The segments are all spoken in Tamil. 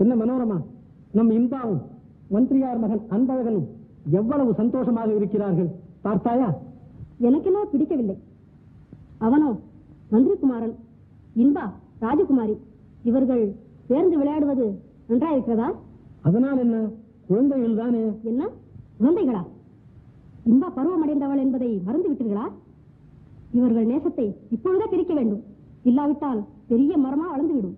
என்ன மனோரமா நம் இந்தாவும் மந்திரியார் மகன் அன்பழகனும் எவ்வளவு சந்தோஷமாக இருக்கிறார்கள் பார்த்தாயா எனக்கென்னோ பிடிக்கவில்லை அவனோ மந்திரிகுமாரன் இன்பா ராஜகுமாரி இவர்கள் சேர்ந்து விளையாடுவது நன்றாயிருக்கிறதா அதனால் என்ன குழந்தைகள் தானே என்ன குழந்தைகளா இன்பா பருவமடைந்தவள் என்பதை மறந்து விட்டீர்களா இவர்கள் நேசத்தை இப்பொழுதே பிரிக்க வேண்டும் இல்லாவிட்டால் பெரிய மரமா வளர்ந்துவிடும்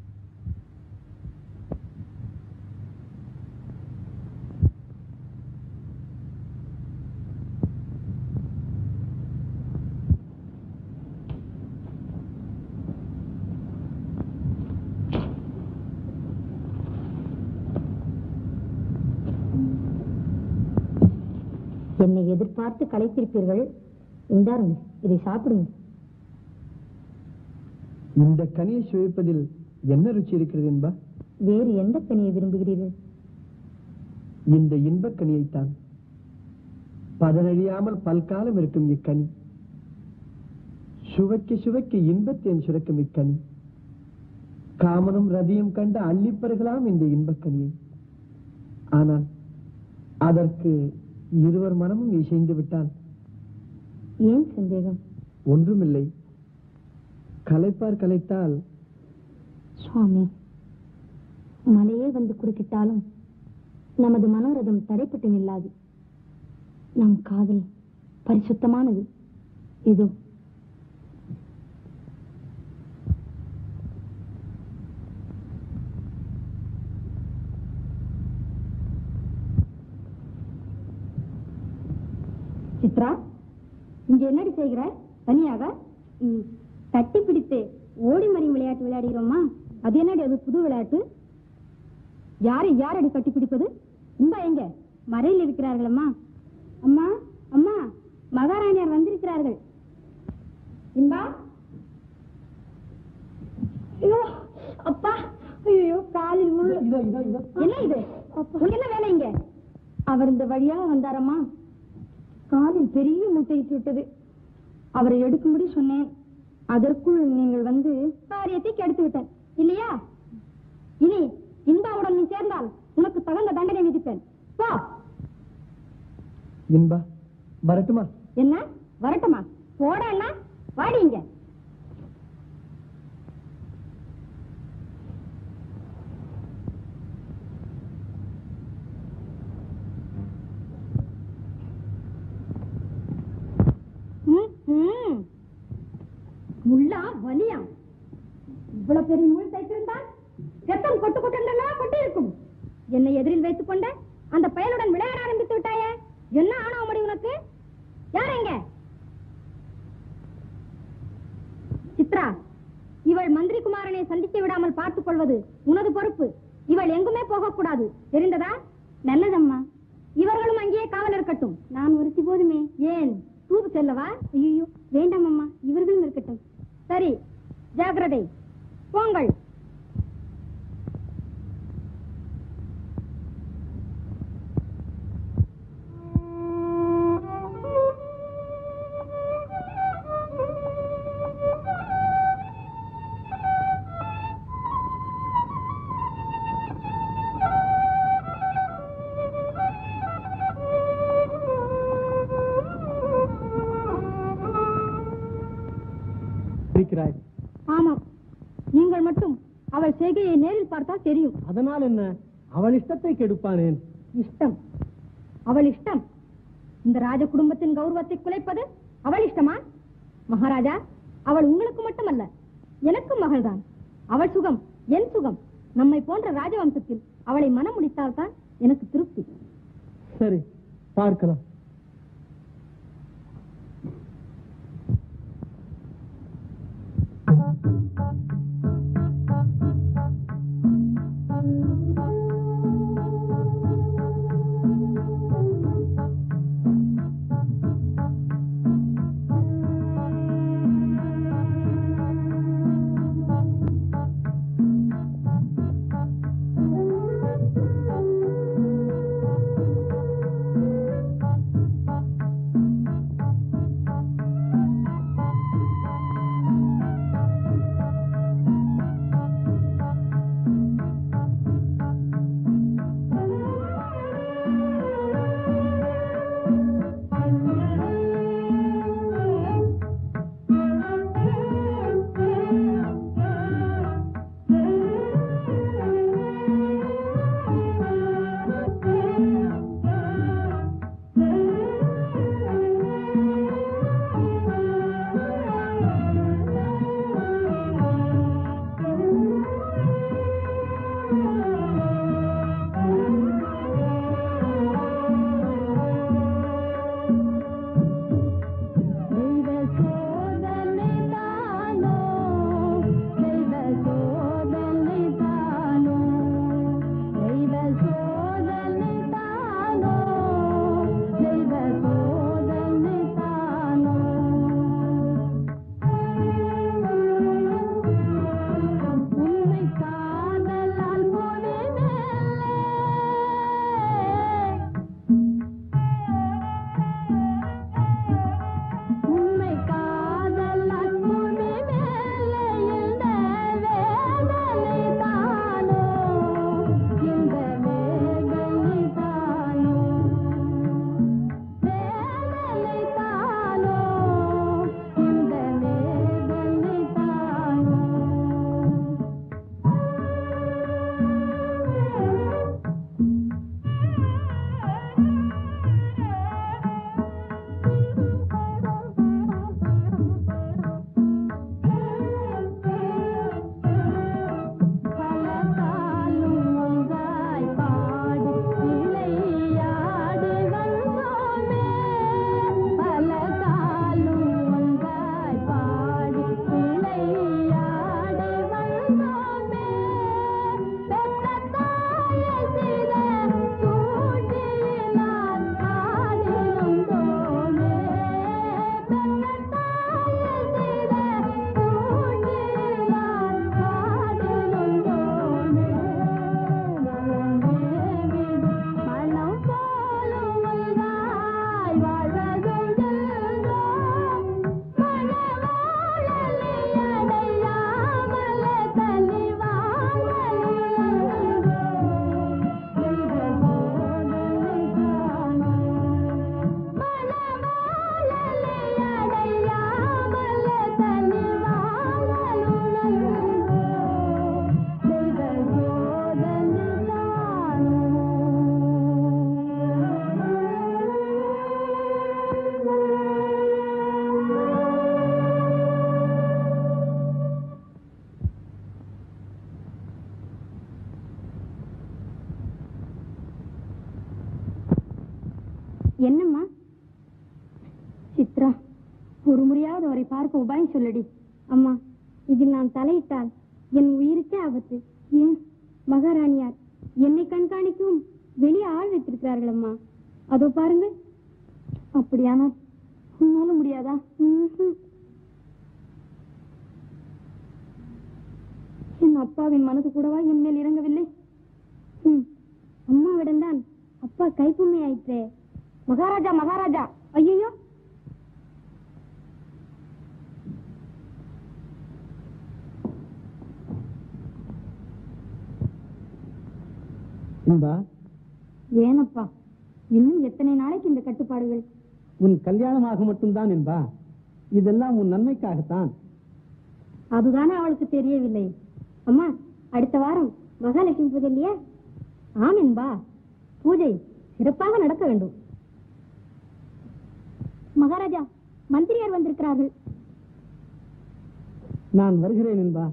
என்னை எதிர்பார்த்து களைத்திருப்பீர்கள் இந்தாருங்க இதை சாப்பிடுங்க இந்த கனியை சுவைப்பதில் என்ன ருச்சி இருக்கிறது என்பா வேறு எந்த கனியை விரும்புகிறீர்கள் இந்த இன்பக் கனியைத்தான் பதனழியாமல் பல்காலம் இருக்கும் இக்கனி சுவைக்க சுவைக்க இன்பத்தேன் சுரக்கும் இக்கனி காமனும் ரதியும் கண்ட அள்ளிப்பருகலாம் இந்த இன்பக் கனியை ஆனால் அதற்கு இருவர் மனமும் இசைந்து விட்டால் ஏன் சந்தேகம் ஒன்றுமில்லை கலைப்பார் கலைத்தால் சுவாமி மலையே வந்து குறுக்கிட்டாலும் நமது மனோரதம் தடைப்பட்டு நில்லாது நம் காதல் பரிசுத்தமானது இதோ சித்ரா இங்க என்னடி செய்கிறாய் தனியாக தட்டி பிடித்து ஓடி மறி விளையாட்டு விளையாடுகிறோமா அது என்னடி அது புது விளையாட்டு யாரை யாரடி கட்டி பிடிப்பது இன்பா எங்க மறையில் இருக்கிறார்கள் அம்மா அம்மா அம்மா மகாராணியார் வந்திருக்கிறார்கள் இன்பா ஐயோ அப்பா ஐயோ காலில் முள்ளு இதோ இதோ இதோ என்ன இது உனக்கு என்ன வேலை இங்க அவர் இந்த வழியாக வந்தாரம்மா காலில் பெரிய முட்டையிட்டு விட்டது அவரை எடுக்கும்படி சொன்னேன் அதற்குள் நீங்கள் வந்து காரியத்தை கெடுத்து விட்டேன் இல்லையா இனி இந்தாவுடன் நீ சேர்ந்தால் உனக்கு தகுந்த தண்டனை விதிப்பேன் போ இன்பா வரட்டுமா என்ன வரட்டுமா போட அண்ணா வாடி இங்க ம், ம். முள்ளா வலியா இவ்வளவு பெரிய முள் தைத்திருந்தால் ரத்தம் கொட்டு கொட்டென்றெல்லாம் கொட்டி இருக்கும் என்னை எதிரில் வைத்துக் கொண்ட அந்த பயலுடன் விளையாட ஆரம்பித்து விட்டாயே என்ன ஆணவமடி உனக்கு யார் எங்க சித்ரா இவள் மந்திரி குமாரனை சந்திக்க விடாமல் பார்த்துக் கொள்வது உனது பொறுப்பு இவள் எங்குமே போகக்கூடாது தெரிந்ததா நல்லதம்மா இவர்களும் அங்கேயே காவல் இருக்கட்டும் நான் ஒருத்தி போதுமே ஏன் தூது செல்லவா ஐயோ வேண்டாம் அம்மா இவர்களும் இருக்கட்டும் சரி ஜாக்கிரதை போங்கள் இருக்கிறாய் ஆமாம் நீங்கள் மட்டும் அவள் செய்கையை நேரில் பார்த்தால் தெரியும் அதனால் என்ன அவள் இஷ்டத்தை கெடுப்பானேன் இஷ்டம் அவள் இஷ்டம் இந்த ராஜ குடும்பத்தின் கௌரவத்தை குலைப்பது அவள் இஷ்டமா மகாராஜா அவள் உங்களுக்கு மட்டுமல்ல எனக்கும் மகள்தான் அவள் சுகம் என் சுகம் நம்மை போன்ற ராஜவம்சத்தில் அவளை மனம் முடித்தால்தான் எனக்கு திருப்தி சரி பார்க்கலாம் என்னம்மா சித்ரா ஒரு முறையாவது அவரை பார்க்க உபாயம் சொல்லடி அம்மா இதில் நான் தலையிட்டால் என் உயிருக்கே ஆபத்து ஏன் மகாராணியார் என்னை கண்காணிக்கும் வெளியே ஆள் வைத்திருக்கிறார்கள் அம்மா அதோ பாருங்க அப்படியானால் உன்னால முடியாதா ம்ஹும். என் அப்பாவின் மனது கூடவா என் மேல் இறங்கவில்லை ம், அம்மாவிடம்தான் அப்பா கைப்புண்மை ஆயிற்றே மகாராஜா மகாராஜா ஐயோ இன்பா ஏனப்பா இன்னும் எத்தனை நாளைக்கு இந்த கட்டுப்பாடுகள் உன் கல்யாணமாக மட்டும்தான் என்பா இதெல்லாம் உன் நன்மைக்காகத்தான் அதுதானே அவளுக்கு தெரியவில்லை அம்மா அடுத்த வாரம் மகாலட்சுமி பூஜை இல்லையா ஆம் என்பா பூஜை சிறப்பாக நடக்க வேண்டும் மகாராஜா மந்திரியார் வந்திருக்கிறார்கள் நான் வருகிறேன் என்பா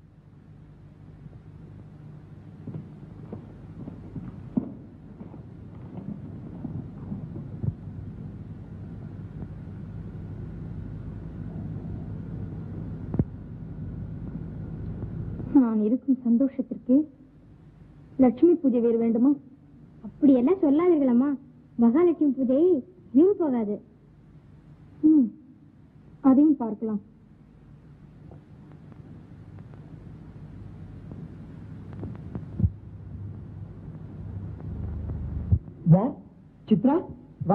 நான் இருக்கும் சந்தோஷத்திற்கு லட்சுமி பூஜை வேறு வேண்டுமா அப்படியெல்லாம் சொல்லாதீர்கள் அம்மா மகாலட்சுமி பூஜை வீண் போகாது ம், அதையும் பார்க்கலாம் யார் சித்ரா வா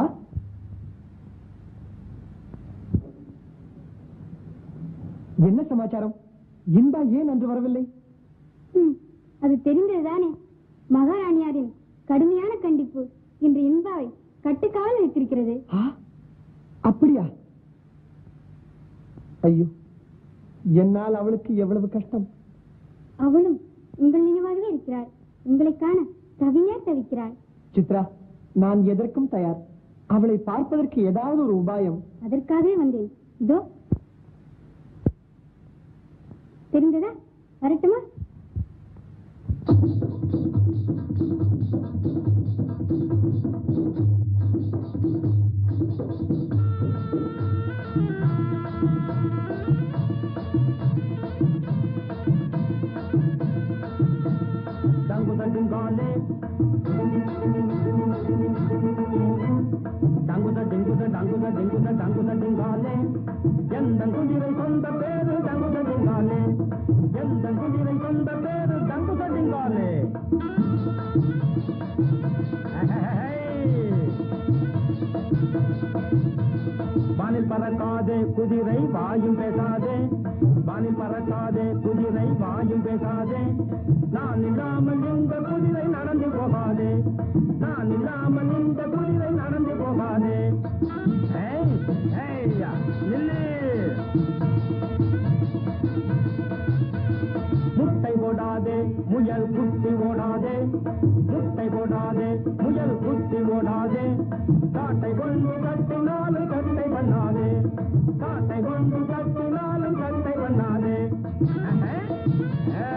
என்ன சமாச்சாரம் இன்பா ஏன் அன்று வரவில்லை ம், அது தெரிந்ததுதானே மகாராணியாரின் கடுமையான கண்டிப்பு இன்று இன்பாவை கட்டுக்காவல் வைத்திருக்கிறது ஆ, அப்படியா ஐயோ என்னால் அவளுக்கு எவ்வளவு கஷ்டம் அவளும் உங்கள் நினைவாகவே இருக்கிறாள் உங்களை காண தவியா தவிக்கிறாள் சித்ரா நான் எதற்கும் தயார் அவளை பார்ப்பதற்கு ஏதாவது ஒரு உபாயம் அதற்காகவே வந்தேன் இதோ தெரிந்ததா வரட்டுமா தங்குதடிங்காலே தங்குத டிங்குத டங்குத டிங்குத டங்குத டிங்காலே எந்த குதிரை சொந்த பேரு தங்குத டிங்காலே எந்த குதிரை சொந்த பேரு தங்குத டிங்காலே வானில் பறக்காதே குதிரை வாயும் பேசாதே வானில் பறக்காதே குதிரை வாயும் பேசாதே நான் இல்லாமல் இந்த குதிரை நடந்து போகாதே நான் இல்லாமல் இந்த குதிரை நடந்து போகாதே ஏய், ஏய்யா, நில்லு. முட்டை போடாதே முயல் குத்தி ஓடாதே முட்டை போடாதே முயல் குத்தி ஓடாதே காட்டை கொண்டு கட்டினாலும் கட்டை பண்ணாதே காட்டை கொண்டு கட்டினாலும் கட்டை பண்ணாதே அஹே. ஏ.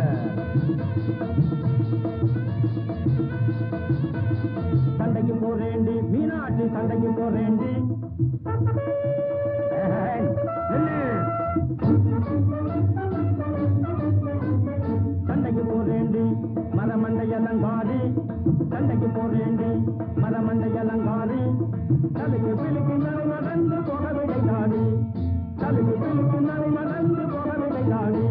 சண்டைக்கு போறேண்டி மீனாட்சி சண்டைக்கு போறேண்டி ஏய், நில்லு. சண்டைக்கு போறேண்டி மரமண்டையலங்காரி சண்டைக்கு போறேண்டி மரமண்டையலங்காரி தலைக்கு பிழுக்கு நலை நடந்து போக விடையாடி தலைக்கு பிழுக்கு நலை நடந்து போக விடையாடி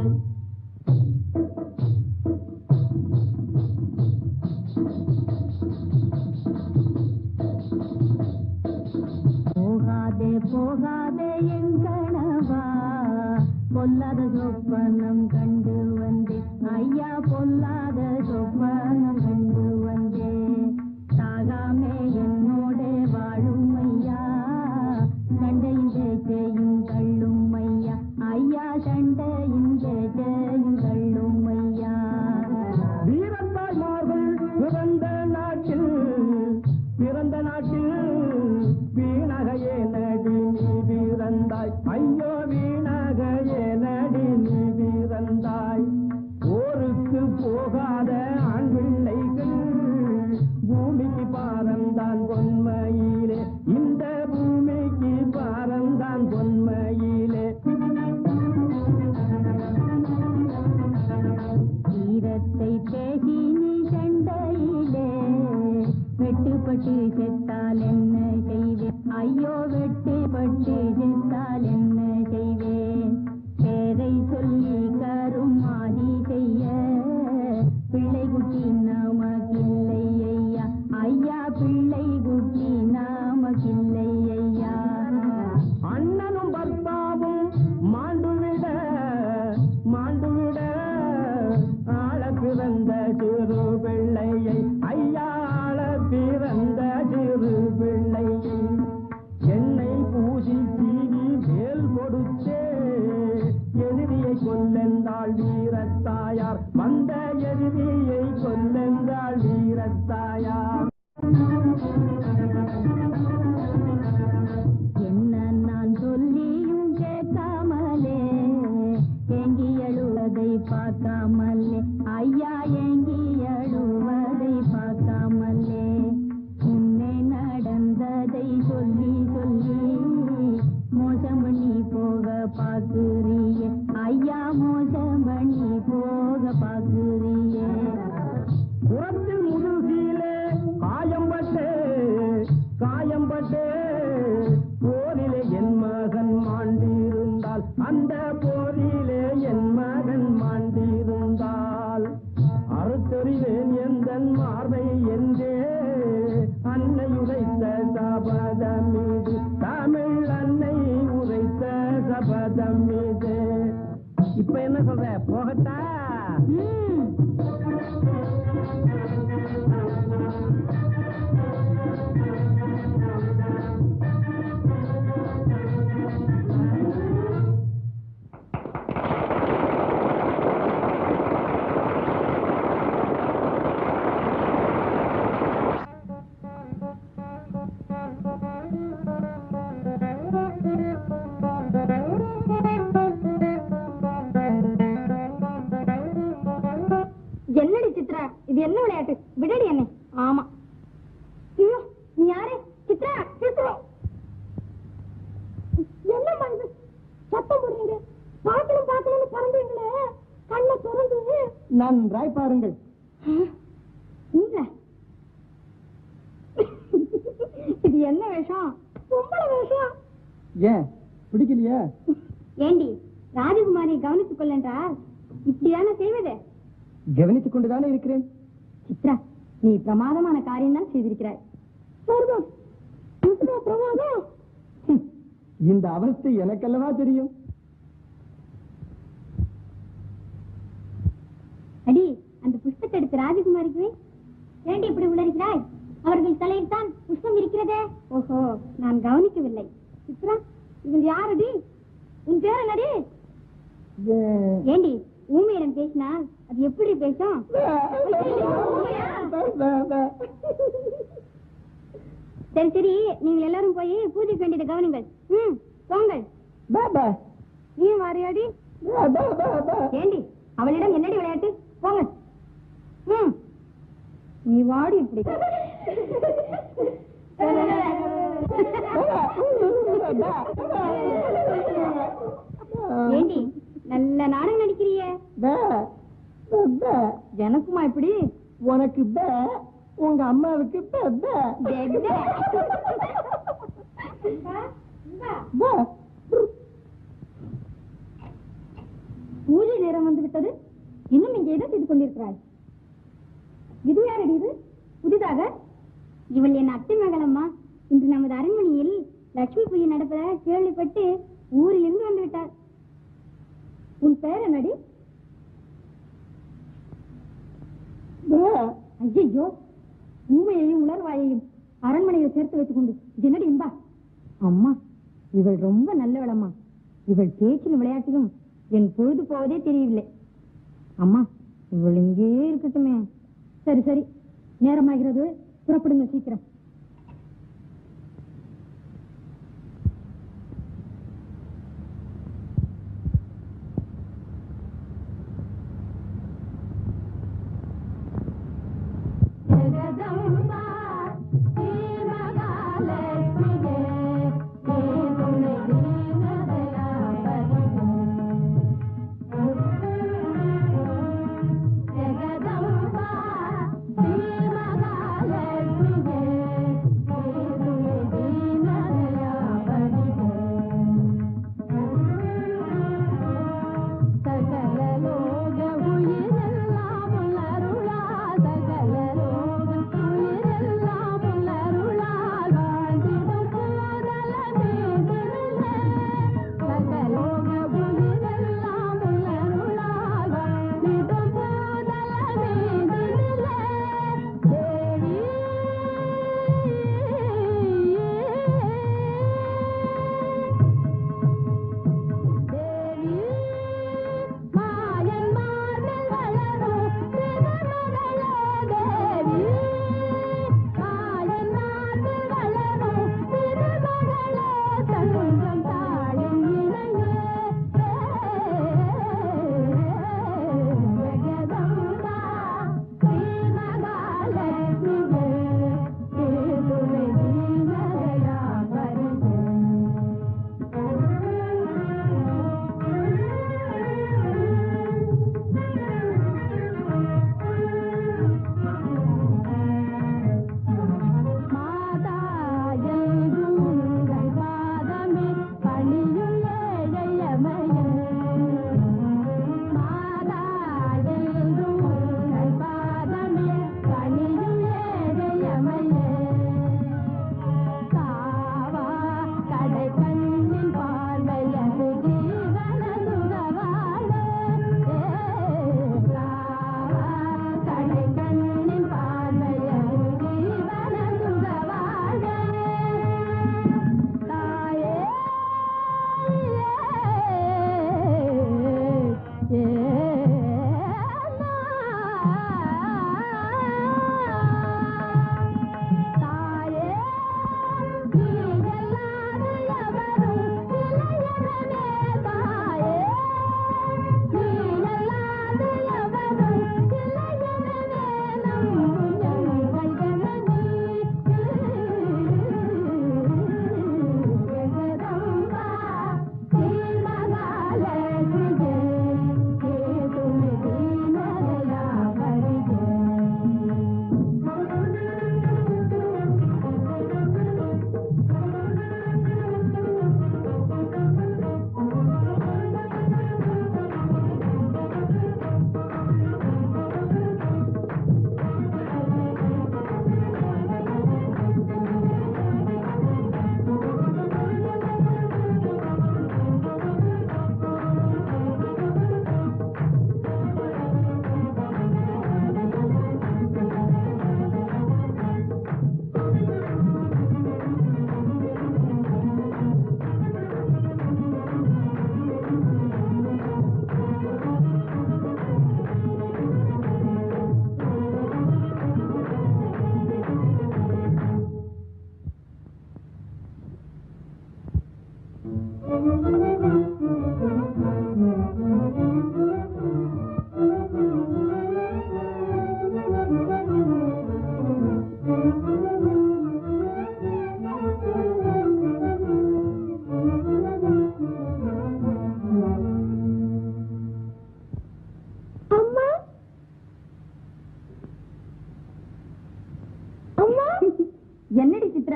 போகாதே போகாதே என் கணவா பொல்லாத சொப்பனம் கண்டு வந்தேன் ஐயா பொல்லாத சொப்பனம் கண்டு வந்தேன் சாகாமே என்னோட வாழும் ஐயா சண்டையின் பேச்சையும் தள்ளும் ஐயா ஐயா சண்டையின் பேச்சையும் தள்ளும் ஐயா வீரத்தாய்மார்கள் பிறந்த நாட்டில் பிறந்த நாட்டில் வீணகையே நடி நீ வீரந்தாய் ஐயோ வீணகையே நடி நீ வீரந்தாய் போருக்கு போகாத ஆண் பிள்ளைகள் பூமிக்கு பாரந்தான் பொன்மையிலே செத்தால் என்ன செய்வேன் ஐயோ வெட்டிப்பட்டு செத்தால் என்ன செய்வேன் பேரை சொல்லி கருமாதி செய்ய பிள்ளை குட்டி நமக்கில்லை ஐயா ஐயா பிள்ளை குட்டி நமக்கில்லை ஐயா அண்ணனும் பர்பாவும் மாண்டுவிட மாண்டுவிட ஆள பிறந்த சிறு பிள்ளையை ஐயா ஆள பிறந்த சிறு பிள்ளையை எண்ணெய் பூசி தீவி வேல் கொடுத்தே எதிரியை கொல்லென்றாள் வீரத்தாயார் வந்த எதிரியை கொல்லென்றாள் வீரத்தாயார் என்ன நான் சொல்லியும் கேட்காமலே ஏங்கி எழுவதை பார்க்காமலே ஐயா ஏங்கி எழுவதை பார்க்காமலே முன்னே நடந்ததை சொல்லி சொல்லி மோசம் பண்ணி போக பார்க்குறியே ஐயா மோசம் பண்ணி போக பார்க்குறியே புறத்தில் முதுகிலே காயம்பட்டே காயம்பட்டே போரிலே என் மகன் மாண்டிருந்தால் அந்த போரிலே என் மகன் மாண்டிருந்தால் அறுத்தறிவேன் எந்த மார்பை என்றே அன்னை உரைத்த சபதம் மீது தமிழ் அன்னை உரைத்த சபதம் மீது இப்ப என்ன சொல்ற போகட்டா என்னடி சித்ரா இது என்ன விளையாட்டு விடடி என்ன ஆமா ஐயோ நீ யாரு சித்ரா சித்ரா என்ன பண்ணுது சத்தம் போடுறீங்க பார்க்கணும் பார்க்கணும்னு பறந்தீங்களே கண்ணை திறந்து நன்றாய் பாருங்கள் இங்க இது என்ன வேஷம் பொம்பளை வேஷம் ஏன் பிடிக்கலையா ஏண்டி ராஜகுமாரி கவனித்துக் கொள்ளென்றால் இப்படிதானே செய்வது கவனித்துக் கொண்டுதானே இருக்கிறேன் சித்ரா நீ பிரமாதமான காரியம் தான் செய்திருக்கிறாய் பிரமாதம் ஹம், இந்த அவஸ்தை எனக்கல்லவா தெரியும் அடி அந்த புஷ்பத்தை எடுத்து ராஜகுமாரிக்கு வை. ஏண்டி இப்படி உளறுகிறாய் அவர்கள் தலையில் தான் புஷ்பம் இருக்கிறதே ஓஹோ நான் கவனிக்கவில்லை சித்ரா இவள் யாரடி உன் பேர் என்னடி ஏன்? ஏண்டி ஊமையிடம் பேசினால் அது எப்படி பேசும் சரி சரி நீங்கள் எல்லாரும் போய் பூஜைக்கு வேண்டியதை கவனிங்கள் ம் போங்கள் பாபா நீ வாரியாடி பாபா பாபா ஏண்டி அவளிடம் என்னடி விளையாட்டு போங்க ம் நீ வாடி இப்படி ஏண்டி நல்ல நாடகம் நடிக்கிறியே பே, பே, பே. எனக்குமா இப்படி உனக்கு பே உங்க அம்மாவுக்கு பே, பே. பே, பே. பே. பூஜை நேரம் வந்து விட்டது இன்னும் இங்கே என்ன செய்து கொண்டிருக்கிறாய் இது யாரடி இது புதிதாக இவள் என் அத்தை மகளம்மா இன்று நமது அரண்மனையில் லட்சுமி பூஜை நடப்பதாக கேள்விப்பட்டு ஊரிலிருந்து வந்து விட்டார் உன் பெயர் என்னடி பே. ஐயோ ஊமையையும் உலர்வாயையும் அரண்மனையில் சேர்த்து வைத்துக் கொண்டு இது என்னடி இன்பா அம்மா இவள் ரொம்ப நல்லவளம்மா இவள் பேச்சிலும் விளையாட்டிலும் என் பொழுது போவதே தெரியவில்லை அம்மா இவள் இங்கே இருக்கட்டுமே சரி சரி நேரமாகிறது புறப்படுங்க சீக்கிரம் ஜெகதம்பா ஸ்ரீ மகாலட்சுமியே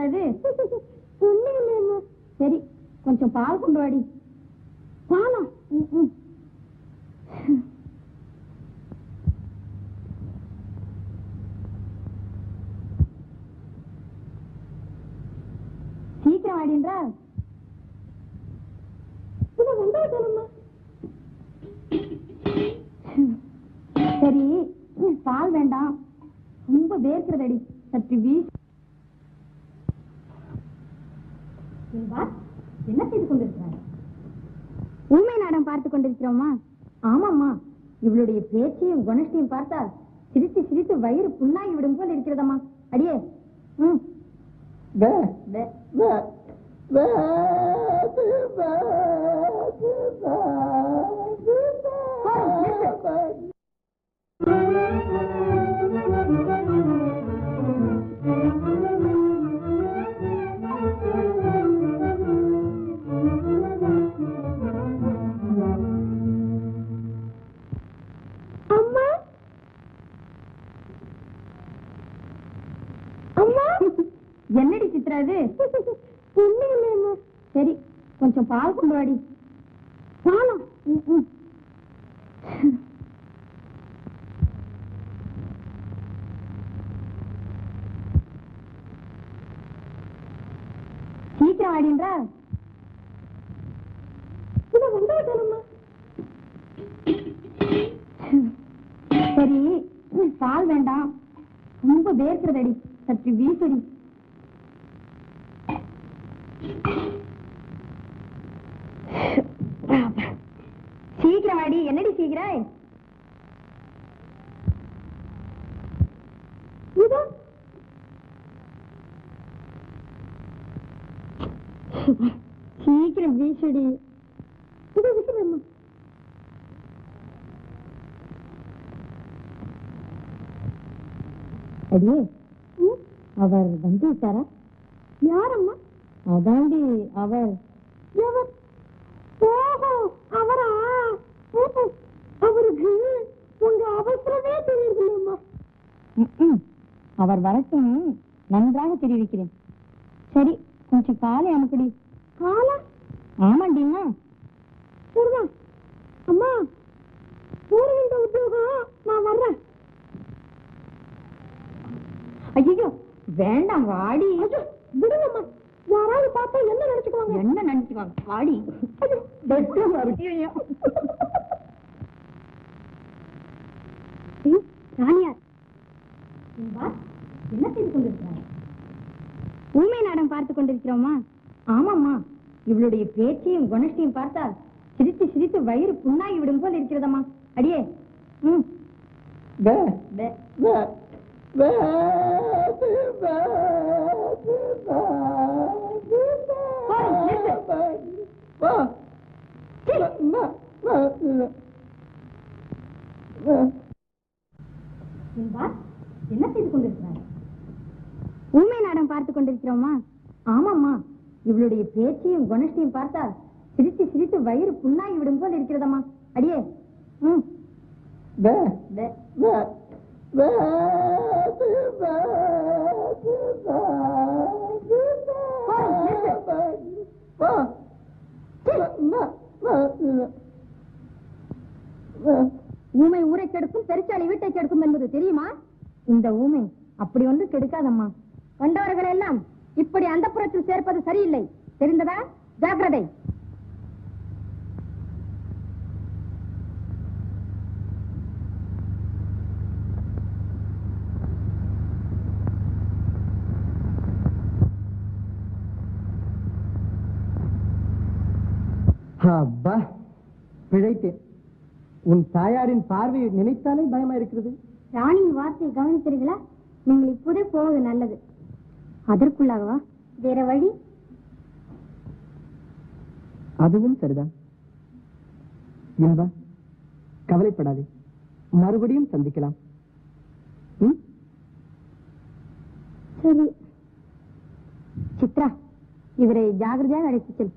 சித்ரா இது சரி கொஞ்சம் பால் கொண்டு வாடி பாலா ம், ம். சீக்கிரம் வாடின்றா சரி பால் வேண்டாம் ரொம்ப வேர்க்கிறதடி சற்று வீச என்ன செய்து கொண்டிருக்கிறார் ஊமை நாடம் பார்த்து கொண்டிருக்கிறோமா ஆமாம்மா இவளுடைய பேச்சையும் குணஷ்டையும் பார்த்தால் சிரித்து சிரித்து வயிறு புண்ணாகி விடும் போல் இருக்கிறதம்மா அடியே ம் வே வே. வே வே வே வே வே அம்மா அம்மா என்னடி சித்ரா இது சரி கொஞ்சம் பால் கொண்டு வாடி பாலா ம், ம். சீக்கிரம் வாடின்றா சரி பால் வேண்டாம் ரொம்ப வேர்க்கிறதடி சற்று வீசடி சீக்கிரம் வாடி என்னடி சீக்கிரம் சீக்கிரம் வீசடி இது விட்டுறேம்மா அடியே அவர் வந்து விட்டாரா யாரம்மா அதாண்டி அவர் எவர் ஓஹோ அவரா ஓஹோ, அவருக்கு உங்க அவசரமே தெரியலையம்மா அவர் வரட்டும் நன்றாக தெரிவிக்கிறேன் சரி கொஞ்சம் காலை அனுப்படி காலா ஆமாண்டிமா சரிதான் அம்மா போடுகின்ற உத்தியோகம் நான் வர்றேன் ஐயோ வேண்டாம் வாடி விடுங்கம்மா யாராவது பார்த்தா என்ன நினைச்சுக்குவாங்க என்ன நினைச்சுக்குவாங்க வாடி ராணியார் என்ன செய்து கொண்டிருக்கிறார் ஊமை நாடம் பார்த்து கொண்டிருக்கிறோமா ஆமாம்மா இவளுடைய பேச்சையும் குணஷ்டையும் பார்த்தால் சிரித்து சிரித்து வயிறு புண்ணாகி விடும் போல் இருக்கிறதம்மா அடியே ம் வே வே. வே வே வே என்ன செய்து கொண்டிருக்கிறார் ஊமை நாடம் பார்த்து கொண்டிருக்கிறோமா ஆமாம்மா இவளுடைய பேச்சையும் குணஷ்டையும் பார்த்தால் சிரித்து சிரித்து வயிறு புண்ணாகி விடும் போல் இருக்கிறதம்மா அடியே ம் வே வே. வே வே ஊமை ஊரை கெடுக்கும் பெருச்சாளி வீட்டை கெடுக்கும் என்பது தெரியுமா இந்த ஊமை அப்படி ஒன்று கெடுக்காதம்மா கண்டவர்கள் எல்லாம் இப்படி அந்த புறத்தில் சேர்ப்பது சரியில்லை தெரிந்ததா ஜாக்கிரதை அப்பா பிழைத்தேன் உன் தாயாரின் பார்வையை நினைத்தாலே பயமா இருக்கிறது ராணியின் வார்த்தையை கவனித்தீர்களா நீங்கள் இப்போதே போவது நல்லது அதற்குள்ளாகவா வேற வழி அதுவும் சரிதான் இன்பா கவலைப்படாதே மறுபடியும் சந்திக்கலாம் ம்? சரி சித்ரா இவரை ஜாகிரதையாக அழைத்து செல்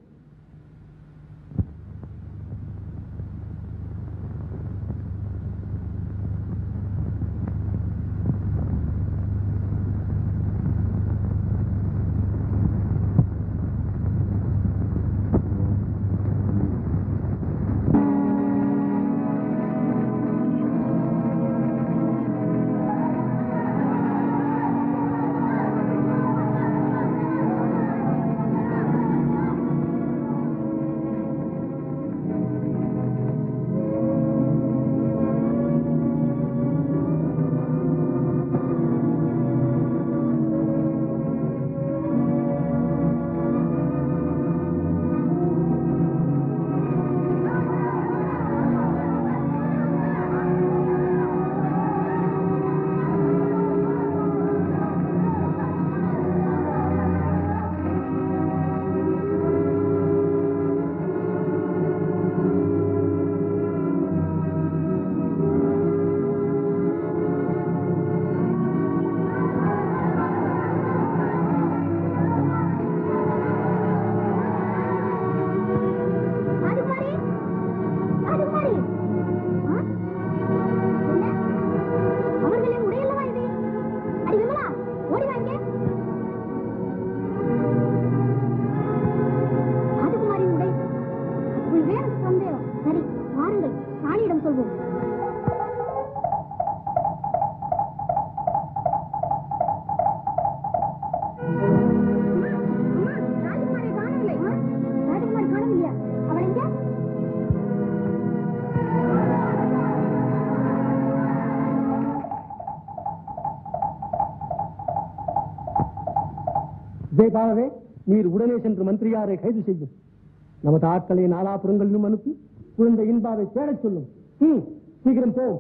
ஜெயபாலவே நீர் உடனே சென்று மந்திரியாரை கைது செய்யும் நமது ஆட்களை நாலாபுரங்களிலும் அனுப்பி குழந்தை இன்பாவை தேடச் சொல்லும் ம், சீக்கிரம் போ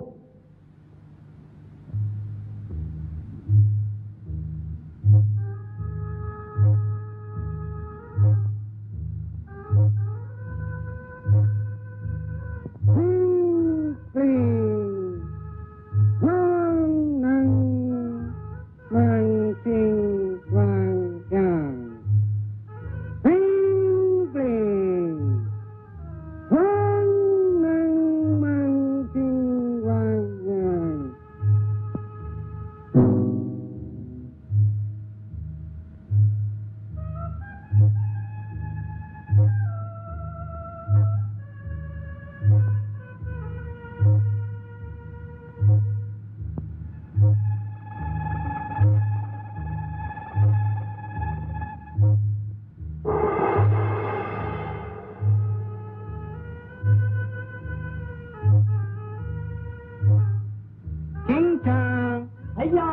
ஐயா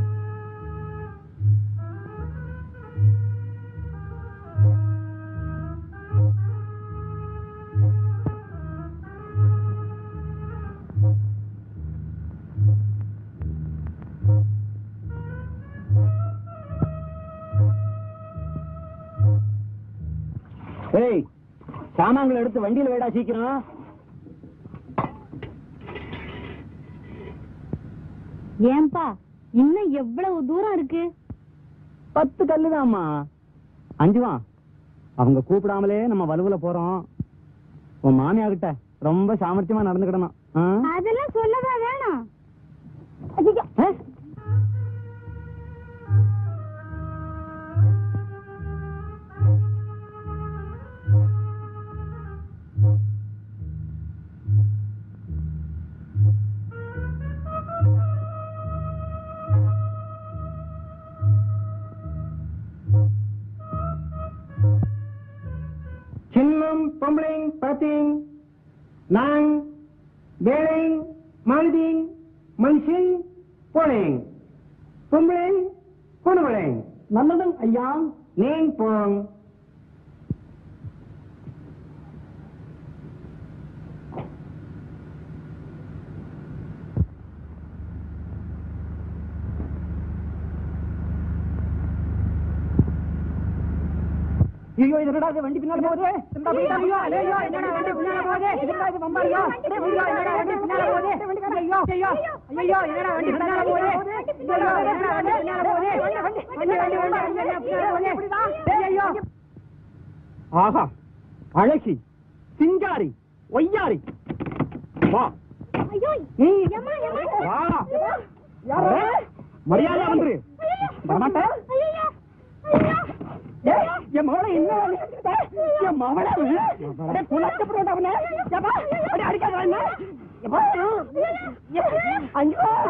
ஏய் சாமான்களை எடுத்து வண்டியில வேடா சீக்கிரம் ஏன்பா இன்னும் எவ்வளவு தூரம் இருக்கு பத்து கல்லுதாம்மா அஞ்சுவா அவங்க கூப்பிடாமலே நம்ம வலுவுல போறோம் உன் மாமியா கிட்ட ரொம்ப சாமர்த்தியமா நடந்துக்கிடணும் ஆ? அதெல்லாம் சொல்லவா வேணும் ஆ? சின்னம் பொம்பளைங் பத்திங் நாங் வேளைங் மழுதிங் மனுஷன் போனேங் பொம்பளைங் பொண்ணுவளைங் நல்லதும் ஐயா நீங் போங் ஐயோ இது என்னடா இது வண்டி பின்னால போகுது என்னடா போகுது? ஐயோ ஐயோ என்னடா வண்டி பின்னால போகுது என்னடா இது பம்பாரியா ஐயோ என்னடா வண்டி பின்னால போகுது ஐயோ ஐயோ ஐயோ என்னடா வண்டி பின்னால போகுது ஐயோ என்னடா வண்டி பின்னால போகுது வண்டி வண்டி வண்டி வண்டி பின்னால போகுது ஐயோ ஆஹா அழகி சிங்காரி ஒய்யாரி வா ஐயோ நீ எம்மா, எம்மா. வா யாரு? மரியாதை வந்துரு வரமாட்டேன் ஐயையோ, ஐயோ. ஏய், என் மகளை என்ன பண்ணிட்ட? என் மகளை அடே, குலத்தை போட்டு அவனை. எப்பா, அடே, அடிக்காத என்ன? எப்பா, ஐயோ.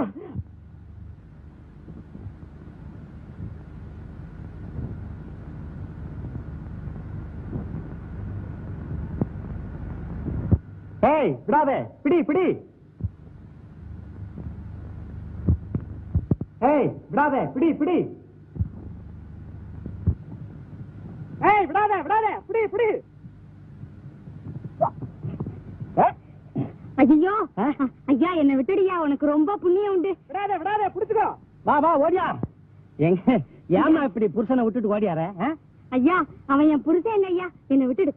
ஏய் விடாதே பிடி பிடி ஏய் விடாதே பிடி பிடி ஏய் விடாத விடாத பிடி பிடி ஐயோ ஆ? ஐயா என்ன விட்டுடியா உனக்கு ரொம்ப புண்ணியம் உண்டு விடாத விடாத புடிச்சுக்கோ வா வா ஓடியா எங்க ஏமா இப்படி புருஷனை விட்டுட்டு ஓடியார ஐயா அவன் என் புருஷன் இல்ல ஐயா என்ன விட்டுடு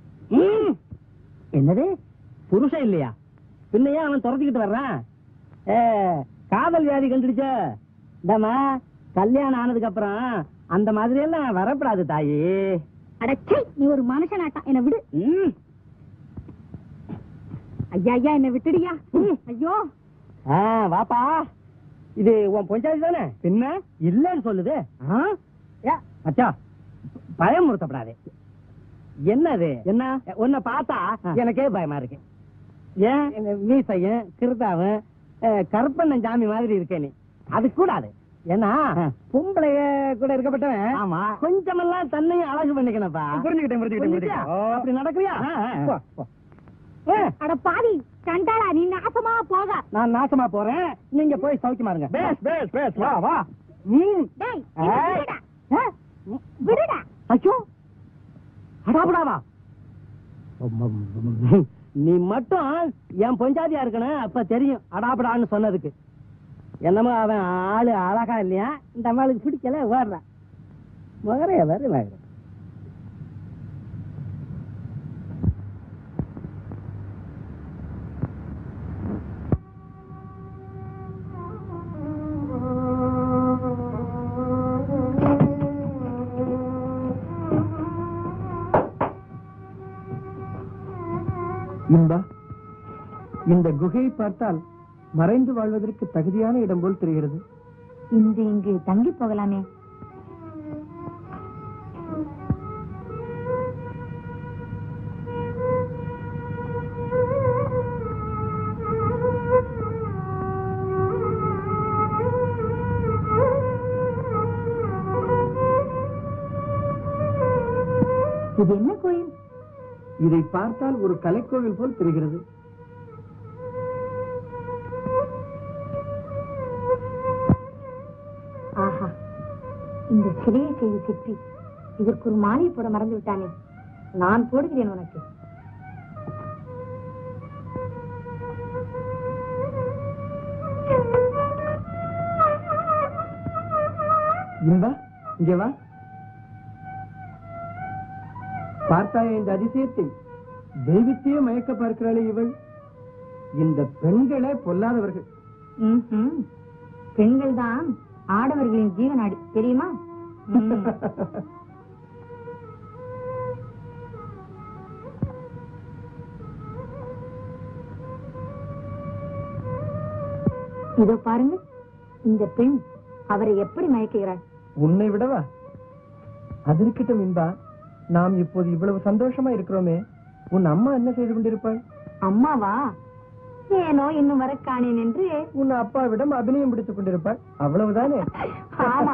என்னது புருஷன் இல்லையா பின்னையா அவன் துரத்திக்கிட்டு வர்றான் ஏ காதல் வியாதி கண்டுடுச்ச இந்தாம்மா கல்யாணம் ஆனதுக்கு அப்புறம் அந்த மாதிரி எல்லாம் வரப்படாது தாயி அடச்சை நீ ஒரு மனுஷனாட்டா என்ன விடு ம். ஐயா ஐயா என்ன விட்டுடியா ஐயோ ஆ, வாப்பா இது உன் பொஞ்சாதி தானே பின்ன இல்லன்னு சொல்லுது ஆ? ஏ, அச்சா பயமுறுத்தப்படாது என்னது என்ன உன்னை பார்த்தா எனக்கே பயமா இருக்கு ஏன் இந்த மீசையும் கிருதாவும் அஹ், கருப்பண்ணன் சாமி மாதிரி இருக்கே நீ அது கூடாது ஏன்னா பொம்பளைய கூட இருக்கப்பட்டவன் ஆமா கொஞ்சமெல்லாம் தன்னையும் அழகு பண்ணிக்கணும்ப்பா புரிஞ்சுக்கிட்டேன் புரிஞ்சுக்கிட்டேன் அப்படி நடக்கிறியா போ, போ. ஏ, அட பாவி கண்டாளா நீ நாசமா போக நான் நாசமா போறேன் நீங்க போய் சௌக்கியமா இருங்க பேஸ் பேஸ் பேஸ் வா வா ம் டேய் என்ன ஏய். விட்டுடா. ஆ? விடுடா ஐயோ அடாபடாவா நீ மட்டும் என் பொஞ்சாதியா இருக்கணும் அப்ப தெரியும் அடாபடான்னு சொன்னதுக்கு என்னமோ அவன் ஆளு அழகா இல்லையா இந்த அம்மாளுக்கு பிடிக்கல ஓடுறான் மகரைய வேற மகர இன்பா இந்த குகையை பார்த்தால் மறைந்து வாழ்வதற்கு தகுதியான இடம் போல் தெரிகிறது இன்று இங்கு தங்கி போகலாமே இது என்ன கோயில் இதை பார்த்தால் ஒரு கலைக்கோவில் போல் தெரிகிறது ஆஹா இந்த சிலையை செய்து சிற்பி இதற்கு ஒரு மாலை போட மறந்து விட்டானே நான் போடுகிறேன் உனக்கு இன்பா இங்கே வா பார்த்தாயா இந்த அதிசயத்தை தெய்வத்தையே மயக்க பார்க்கிறாளே இவள் இந்த பெண்களே பொல்லாதவர்கள் ம்ஹும். பெண்கள் தான் ஆடவர்களின் ஜீவனாடி தெரியுமா ம். இதோ பாருங்க இந்த பெண் அவரை எப்படி மயக்குகிறாள் உன்னை விடவா அது இருக்கட்டும் இன்பா நாம் இப்போது இவ்வளவு சந்தோஷமா இருக்கிறோமே உன் அம்மா என்ன செய்து கொண்டிருப்பாள் அம்மாவா ஏனோ இன்னும் வர காணேன் என்று உன் அப்பாவிடம் அபிநயம் பிடித்துக் கொண்டிருப்பாள் அவ்வளவுதானே ஆமா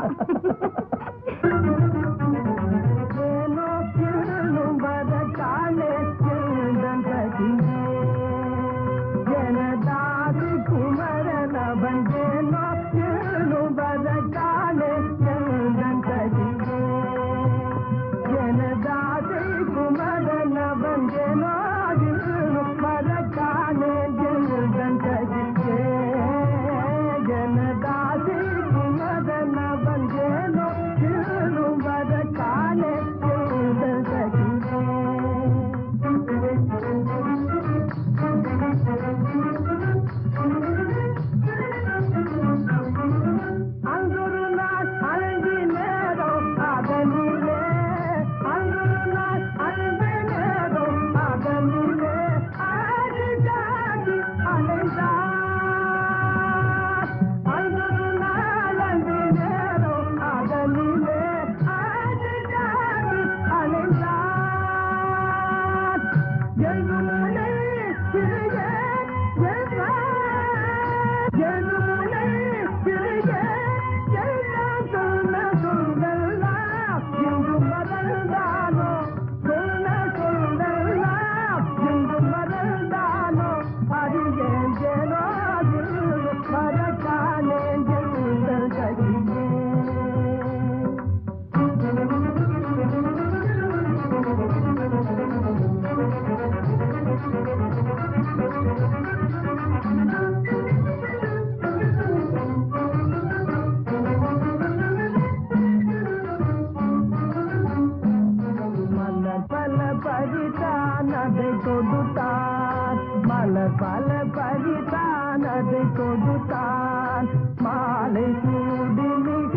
மலர் பல பறித்தான் அதை கொடுத்தான் மலர் பல பறித்தான் அதை கொடுத்தான் மாலை சூடி மிக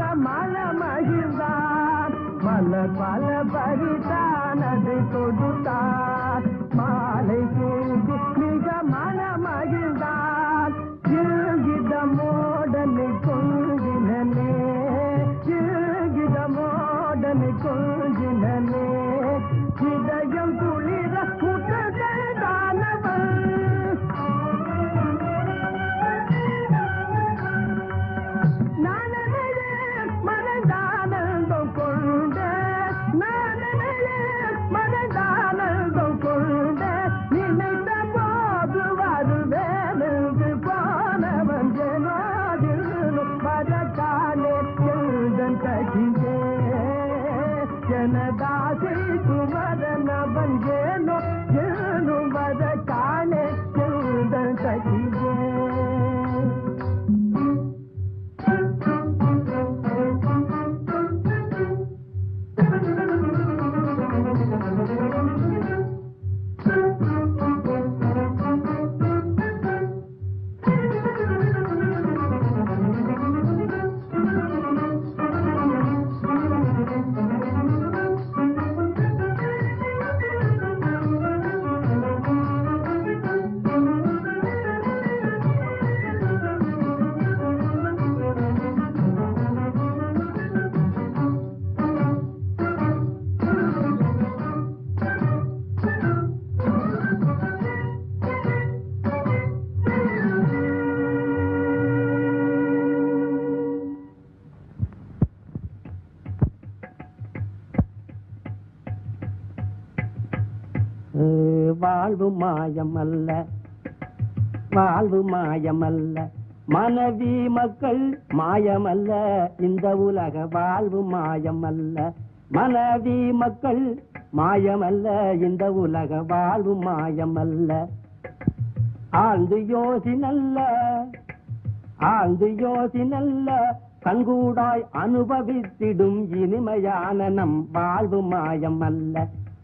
மனமகிழ்ந்தான் மலர் பல பறித்தான் அதை கொடுத்தான் மாலை சூடி மிக மனமகிழ்ந்தான் இருகிதமோடனை கொள்கினே இருகிதமோடனை கொள்கினே இதயம் குளிர குட்டங்கள் தானவன் நானனையே மனதானந்தம் கொண்ட நானனையே மனதானந்தம் கொண்ட நினைத்த போது வருவேன் என்று போனவன் ஜனாதிலும் வாழ்வு மாயமல்ல வாழ்வு மாயமல்ல மனைவி மக்கள் மாயமல்ல இந்த உலக வாழ்வு மாயமல்ல மனைவி மக்கள் மாயமல்ல இந்த உலக வாழ்வு மாயமல்ல ஆழ்ந்து யோசி நல்ல ஆழ்ந்து யோசி நல்ல கண்கூடாய் அனுபவித்திடும் இனிமையான நம் வாழ்வு மாயமல்ல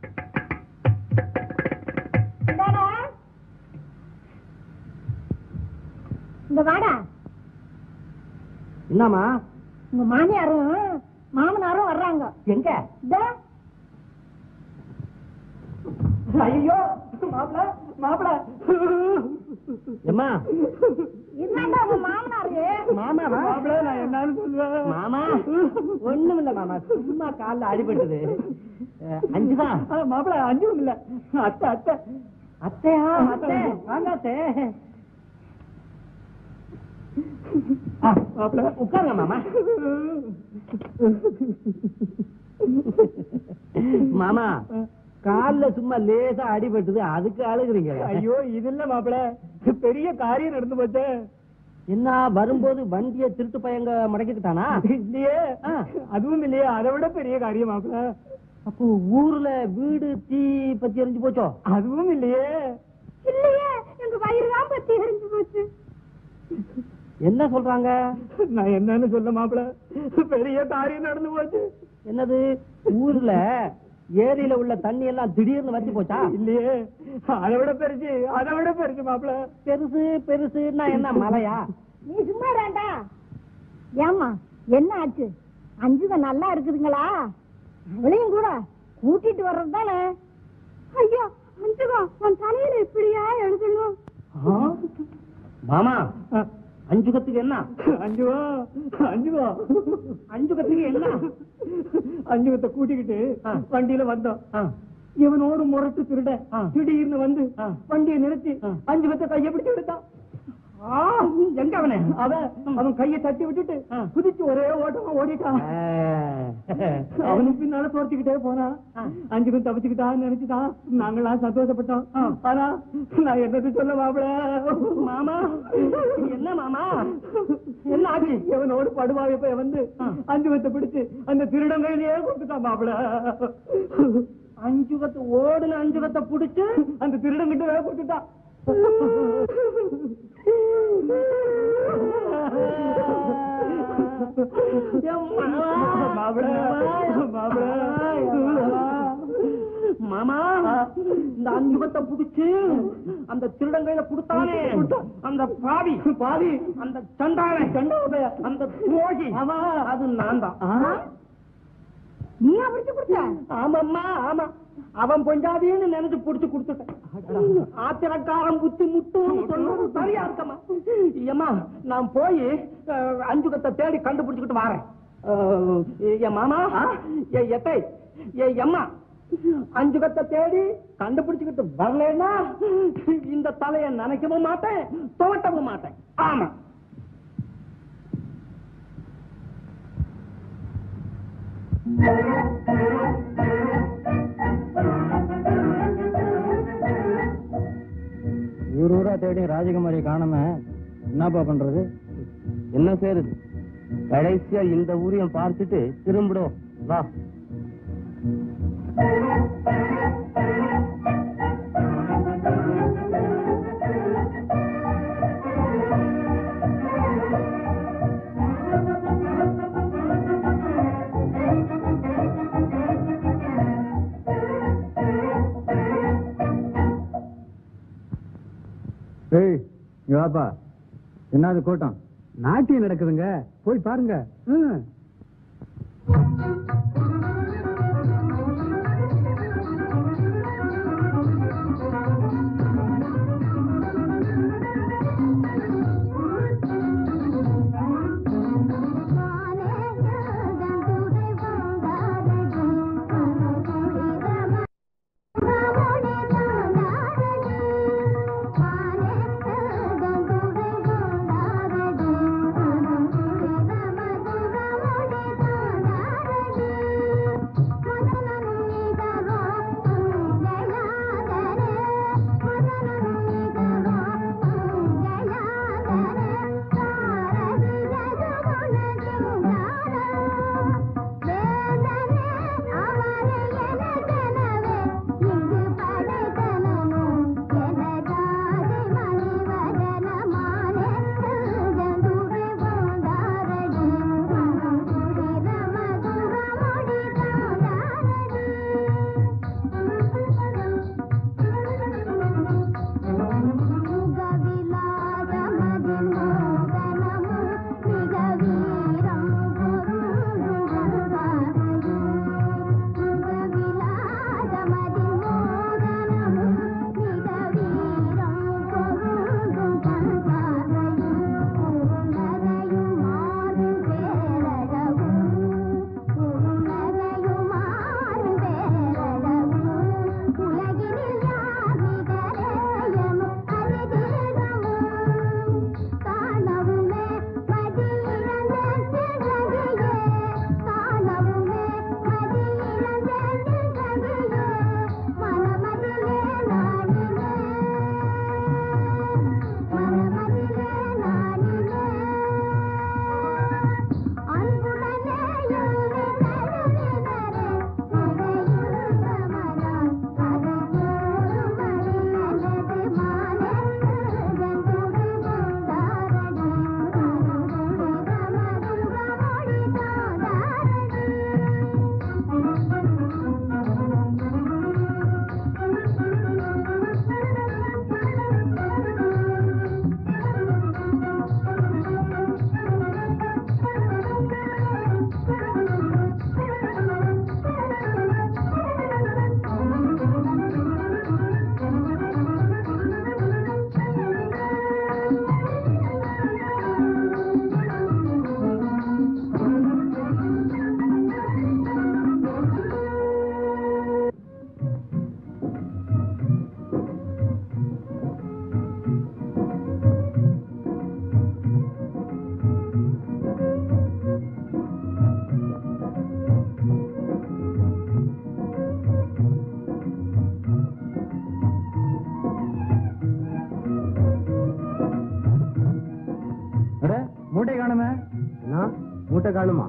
இந்தாடா. இந்த வாடா என்னம்மா உங்க மாமியாரும் மாமனாரும் வர்றாங்க எங்க இதோ, ஐயோ மாப்பிள மாப்பிள எம்மா இதுதான்டா உங்க மாமனாரு மாமா மாப்பிள நான் என்னன்னு சொல்லுவேன் மாமா ஒண்ணும் இல்ல மாமா சும்மா கால்ல அடிபட்டது அஹ், அஞ்சுதான் மாப்பிள அஞ்சும் இல்ல அத்தை அத்தை அத்தையா அத்தை வாங்க அத்தை ஆ, மாப்பிள உட்காருங்க மாமா மாமா கால்ல சும்மா லேசா அடிபட்டது அதுக்கு அழுகுறீங்க ஐயோ இது இல்ல மாப்பிள பெரிய காரியம் நடந்து போச்சே என்ன வரும்போது வண்டிய திருட்டு பையங்க முடக்கிட்டானா இல்லையே ஆ. அதுவும் இல்லையே அதை விட பெரிய காரியம் மாப்பிள அப்போ ஊர்ல வீடு தீ பத்தி எரிஞ்சு போச்சோ அதுவும் இல்லையே இல்லையே எங்க வயிறு தான் பத்தி எரிஞ்சு போச்சு என்ன சொல்றாங்க நான் என்னன்னு சொல்ல மாப்பிள பெரிய காரியம் நடந்து போச்சு என்னது ஊர்ல ஏரியில உள்ள தண்ணி எல்லாம் திடீர்னு வத்தி போச்சா இல்லையே அதை விட பெருசு அதை விட பெருசு மாப்பிள பெருசு பெருசுன்னா என்ன மலையா நீ சும்மா வேண்டா ஏமா என்ன ஆச்சு அஞ்சுக நல்லா இருக்குதுங்களா அவளையும் கூட கூட்டிட்டு வர்றது தானே ஐயோ அஞ்சுகா உன் தலையில இப்படியா எழுதணும் மாமா அஞ்சுகத்துக்கு என்ன அஞ்சுவா அஞ்சுவா அஞ்சுகத்துக்கு என்ன அஞ்சுகத்தை கூட்டிக்கிட்டு ஆ. வண்டியில வந்தோம் ஆ, இவனோடு முரட்டு திருட ஆ. திடீர்னு வந்து ஆ. வண்டியை நிறுத்தி ஆ. அஞ்சுகத்தை கையை பிடிச்சு எடுத்தான் ஆ, எங்க அவனே அவன் அவன் கையை தட்டி விட்டுட்டு ஆ. குதிச்சு ஒரே ஓட்டமா ஓடிட்டான் ஆ. அவனுக்கு பின்னால தோர்த்திக்கிட்டே போனான் ஆ. அஞ்சுக்கும் தப்பிச்சுக்கிட்டான்னு நினைச்சுட்டான் நாங்களாம் சந்தோஷப்பட்டோம் ஆ. ஆனா நான் என்னது சொல்ல மாப்பிள மாமா என்ன மாமா என்ன ஆச்சு இவனோடு படுவாவை போய் வந்து ஆ. அஞ்சுகத்தை பிடிச்சு அந்த திருடங்கையிலேயே கொடுத்துட்டான் மாப்பிள அஞ்சுகத்தை ஓடுன அஞ்சுகத்தை புடிச்சு அந்த திருடங்கிட்ட கொடுத்துட்டான் மாப்பிள, மாப்பிள. மாமா இந்த அஞ்சுகத்தை புடிச்சு அந்த திருடங்கையில கொடுத்தானே அந்த பாவி பாவி அந்த சண்டாளை சண்டாள அந்த துரோகி ஆமா. அது நான் தான் நீ பிடிச்சு கொடுத்த ஆமாம்மா ஆமா அவன் பொஞ்சாதின்னு நினைச்சு புடிச்சு கொடுத்துட்டேன் ஆத்திரக்காரன் புத்தி முட்டும் சொன்னது சரியா இருக்கம்மா ஏம்மா நான் போய் அஹ், அஞ்சுகத்தை தேடி கண்டுபிடிச்சுக்கிட்டு வரேன் அஹ், என் மாமா என் எத்தை என் எம்மா அஞ்சுகத்தை தேடி கண்டுபிடிச்சுக்கிட்டு வரலன்னா இந்த தலையை நினைக்கவும் மாட்டேன் துவட்டவும் மாட்டேன் ஆமா ஊர் ஊரா தேடி ராஜகுமாரி காணாம என்னப்பா பண்றது என்ன செய்யறது கடைசியா இந்த ஊரையும் பார்த்துட்டு திரும்பிடும் வா வாப்பா என்னது கூட்டம் நாட்டியம் நடக்குதுங்க போய் பாருங்க ம். அட, மூட்டை காணுமே என்ன மூட்டை காணுமா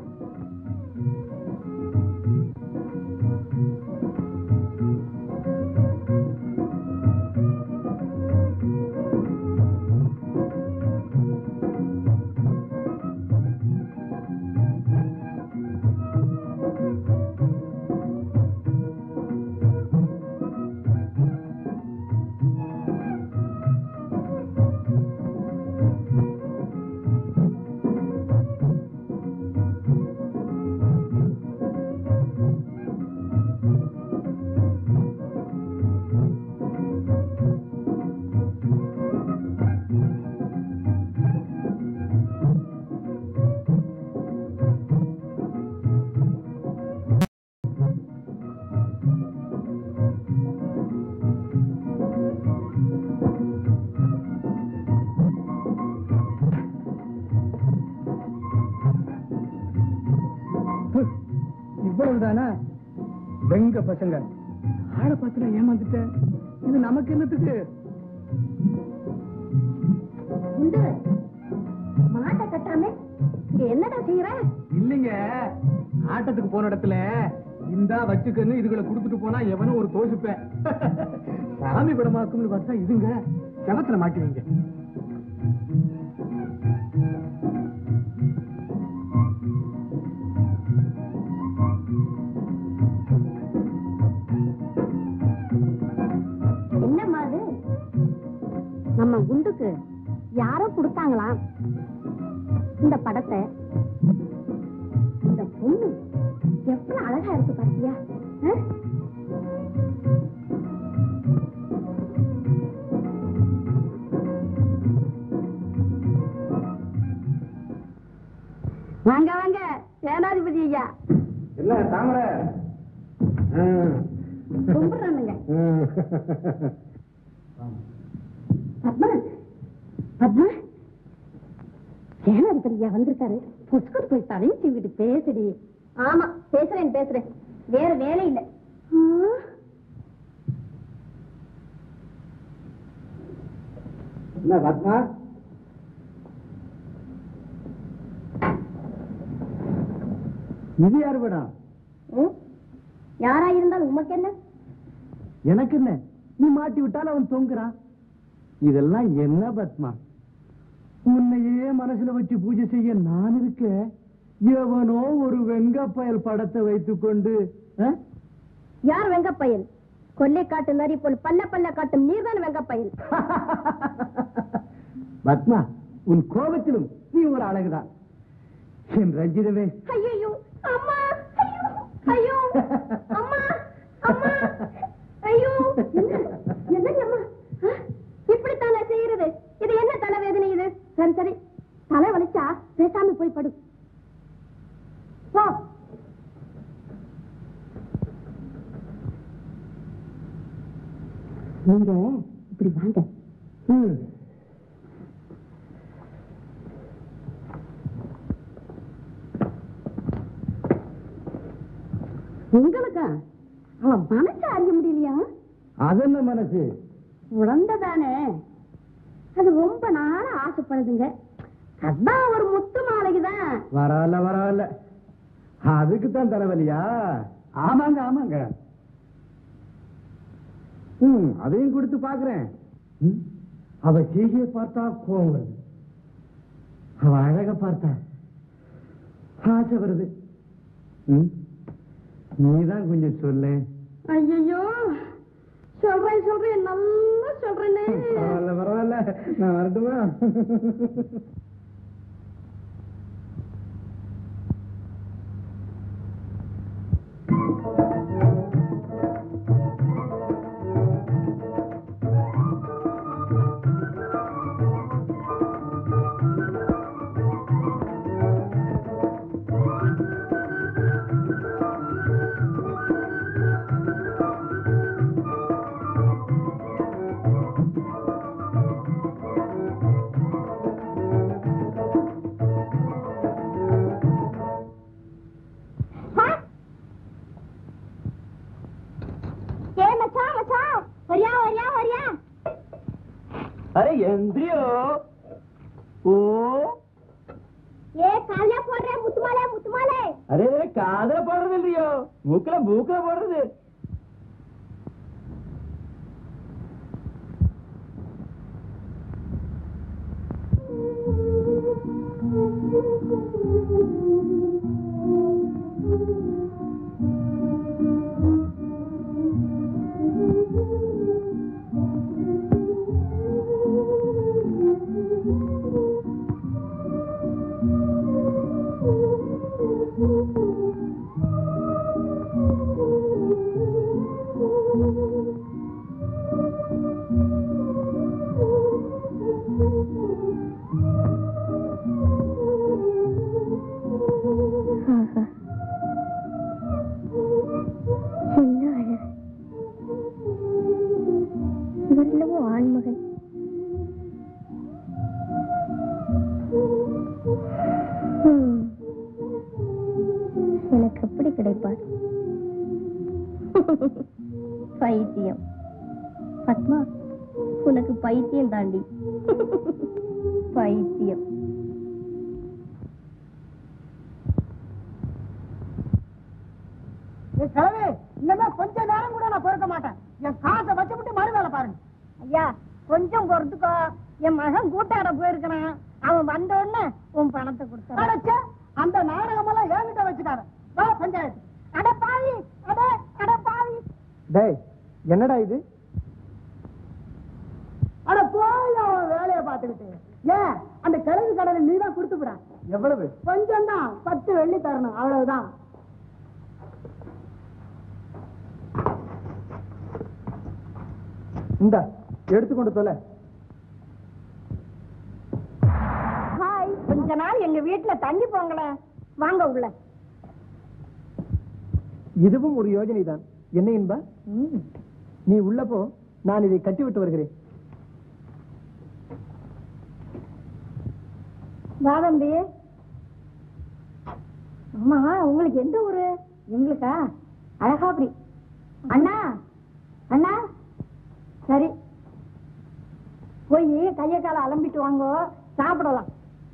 இவ்வளவுதானா வெங்க பசங்க ஆளை பார்த்துல ஏமாந்துட்டேன் இது நமக்கு என்னத்துக்கு உண்டு மாட்டை கட்டாம இங்க என்னடா செய்யற இல்லைங்க ஆட்டத்துக்கு போன இடத்துல இந்தா வச்சுக்கன்னு இதுகளை கொடுத்துட்டு போனா எவனும் ஒரு தோசுப்பேன் சாமி படமாக்கும்னு பார்த்தா இதுங்க செவத்துல மாட்டுவீங்க என்னம்மா அது நம்ம குண்டுக்கு யார் கொடுத்தாங்களாம் இந்த படத்தை இந்த பொண்ணு எவ்வளவு அழகா இருக்கு பாத்தியா ஆ? வாங்க வாங்க சேனாதிபதி ஐயா என்ன தாமரை கும்பிடுறானுங்க பத்மா பத்மா சேனாதிபதி ஐயா வந்திருக்காரு புஷ்கர் போய் தலையும் சீவிட்டு பேசுடி ஆமா பேசுறேன் பேசுறேன் வேற வேலை இல்ல என்ன பத்மா இது யாரு படம் யாரா இருந்தாலும் உமக்கு என்ன எனக்கு என்ன நீ மாட்டி விட்டால் அவன் தொங்குறான் இதெல்லாம் என்ன பத்மா உன்னையே மனசுல வச்சு பூஜை செய்ய நான் இருக்க எவனோ ஒரு வெங்கப்பயல் படத்தை வைத்துக்கொண்டு ஆ? யார் வெங்கப்பயல் கொல்லை காட்டு நரி போல் பல்ல பல்ல காட்டும் நீர்தான் வெங்கப்பயல் பத்மா உன் கோபத்திலும் நீ ஒரு அழகுதான் என் ரஞ்சிதமே ஐயோ அம்மா ஐயோ ஐயோ அம்மா அம்மா ஐயோ என்ன என்னங்க அம்மா ஆ? இப்படித்தானே செய்யறது இது என்ன தலைவேதனை இது சரி சரி தலை வலிச்சா பேசாம போய் படு போ நீங்க இப்படி வாங்க ம். உங்களுக்கா அவன் மனசு அறிய முடியலையா அதென்ன மனசு உழந்ததானே அது ரொம்ப நாளா ஆசைப்படுதுங்க அதான் ஒரு முத்து மாலைக்குதான் வரல வரல அதுக்கு தான் தலைவலியா ஆமாங்க ஆமாங்க ம் அதையும் கொடுத்து பாக்குறேன் ம், அவ செய்தியை பார்த்தா கோவம் வருது அவ அழக பார்த்தா ஆசை வருது ம், நீதான் கொஞ்சம் சொல்லு ஐயோ சொல்றேன் சொல்றேன் நல்லா சொல்றேனே பரவாயில்ல பரவாயில்ல நான் வரட்டுமா ஏ மச்சான் மச்சான் வரியா வரியா வரியா அரே எந்திரியோ ஓ ஏ காலையா போடுறேன் முத்துமாலே முத்துமாலே அரே காதல போடுறது இல்லையோ மூக்கல மூக்கல போடுறது என்ன அழகு இவரில்லவோ ஆண்மகன் ஹம். எனக்கு எப்படி கிடைப்பார் பைத்தியம் பத்மா உனக்கு பைத்தியம் தாண்டி பைத்தியம் கிழவி இனிமே கொஞ்ச நேரம் கூட நான் பொறுக்க மாட்டேன் என் காசை வச்சுவிட்டு மறு வேலை பாருங்க ஐயா கொஞ்சம் பொறுத்துக்கோ என் மகன் கூட்டாட போயிருக்கிறான் அவன் வந்த உடனே உன் பணத்தை கொடுத்தான் அடச்சே, அந்த நாடகம் எல்லாம் என்கிட்ட வச்சுட்டாரு வா பஞ்சாயத்து அட பாவி அட அட பாவி டேய் என்னடா இது அட போய் அவன் வேலையை பார்த்துக்கிட்டு ஏன் அந்த கிழவி கடனை நீ தான் கொடுத்து விட எவ்வளவு கொஞ்சம் தான் பத்து வெள்ளி தரணும் அவ்வளவுதான் இந்த எடுத்துக்கொண்டு தொலை ஹாய் கொஞ்ச நாள் எங்க வீட்டுல தங்கி போங்களேன் வாங்க உள்ள இதுவும் ஒரு யோஜனை தான் என்ன என்பா நீ உள்ள போ நான் இதை கட்டி விட்டு வருகிறேன் வா தம்பி அம்மா உங்களுக்கு எந்த ஊரு எங்களுக்கா அழகாபுரி அண்ணா அண்ணா சரி போய் கைய கால அலம்பிட்டு வாங்கோ சாப்பிடலாம்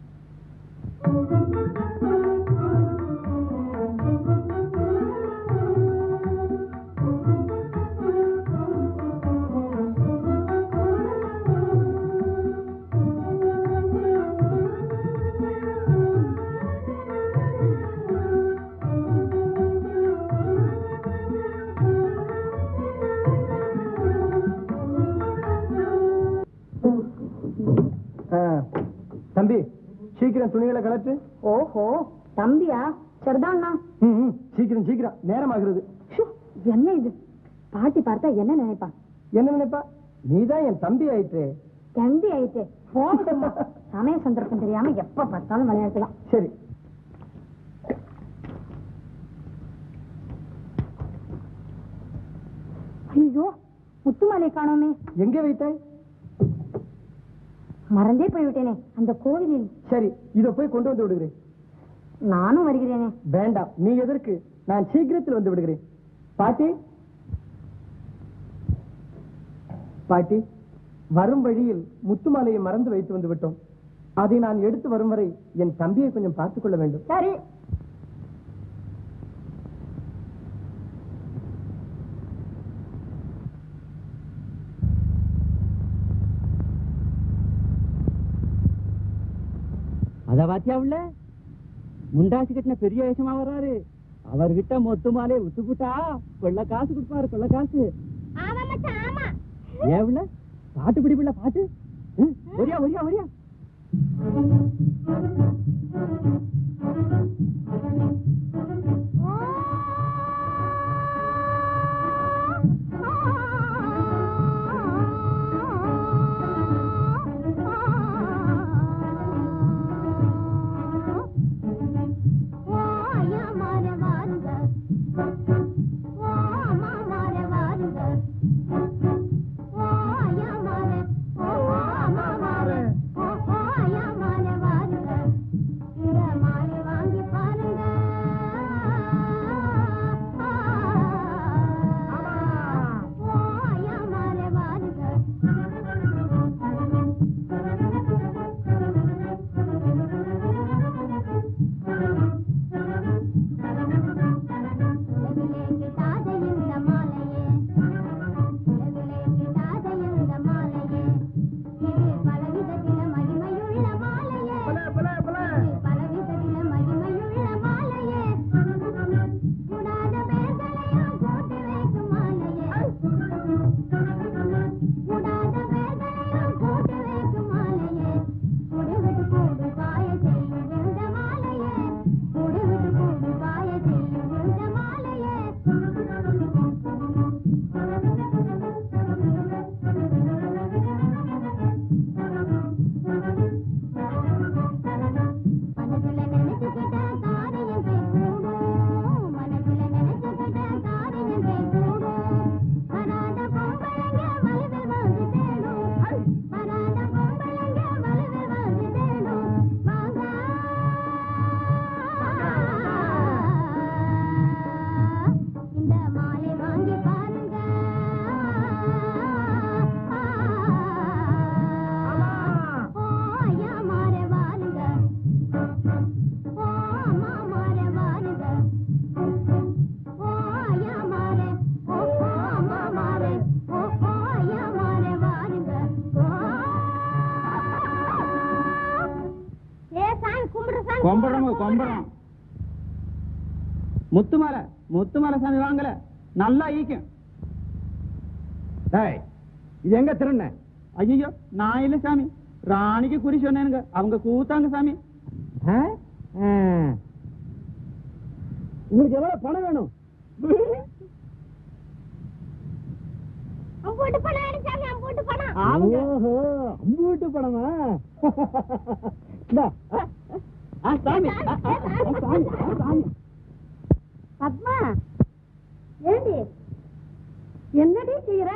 ஆ, தம்பி சீக்கிரம் துணிகளை கலட்டு ஓஹோ தம்பியா சரிதான்ண்ணா ம், ம், சீக்கிரம் சீக்கிரம் நேரம் ஆகுறது ஷு, என்ன இது பாட்டி பார்த்தா என்ன நினைப்பா என்ன நினைப்பா நீதான் என் தம்பி ஆயிற்று தம்பி ஆயிட்டு போங்க சும்மா. சமய சந்தர்ப்பம் தெரியாம எப்ப பார்த்தாலும் விளையாட்டுதான் சரி ஐயோ முத்துமாலை காணோமே எங்கே வைத்தாய் மறந்தே போய்விட்டேனே அந்த கோவிலில் சரி இதோ போய் கொண்டு வந்து விடுகிறேன் நானும் வருகிறேனே வேண்டாம் நீ எதற்கு நான் சீக்கிரத்தில் வந்து விடுகிறேன் பாட்டி பாட்டி வரும் வழியில் முத்துமாலையை மறந்து வைத்து வந்து விட்டோம் அதை நான் எடுத்து வரும் வரை என் தம்பியை கொஞ்சம் பார்த்துக் கொள்ள வேண்டும் சரி அத பாத்தியா உள்ள முண்டாசி கட்டின பெரிய வேஷமா வர்றாரு அவர்கிட்ட மொத்து மாலையை உத்துப்புட்டா கொள்ள காசு கொடுப்பாரு கொள்ள காசு ஏன் உள்ள பாட்டு பிடி பிள்ளை பாட்டு ம், ஒரியா ஒரியா ஒரியா கொம்படணும் கொம்படம் முத்துமாலை முத்துமாலை சாமி வாங்கல நல்லா ஈக்கும் டேய் இது எங்க திருண்ண ஐயோ நான் இல்ல சாமி ராணிக்கு குறி சொன்னேனுங்க அவங்க கூத்தாங்க சாமி உங்களுக்கு எவ்வளவு பணம் வேணும் அம்போட்டு பணம் வேணும் சாமி அம்போட்டு பணம் ஓஹோ அம்பூட்டு பணமா இந்தா. ஆ, சாமி ஆ, ஆ, ஆ, சாமி ஆ, சாமி பத்மா ஏண்டி என்னடி செய்யற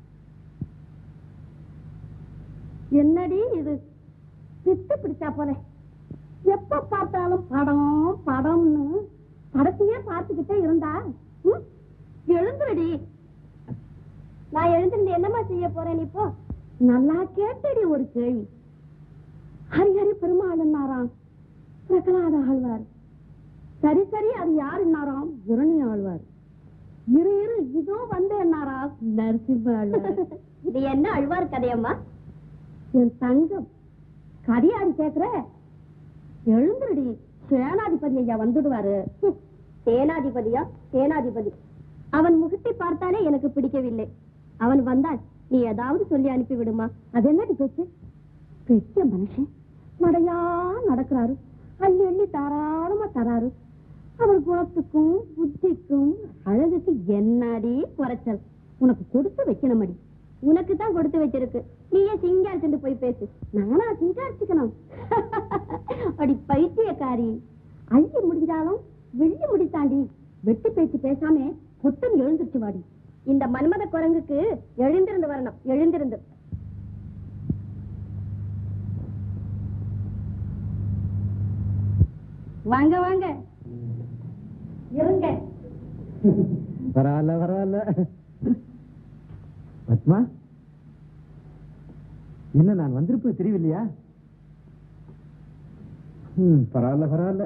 என்னடி இது பித்து பிடிச்சா போல எப்ப பார்த்தாலும் படம் படம்னு படத்தையே பார்த்துக்கிட்டே இருந்தா ம்? எழுந்துடி நான் எழுந்திருந்து என்னம்மா செய்ய போறேன் இப்போ நல்லா கேட்டடி ஒரு கேள்வி ஹரிஹரி பெருமாள்னாராம் பிரகலாத ஆழ்வார் சரி சரி அது யாருன்னாராம் இரணி ஆழ்வார் இரு இரு இதோ வந்தேன்னாரா நரசிம்ம ஆழ்வார் இது என்ன ஆழ்வார் கதையம்மா என் தங்கம் கதையாடி கேக்குற எழுந்துருடி சேனாதிபதி ஐயா வந்துடுவாரு ஹம், சேனாதிபதியா சேனாதிபதி அவன் முகத்தை பார்த்தாலே எனக்கு பிடிக்கவில்லை அவன் வந்தால் நீ ஏதாவது சொல்லி அனுப்பி விடுமா அது என்னடி பேச்சு பெரிய மனுஷன் நடையா நடக்கிறாரு அள்ளி அள்ளி தாராளமா தராரு அவர் குணத்துக்கும் புத்திக்கும் அழகுக்கு என்னடி குறைச்சல் உனக்கு கொடுத்து வைக்கணுமடி உனக்கு தான் கொடுத்து வச்சிருக்கு நீயே சிங்காரிச்சுட்டு போய் பேசு நானா சிங்காரிச்சுக்கணும் அடி பைத்தியக்காரி அள்ளி முடிஞ்சாலும் வெள்ளி முடித்தாண்டி வெட்டி பேச்சு பேசாம பொட்டுன்னு எழுந்துருச்சு வாடி இந்த மன்மத குரங்குக்கு எழுந்திருந்து வரணும் எழுந்திருந்து வாங்க வாங்க இருங்க பரவாயில்ல பரவாயில்ல பத்மா என்ன நான் வந்திருப்பது தெரியவில்லையா ம் பரவாயில்ல பரவாயில்ல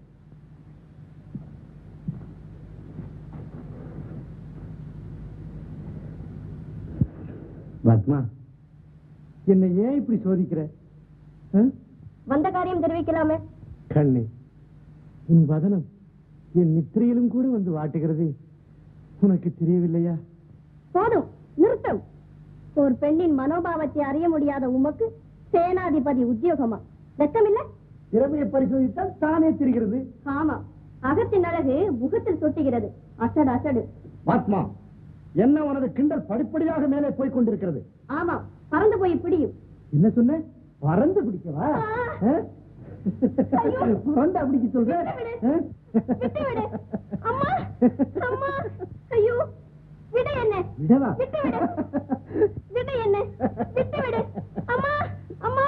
பத்மா என்னை ஏன் இப்படி சோதிக்கிற ஆ? வந்த காரியம் தெரிவிக்கலாமே கண்ணே உன் வதனம் என் நித்திரையிலும் கூட வந்து வாட்டுகிறது உனக்கு தெரியவில்லையா போதும் நிறுத்தம் ஒரு பெண்ணின் மனோபாவத்தை அறிய முடியாத உமக்கு சேனாதிபதி உத்தியோகமா வெக்கமில்ல திறமையை பரிசோதித்தால் தானே தெரிகிறது ஆமா அகத்தின் அழகு முகத்தில் சொட்டுகிறது அசடு அசடு ஆத்மா என்ன உனது கிண்டல் படிப்படியாக மேலே போய் கொண்டிருக்கிறது ஆமா பறந்து போய் பிடியும் என்ன சொன்ன பறந்து பிடிக்கவா ஆ. ஆ? ஐயோ. பறந்து பிடிக்க சொல்ற விட்டு விடு. ஆ? விட்டு விடு அம்மா அம்மா ஐயோ விடு என்ன விடவா விட்டு விடு விடு என்ன விட்டு விடு அம்மா அம்மா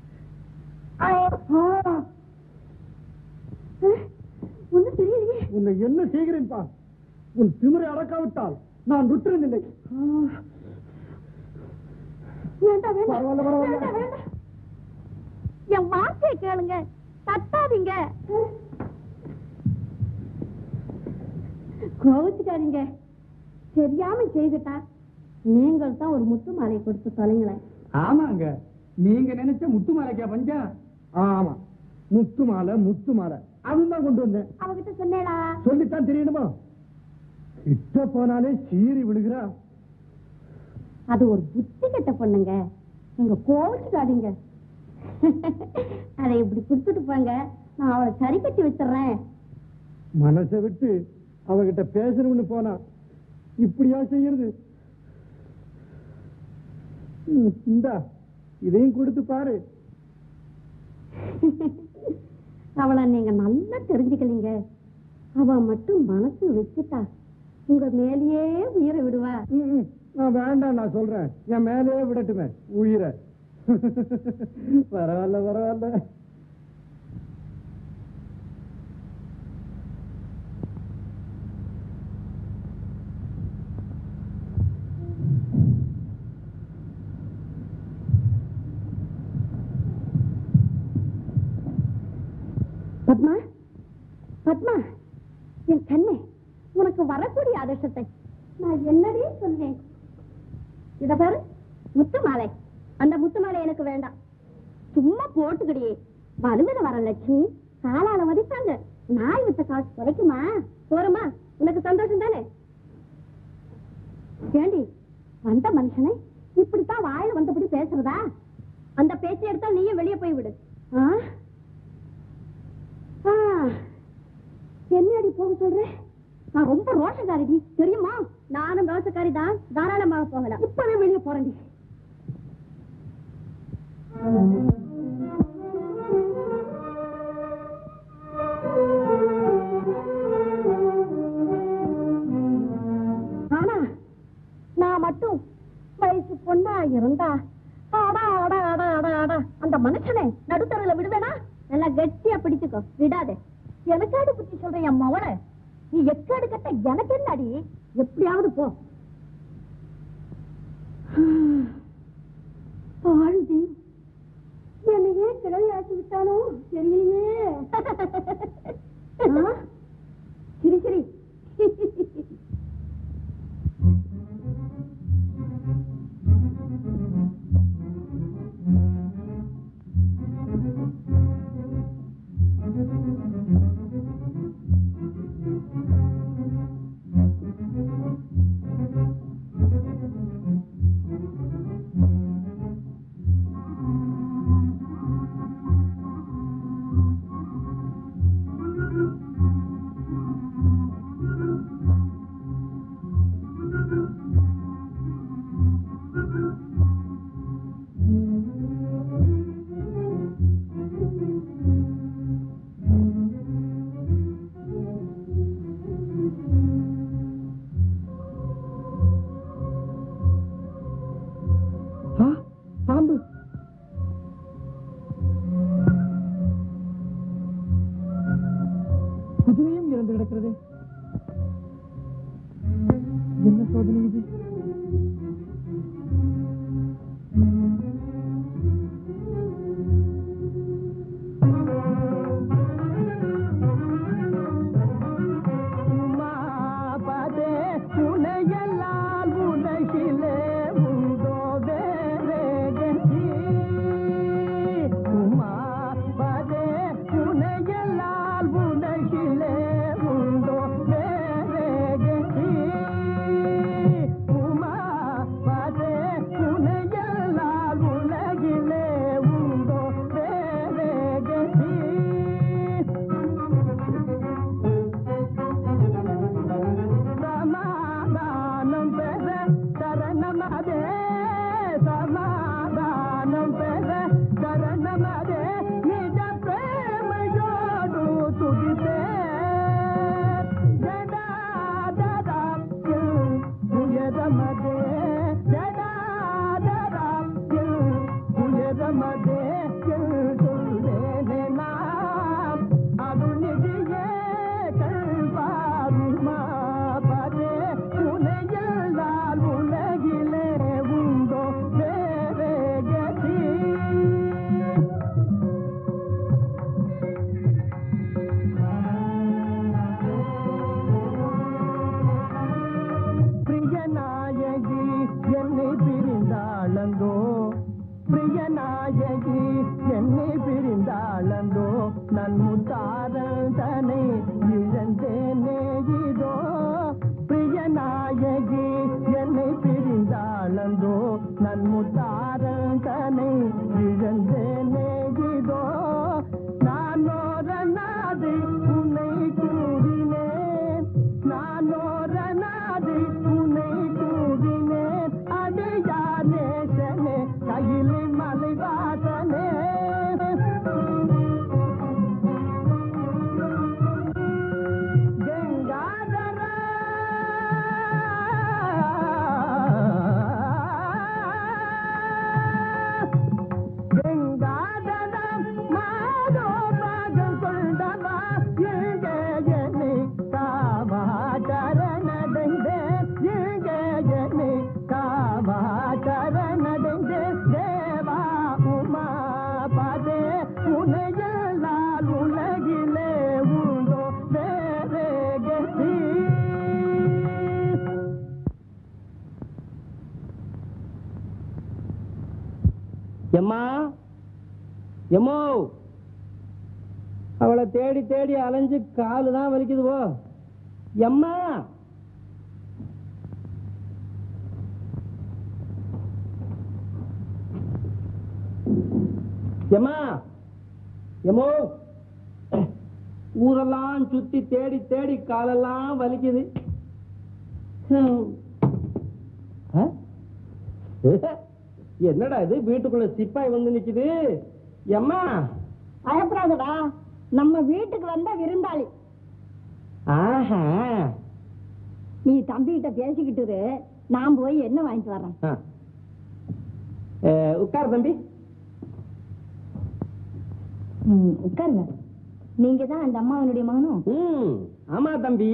ஒண்ணும் தெரியலையே உன்னை என்ன செய்கிறேன் பா உன் திமிரை அடக்காவிட்டால் நான் விட்டுறேன் இல்லை வேண்டாம் வேண்டாம் பரவாயில்ல, பரவாயில்ல. வேண்டாம் வேண்டாம் என் வார்த்தையை கேளுங்க தட்டாதீங்க கோவிச்சுக்காதீங்க தெரியாம செய்துட்டா நீங்கள் தான் ஒரு முத்து மாலை கொடுத்து தொலைங்களேன் ஆமாங்க நீங்க நினைச்ச முத்து மாலைக்கா பஞ்சா ஆமா முத்து மாலை முத்து மாலை அதுதான் கொண்டு வந்தேன் அவகிட்ட சொன்னேடா சொல்லித்தான் தெரியணுமா கிட்ட போனாலே சீறி விழுகிறா அது ஒரு புத்தி கெட்ட பொண்ணுங்க நீங்க கோவிச்சுக்காதீங்க அதை இப்படி கொடுத்துட்டு போங்க நான் அவளை சரி கட்டி வச்சிடுறேன் மனசை விட்டு அவகிட்ட பேசணும்னு போனா இப்படியா செய்யறது ம், இந்தா இதையும் கொடுத்து பாரு அவளை நீங்க நல்லா தெரிஞ்சுக்கலீங்க அவ மட்டும் மனசு வச்சுட்டா உங்க மேலேயே உயிரை விடுவா ம், ம், நான் வேண்டாம் நான் சொல்றேன் என் மேலே விடட்டுமே உயிரை பரவாயில்ல பரவாயில்ல பத்மா பத்மா என் கண்ணே உனக்கு வரக்கூடிய அதிர்ஷ்டத்தை நான் என்னடி சொன்னேன் இத பாரு முத்து மாலை அந்த முத்து மாலை எனக்கு வேண்டாம் சும்மா போட்டுக்கிடியே வலுவில வர லட்சுமி காலால வதிப்பாங்க நாய் விட்ட காசு குறைக்குமா போருமா உனக்கு சந்தோஷம் தானே ஏண்டி வந்த மனுஷனை இப்படித்தான் வாயில வந்தபடி பேசுறதா அந்த பேச்சை எடுத்தால் நீயும் வெளியே போய் விடு ஆ? ஆ. என்னடி போக சொல்ற நான் ரொம்ப ரோஷக்காரிடி தெரியுமா நானும் ரோஷக்காரி தான் தாராளமாக போகலாம் இப்பவே வெளியே போறேன்டி ஆனா நான் மட்டும் வயசு பொண்ணா இருந்தா அடா அடா அடா அடா அடா அந்த மனுஷனை நடுத்தருல விடுவேனா நல்லா கெட்டியா பிடிச்சுக்கோ விடாதே எனக்காடு புத்தி சொல்றேன் என் மவள நீ எக்காடு கட்ட எனக்கு என்னடி எப்படியாவது போ ஆழுதி என்னையே கிழவி ஆக்கி விட்டானோ தெரியலையே ஆ? சரி சரி ஆ, பாம்பு குதிரையும் இறந்து கிடக்கிறது என்ன சோதனை இது உமாபதே துணையல்லால் உலகிலே உண்டோ வேறே கதி உமாபதே துணையல்லால் உலகிலே உண்டோ வேறே கதி உமாபதே துணையல்லால் உலகிலே உண்டோ வேறே கதி சமாதானம் பெற சரணமதே சமாதானம் பெற சரணமதே நிஜ பிரேமையோடு துடித்தே ஜடாதராப்தில் உயரமதே ஜடாதராப்தில் உயரமதே சொல்லேனே நாம் அருள்நிதியே கல்வாருமா பதே துணையல்லால் உலகிலே உண்டோ வேறே கதி பிரியநாயகி என்னை பிரிந்தாளந்தோ பிரியநாயகி என்னை பிரிந்தாளந்தோ நன்முத்தாரல் தனை இழந்தேனே இதோ பிரியநாயகி என்னை பிரிந்தாளந்தோ நன்முத்தாரல் தனை இழந்தேனே இதோ நானோரநாதை உன்னை கூறினேன் நானோரநாதை உன்னை கூறினேன் அடியார் நேசனே கையிலே மலைவாசனே கங்காதரா கங்காதரம் மாதோ பாகம் கொண்டவா இங்கே என்னை காவா சரணடைந்தே இங்கே என்னை காவா சரணடைந்தே தேவா உமா பதே உனையல்லால் உலகிலே உண்டோ வேறே கதி எம்மா எம்மோ அவளை தேடி தேடி அலைஞ்சு காலு தான் வலிக்குது போ எம்மா ஏமா எமோ ஊரெல்லாம் சுத்தி தேடி தேடி காலெல்லாம் வலிக்குது ஹம். ஆ? என்னடா இது வீட்டுக்குள்ள சிப்பாய் வந்து நிக்குது எம்மா பயப்படாதடா நம்ம வீட்டுக்கு வந்த விருந்தாளி ஆஹா நீ தம்பிகிட்ட பேசிக்கிட்டு இரு, நான் போய் என்ன வாங்கிட்டு வர்றேன் ஆ. அஹ், உட்கார் தம்பி ம், உட்காருங்க நீங்க தான் அந்த அம்மாவனுடைய மகனும் ம் ஆமா தம்பி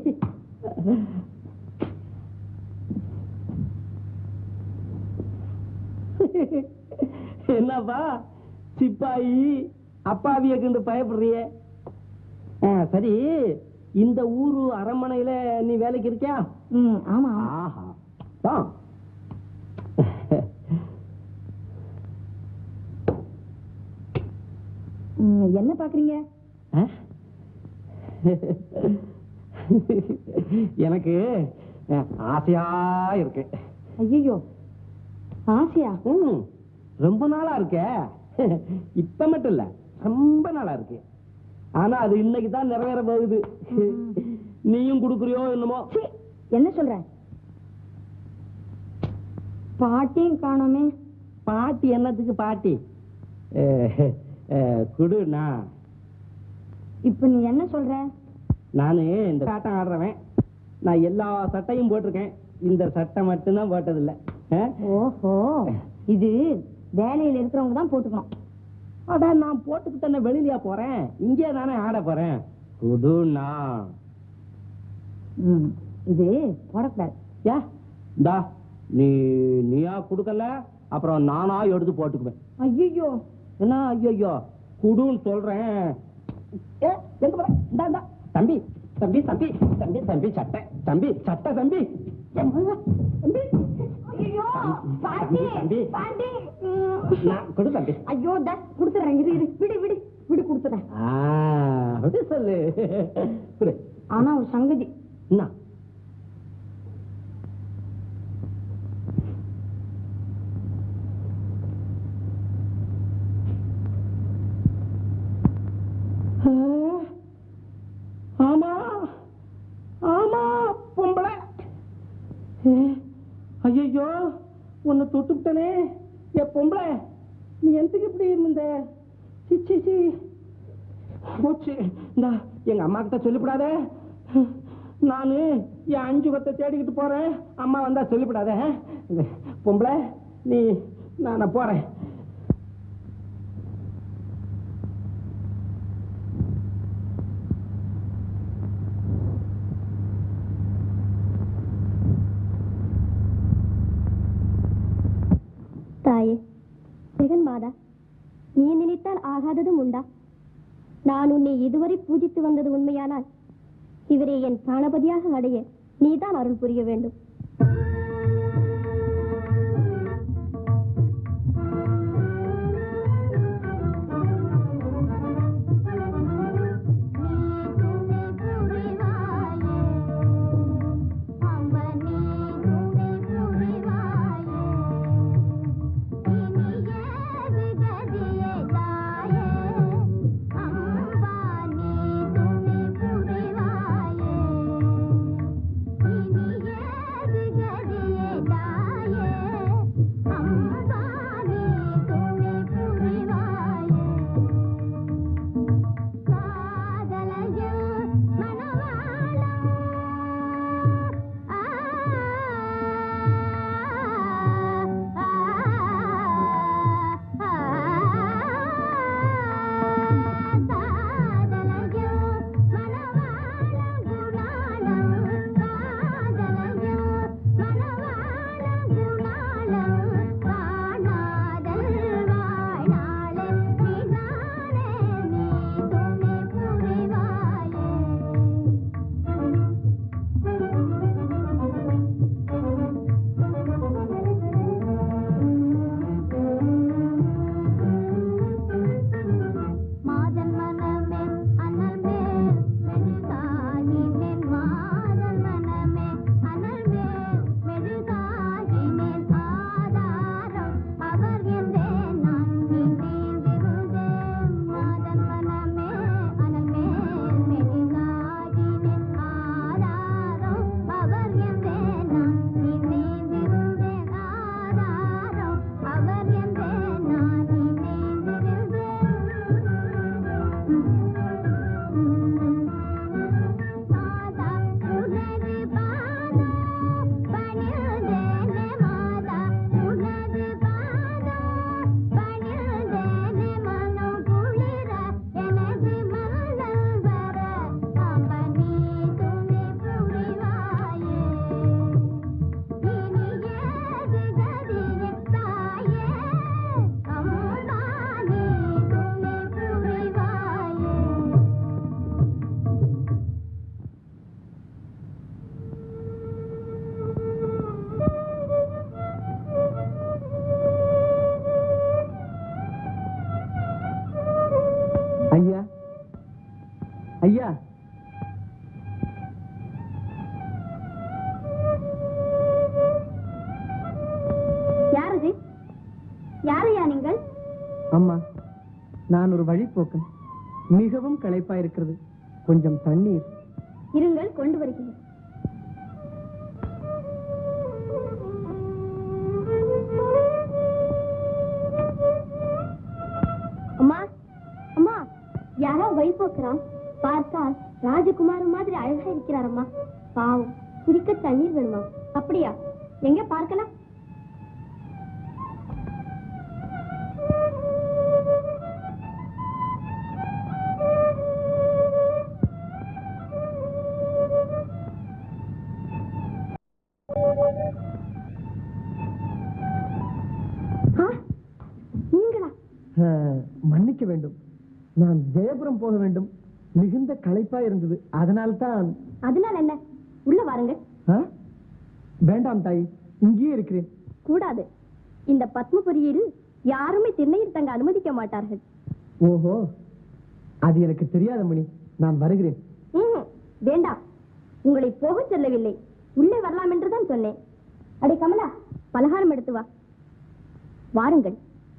என்னப்பா சிப்பாயி அப்பாவிய கண்டு பயப்படுறிய ஆ, சரி இந்த ஊரு அரண்மனையில நீ வேலைக்கு இருக்கியா ம் ஆமா ஆமா. ஆஹா தான் ம், என்ன பாக்குறீங்க ஆ? எனக்கு அஹ், ஆசையா இருக்கு ஐயோ ஆசையா ம், ரொம்ப நாளா இருக்க இப்ப மட்டும் இல்ல ரொம்ப நாளா இருக்கு ஆனா அது இன்னைக்கு தான் நிறைவேற போகுது நீயும் குடுக்குறியோ என்னமோ சீ, என்ன சொல்ற பாட்டியும் காணோமே பாட்டி என்னத்துக்கு பாட்டி அஹ், அஹ், குடுண்ணா இப்ப நீ என்ன சொல்ற நானு இந்த ஆட்டம் ஆடுறவன் நான் எல்லா சட்டையும் போட்டிருக்கேன் இந்த சட்டை மட்டும்தான் போட்டதில்லை அஹ்? ஓஹோ இது வேலையில இருக்கிறவங்க தான் போட்டுக்கணும் அட நான் போட்டுக்கு தானே வெளியிலயா போறேன் இங்கே தானே ஆட போறேன் குடுண்ணா ம், இது போடக்கூடாது ஏ இந்தா நீ நீயா கொடுக்கல அப்புறம் நானா எடுத்து போட்டுக்குவேன் ஐயோ என்ன ஐயோ குடுன்னு சொல்றேன் ஏ எங்க போற இந்தா இந்தா தம்பி தம்பி தம்பி தம்பி தம்பி சட்டை தம்பி சட்டை தம்பி எம்மா, தம்பி ஐயோ பாட்டி, தம்பி. பாட்டி நான் கொடு தம்பி ஐயோ த குடுத்துறேன் இரு இரு விடு விடு விடு குடுத்துறேன் ஆ, அப்படி சொல்லு குடு ஆனா ஒரு சங்கதி என்ன ஆமா ஆமா பொம்பளை ஐயோ உன்னை தொட்டுவிட்டனே ஏ பொம்பளை நீ எந்தக்கு இப்படி இந்த சி சி சி போச்சு இந்த எங்க அம்மா கிட்ட சொல்லிவிடாத நானு என் அஞ்சு பத்தை தேடிக்கிட்டு போறேன் அம்மா வந்தா சொல்லிவிடாத இந்த பொம்பளை நீ நான் நான் போறேன் தாயே ஜெகன் மாதா நீ நினைத்தால் ஆகாததும் உண்டா நான் உன்னை இதுவரை பூஜித்து வந்தது உண்மையானால் இவரை என் பிராணபதியாக அடைய நீதான் அருள் புரிய வேண்டும் அம்பானே துணை புரிவாயே ஐயா யார் அது யாரையா நீங்கள் அம்மா நான் ஒரு வழிப்போக்கன் மிகவும் களைப்பா இருக்கிறது கொஞ்சம் தண்ணீர் இருங்கள் கொண்டு வருகிறேன் அம்மா அம்மா யாரோ வழிபோக்குறான் பார்த்தால் ராஜகுமார் மாதிரி அழகா இருக்கிறார் அம்மா பாவம் குடிக்க தண்ணீர் வேணுமா அப்படியா எங்க பார்க்கலாம் ஆ, நீங்களா அஹ், மன்னிக்க வேண்டும் நான் ஜெயபுரம் போக வேண்டும் மிகுந்த களைப்பா இருந்தது அதனால்தான் அதனால என்ன உள்ள வாருங்க ஆ? வேண்டாம் தாய் இங்கேயே இருக்கிறேன் கூடாது இந்த பத்மபுரியில் யாருமே திண்ணையில் தங்க அனுமதிக்க மாட்டார்கள் ஓஹோ அது எனக்கு தெரியாத மணி நான் வருகிறேன் ம்ஹும், வேண்டாம் உங்களை போகச் சொல்லவில்லை உள்ளே வரலாம் என்றுதான் சொன்னேன் அடே கமலா பலகாரம் எடுத்து வா வாருங்கள்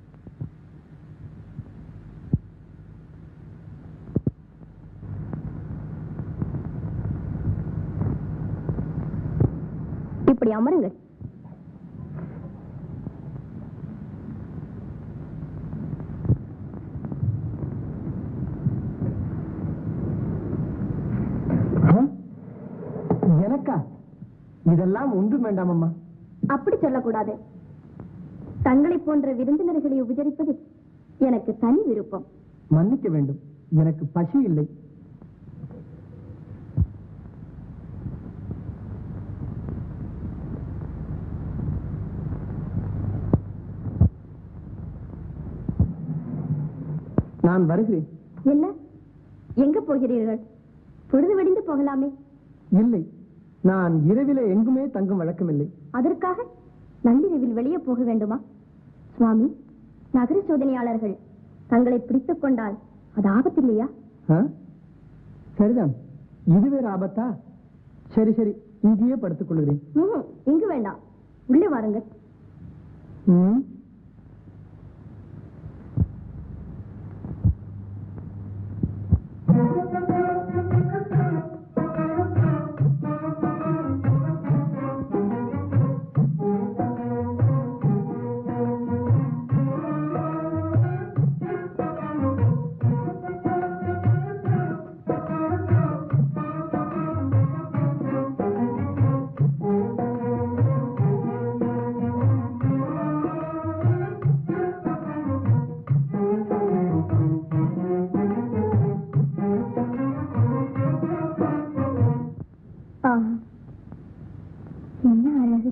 இப்படி அமருங்கள் ஆ? எனக்கா இதெல்லாம் ஒன்றும் வேண்டாம் அம்மா அப்படி சொல்லக்கூடாது தங்களை போன்ற விருந்தினர்களை உபசரிப்பது எனக்கு தனி விருப்பம் மன்னிக்க வேண்டும் எனக்கு பசி இல்லை நான் வருகிறேன் என்ன எங்க போகிறீர்கள் பொழுது வெடிந்து போகலாமே இல்லை நான் இரவில எங்குமே தங்கும் வழக்கமில்லை அதற்காக நள்ளிரவில் வெளியே போக வேண்டுமா சுவாமி நகர சோதனையாளர்கள் தங்களை பிடித்துக் கொண்டால் அது ஆபத்தில்லையா ஆ? சரிதான் இது வேற ஆபத்தா சரி சரி இங்கேயே படுத்துக் கொள்கிறேன் ம்ஹும், இங்கு வேண்டாம் உள்ளே வாருங்கள் ம். ஆஹா. என்ன அழகு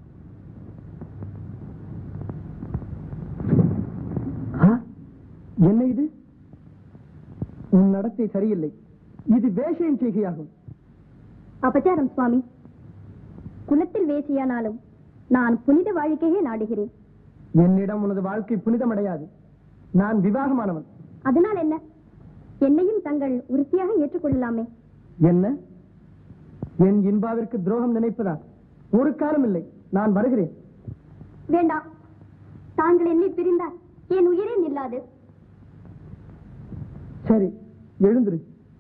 ஆ? என்ன இது உன் நடத்தை சரியில்லை இது வேஷையின் செய்கையாகும் அபச்சாரம் சுவாமி குலத்தில் வேசியானாலும் நான் புனித வாழ்க்கையே நாடுகிறேன் என்னிடம் உனது வாழ்க்கை புனிதமடையாது நான் விவாகமானவன் அதனால் என்ன என்னையும் தங்கள் உறுதியாக ஏற்றுக்கொள்ளலாமே என்ன என் இன்பாவிற்கு துரோகம் நினைப்பதா ஒரு காலம் இல்லை நான் வருகிறேன் வேண்டாம் தாங்கள் என்னை பிரிந்தால் என் உயிரே நில்லாது சரி எழுந்திரு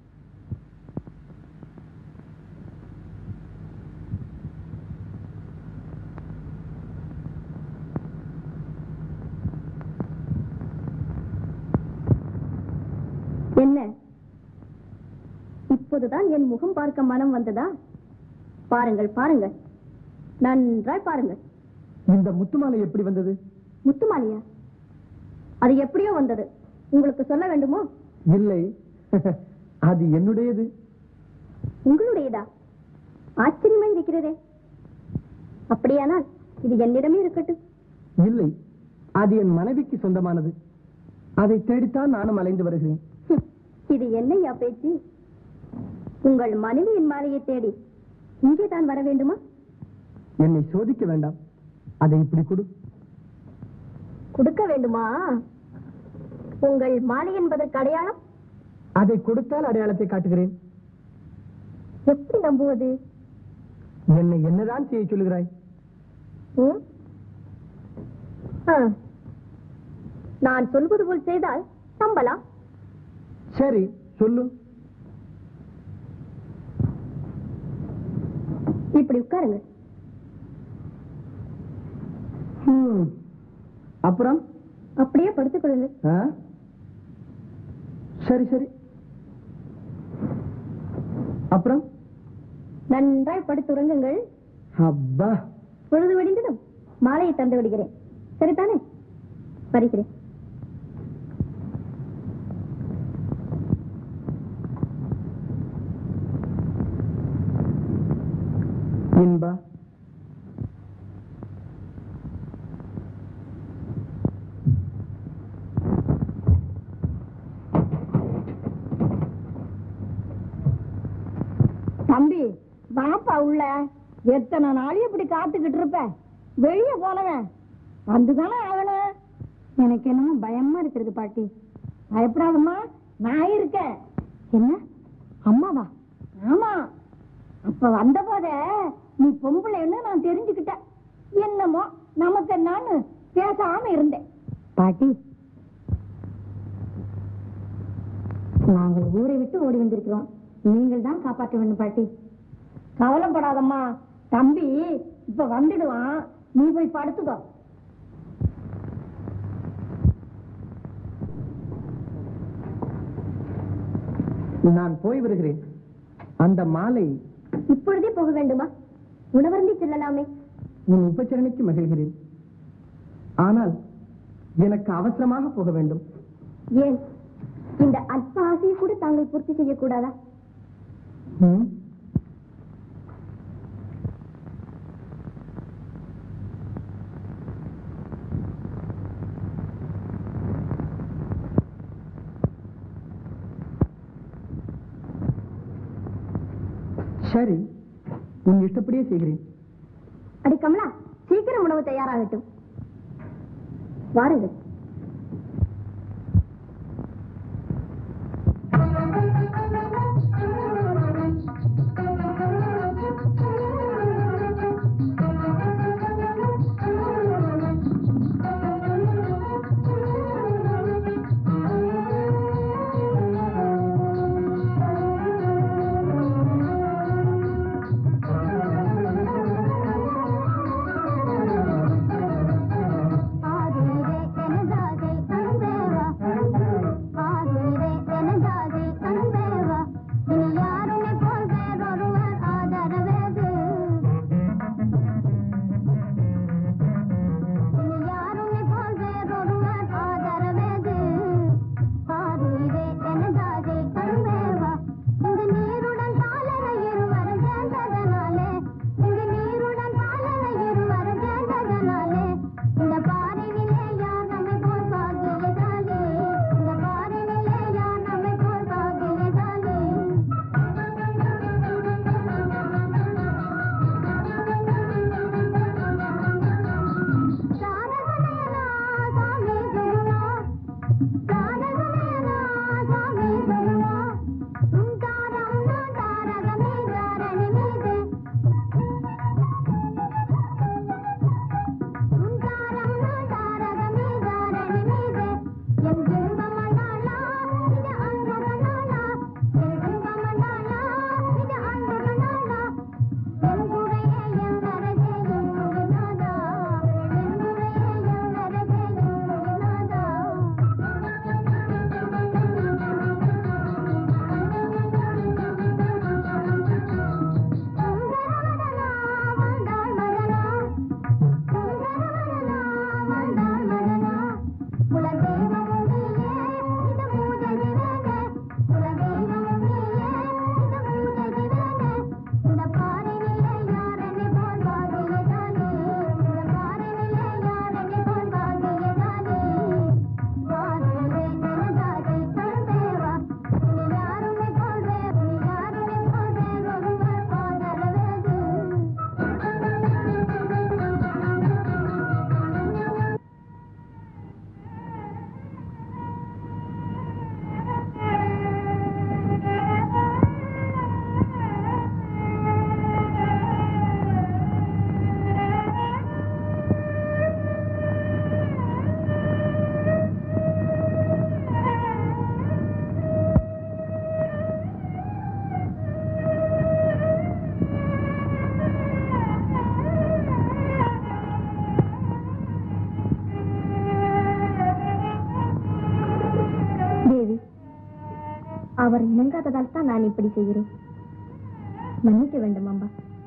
என்ன இப்போதுதான் என் முகம் பார்க்க மனம் வந்ததா பாருங்கள் பாருங்கள் நன்றாய் பாருங்கள் இந்த முத்துமாலை எப்படி வந்தது முத்துமாலியா அது எப்படியோ வந்தது உங்களுக்கு சொல்ல வேண்டுமோ இல்லை அது என்னுடையது உங்களுடையதா ஆச்சரியமா இருக்கிறதே அப்படியானால் இது என்னிடமே இருக்கட்டும் இல்லை அது என் மனைவிக்கு சொந்தமானது அதை தேடித்தான் நானும் அலைந்து வருகிறேன் ஹம், இது என்னையா பேச்சு உங்கள் மனைவியின் மாலையை தேடி இங்கே தான் வர வேண்டுமா என்னை சோதிக்க வேண்டாம் அதை இப்படி கொடு கொடுக்க வேண்டுமா உங்கள் மாலை என்பதற்கு அடையாளம் அதை கொடுத்தால் அடையாளத்தை காட்டுகிறேன் எப்படி நம்புவது என்னை என்னதான் செய்ய சொல்லுகிறாய் ம்? ஆ. நான் சொல்வது போல் செய்தால் நம்பலாம் சரி சொல்லு இப்படி உட்காருங்க ஹம். அப்புறம் அப்படியே படுத்துக் கொள்ளுங்க ஆ? சரி சரி அப்புறம் நன்றாய் படுத்து உறங்குங்கள் அப்பா பொழுது விடிந்ததும் மாலையை தந்து விடுகிறேன் சரிதானே வருகிறேன் இன்பா தம்பி வாப்பா உள்ள எத்தனை நாளையும் இப்படி காத்துக்கிட்டு இருப்ப வெளியே போனவன் வந்துதானே ஆகணும் எனக்கு என்னமோ பயமா இருக்கிறது பாட்டி பயப்படாதம்மா நான் இருக்கேன் என்ன அம்மாவா ஆமா அப்ப வந்த போத நீ பொம்பளைன்னு நான் தெரிஞ்சுக்கிட்டேன் என்னமோ நமக்கு நான் பேசாம இருந்தேன் பாட்டி நாங்கள் ஊரை விட்டு ஓடி வந்திருக்கிறோம் நீங்கள் தான் காப்பாற்ற வேண்டும் பாட்டி கவலைப்படாதம்மா தம்பி இப்ப வந்துடுவான் நீ போய் படுத்துக்கோ நான் போய் வருகிறேன் அந்த மாலை இப்பொழுதே போக வேண்டுமா உணவருந்தி செல்லலாமே உன் உபச்சரணைக்கு மகிழ்கிறேன் ஆனால் எனக்கு அவசரமாக போக வேண்டும் ஏன் இந்த அல்ப ஆசையை கூட தாங்கள் பூர்த்தி செய்யக்கூடாதா ம்? சரி உன் இஷ்டப்படியே செய்கிறேன் அடி கமலா சீக்கிரம் உணவு தயாராகட்டும் வாருங்கள் ஆரூரே எனது அவர் இணங்காததால் தான் நான் இப்படி செய்கிறேன் மன்னிக்க வேண்டும் அம்பா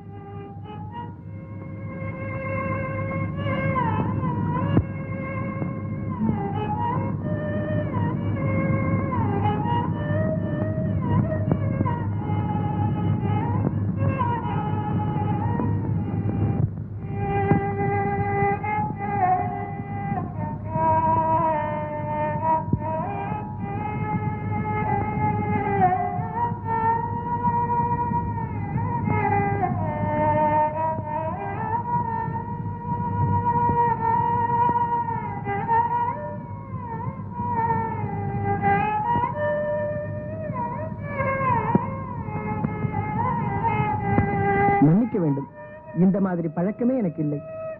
மன்னிக்க வேண்டும் இந்த மாதிரி பழக்கமே எனக்கு இல்லை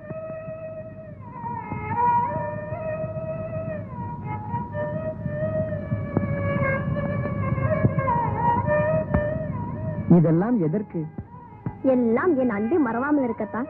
இதெல்லாம் எதற்கு எல்லாம் என் அன்பை மறவாமல் இருக்கத்தான்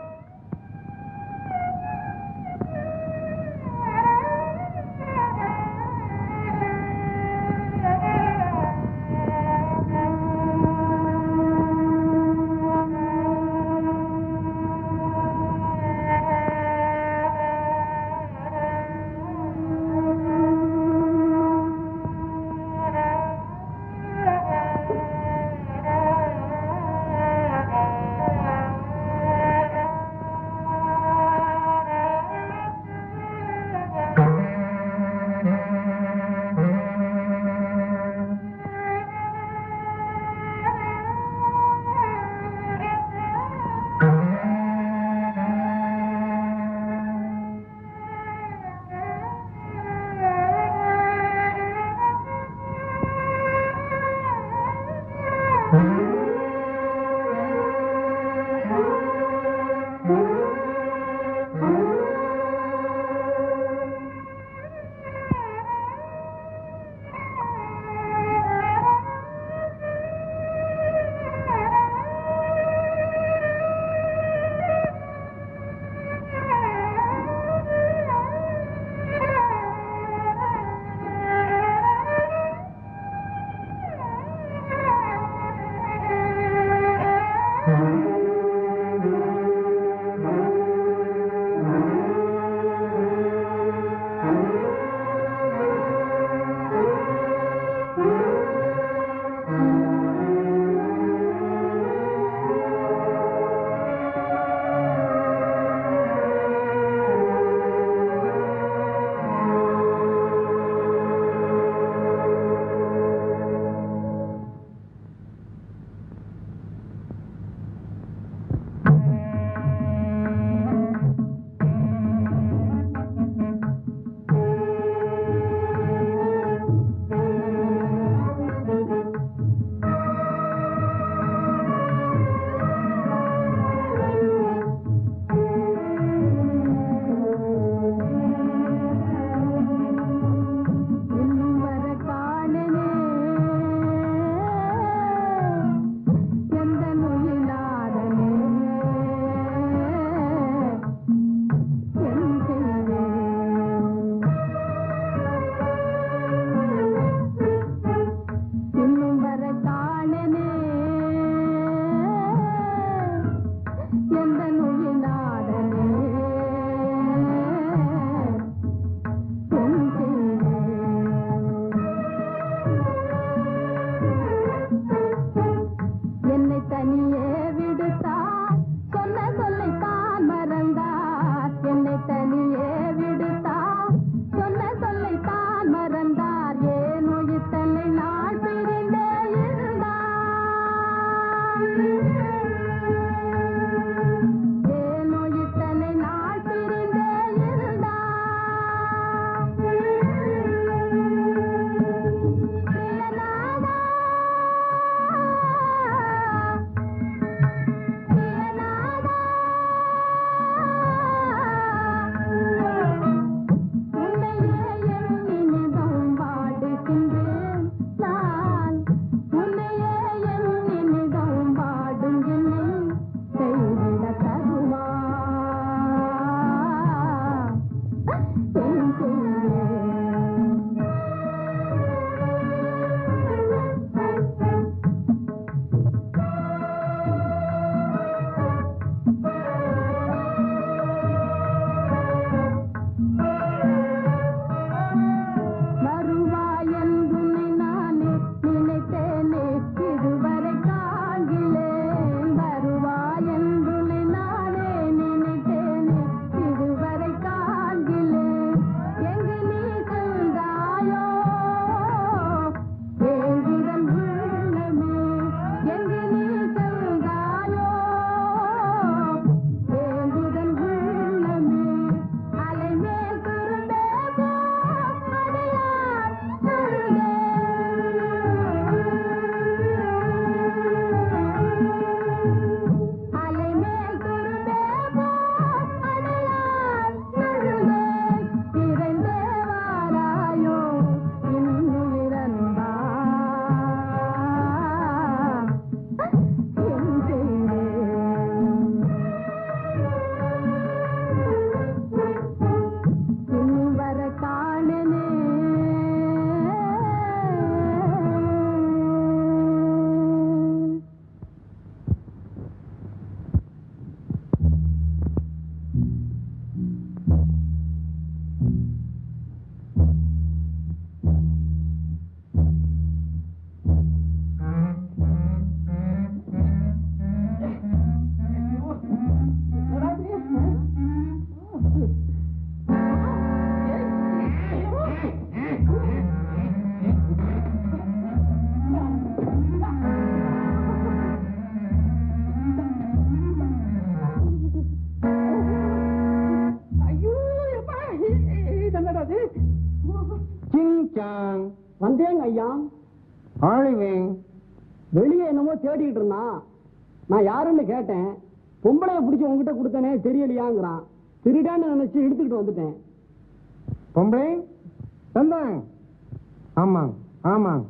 ஆழிவேன் வெளியே என்னமோ தேடிக்கிட்டு இருந்தான் நான் யாருன்னு கேட்டேன் பொம்பளைய பிடிச்சி உங்ககிட்ட கொடுத்தனே தெரியலையாங்கிறான் திருடான்னு நினைச்சு எடுத்துக்கிட்டு வந்துட்டேன் பொம்பளை தந்தாங்க ஆமாங்க ஆமாங்க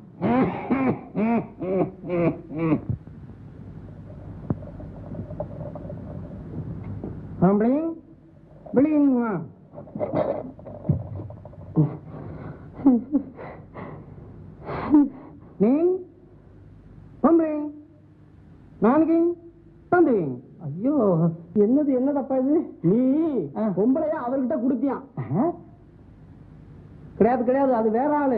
பொம்பளை வெளியே வா நீ பொம்பளை நாளைக்கு தந்தேன் ஐயோ என்னது என்னதப்பா இது நீ பொம்பளைய அவர்கிட்ட கொடுத்தியான் கிடையாது கிடையாது அது வேற ஆளு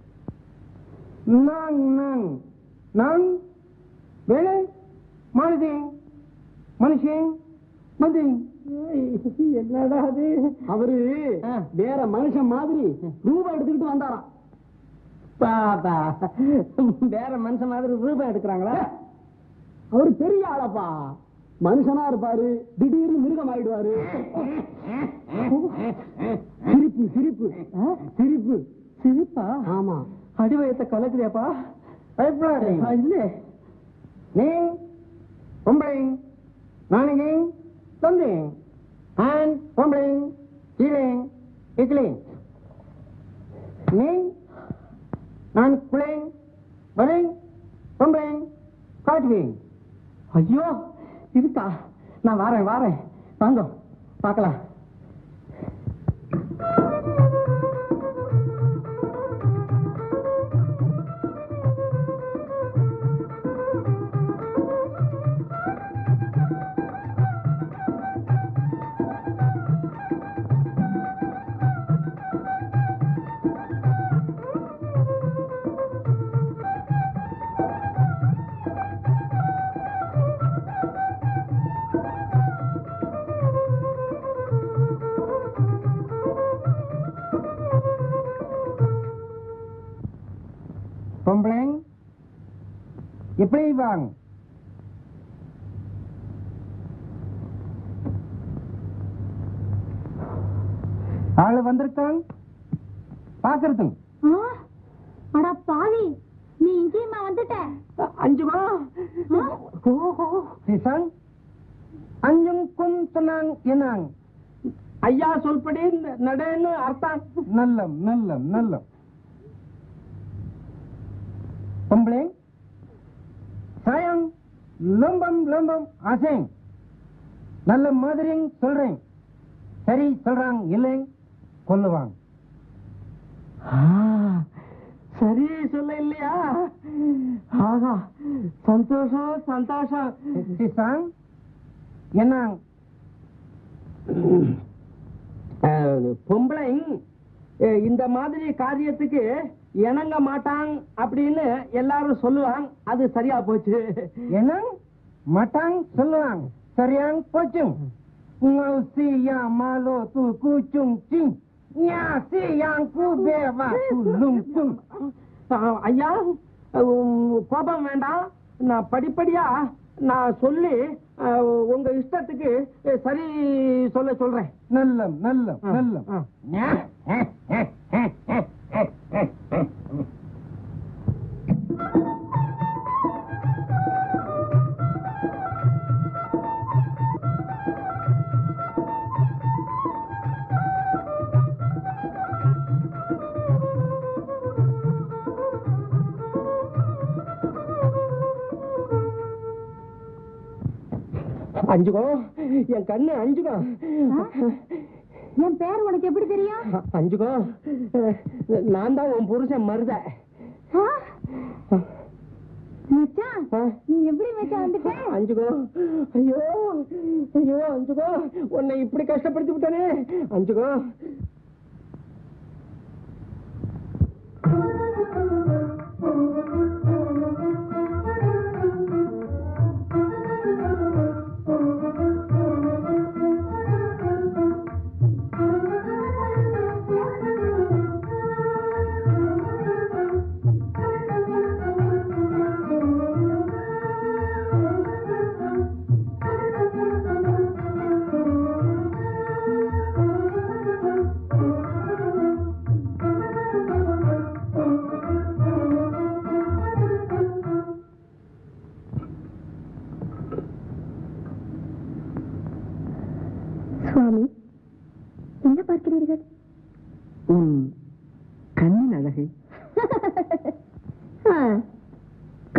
நாங் நாங் நான் வேலை மாறுதேன் மனுஷன் வந்தேன் என்னடா அது அவரு வேற மனுஷன் மாதிரி ரூபாய் எடுத்துக்கிட்டு வந்தாராம் பாப்பா வேற மனுஷன் மாதிரி ரூபாய் எடுக்கிறாங்களா அவரு பெரிய ஆளப்பா மனுஷனா இருப்பாரு திடீர்னு மிருகம் ஆயிடுவாரு சிரிப்பு சிரிப்பு சிரிப்பு சிரிப்பா ஆமா அடிவயத்தை கலக்குறியாப்பா பயப்படாதீங்க இல்ல நீ பொம்பளை நாளைக்கு தந்தேன் ஆன் பொம்பளை கீழே இட்லி நீ நான் குளை வரை பொம்பளை காட்டுவேன் ஐயோ இருக்கா நான் வாரேன் வாரேன் வாங்க பார்க்கலாம் பொம்பளை எப்படி வாங்க ஆளு வந்திருக்காங்க பாக்குறதுங்க அட பாவி நீ இங்கேயுமா வந்துட்ட அஞ்சுமா சீசன் அஞ்சும் கும் சொன்னாங்க என்னங்க ஐயா சொல்படி நடன்னு அர்த்தம் நல்லம் நல்லம் நல்லம் பொம்பளை சாயம் லம்பம் லம்பம் ஆசைங் நல்ல மாதிரி சொல்றேன் சரி சொல்றாங்க இல்லைங்க கொல்லுவாங்க சரி சொல்ல இல்லையா ஆஹா சந்தோஷம் சந்தோஷம் சீசாங் என்னங்க பொம்பளை அஹ், இந்த மாதிரி காரியத்துக்கு இணங்க மாட்டாங்க அப்படின்னு எல்லாரும் சொல்லுவாங்க அது சரியா போச்சு என்னங்க மட்டாங் சொல்லுவாங்க சரியாங்க போச்சும் ngau si ya malo tu ku chung ching nya si yang ku be wa tu lung tung அஹ், ஐயா உம், கோபம் வேண்டாம் நான் படிப்படியா நான் சொல்லி அஹ், உங்க இஷ்டத்துக்கு அஹ், சரி சொல்ல சொல்றேன் நல்லம் நல்லம் ஆ, நல்லம் ஆ. அஞ்சுக்கோ என் கண்ணு அஞ்சுக்கோ என் பேர் உனக்கு எப்படி தெரியும் அஞ்சுக்கோ நான் தான் உன் புருஷன் மருத ஆ? மச்சான் நீ எப்படி மச்சான் வந்துட்ட அஞ்சுக்கோ ஐயோ ஐயோ அஞ்சுக்கோ உன்னை இப்படி கஷ்டப்படுத்தி விட்டானே அஞ்சுக்கோ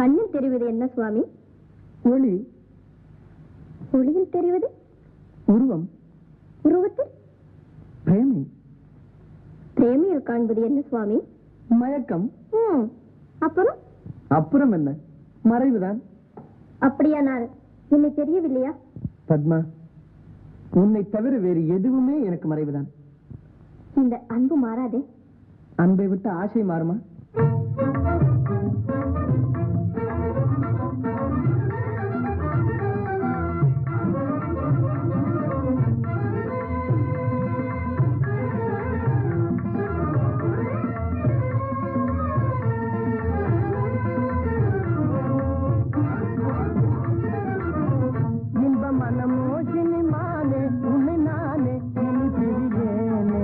கண்ணில் தெரிவது என்ன சுவாமி ஒளி ஒளியில் தெரிவது உருவம் உருவத்தில் பிரேமை பிரேமியில் காண்பது என்ன சுவாமி மயக்கம் ம், அப்புறம் அப்புறம் என்ன மறைவுதான் அப்படியானால் என்னை தெரியவில்லையா பத்மா உன்னை தவிர வேறு எதுவுமே எனக்கு மறைவுதான் இந்த அன்பு மாறாதே அன்பை விட்டு ஆசை மாறுமா இன்ப மனமோகினி மானே உன்னை நானே இனி பிரியேனே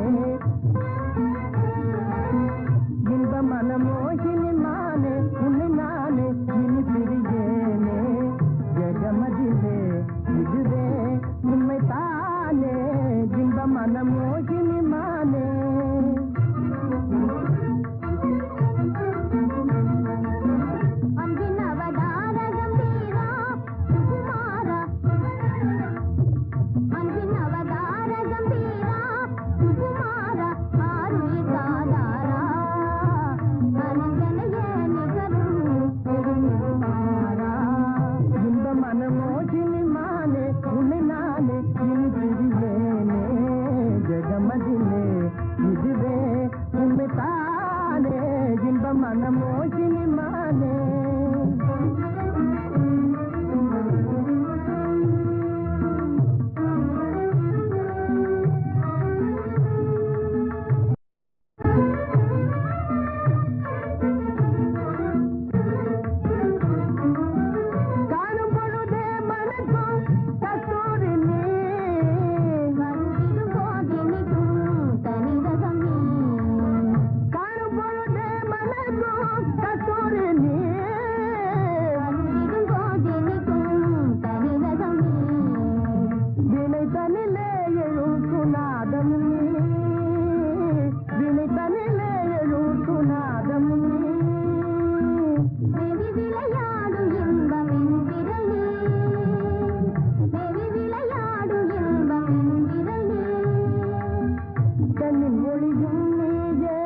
இன்ப மனமோகினி மானே உன்னை நானே இனி பிரியேனே ஜெகமதிலே இதுவே உண்மை தானே இன்ப மனமோகினி மானே அன்பின் அவதார கம்பீரா சுகுமாரா அன்பின் அவதார கம்பீரா சுகுமாரா ஆருயிர் தாதாரா அனந்தனைய நிகரும் பெருமாறா இன்ப மனமோகினி மானே உன்னை நானே இனி பிரியேனே ஜெகமதிலே இதுவே உண்மை தானே இன்ப மனமோகினி மானே காணும் பொழுதே மனக்கும் கஸ்தூரி நீ வருகிடு போதினிக்கும் தனிரகம் நீ காணும் பொழுதே மனக்கும் கஸ்தூரி நீ வருகிடு போதினிக்கும் தனிரகம் நீ வினை தனிலே எழும் சுனாதம் நீ வினை தனிலே எழும் சுனாதம் நீ வெவி விளையாடும் இன்பமின் விரல் நீ வெவி விளையாடும் இன்பமின் விரல் நீ கண்ணின் மொழியும் நீயே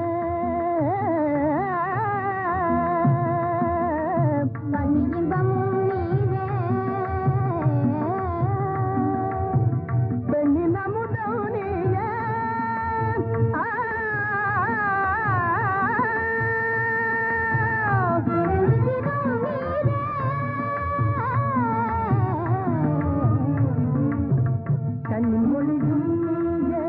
கண்ணி இன்பமும் நீரே பெண்ணின் அமுதம் நீயே ஆ. பிறந்திடும் நீரே கண்ணின் மொழியும் நீயே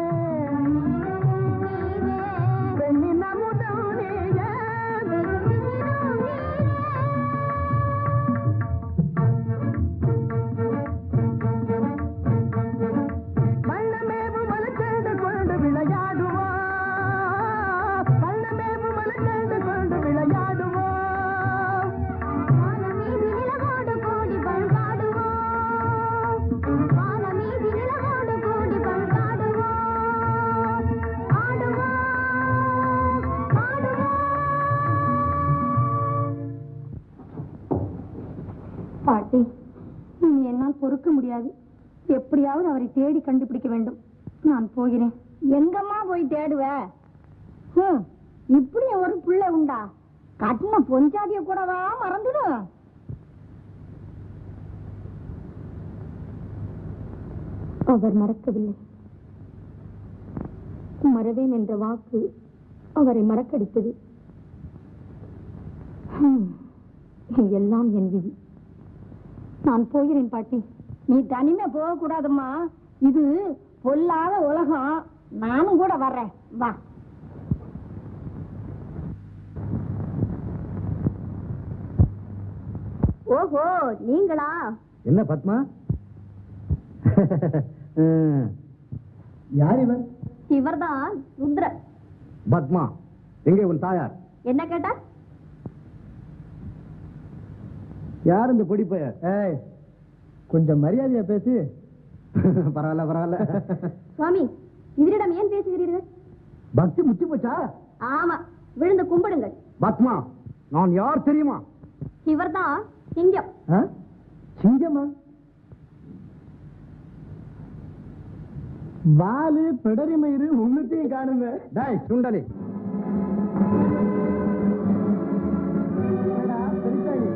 பெண்ணின் அமுதம் நீயே வண்ணமேவு மலச்செண்டு கொண்டு விளையாடுவோம் வண்ணமேவு மலச்செண்டு கொண்டு விளையாடுவோம் வானமீது நிலவோடு கூடி பண்பாடுவோம் வானமீது நிலவோடு கூடி பண்பாடுவோம் ஆடுவோம் ஆடுவோம் பாட்டி இனி என்னால் பொறுக்க முடியாது எப்படியாவது அவரை தேடி கண்டுபிடிக்க வேண்டும் நான் போகிறேன் எங்கம்மா போய் தேடுவ ஹம், இப்படி ஒரு பிள்ளை உண்டா கட்டின பொஞ்சாதிய கூடவா மறந்துடும் அவர் மறக்கவில்லை மறவேன் என்ற வாக்கு அவரை மறக்கடித்தது ஹம், எல்லாம் என் விதி நான் போகிறேன் பாட்டி நீ தனிமே போக கூடாதும்மா இது பொல்லாத உலகம் நானும் கூட வர்றேன் வா ஓஹோ நீங்களா என்ன பத்மா ம், யார் இவர் இவர்தான் ருத்ர பத்மா எங்கே உன் தாயார் என்ன கேட்டா யார் இந்த பொடி பைய ஏய் கொஞ்சம் மரியாதையா பேசு பரவாயில்ல பரவாயில்ல சுவாமி இவரிடம் ஏன் பேசுகிறீர்கள் பக்தி முத்தி போச்சா ஆமா விழுந்து கும்பிடுங்கள் பத்மா நான் யார் தெரியுமா இவர்தான் சிங்கம் ஆ? சிங்கமா வாலு பிடரி மயிறு முன்னத்தையும் காணுங்க டேய் சுண்டலி என்னடா, பெருசாளி?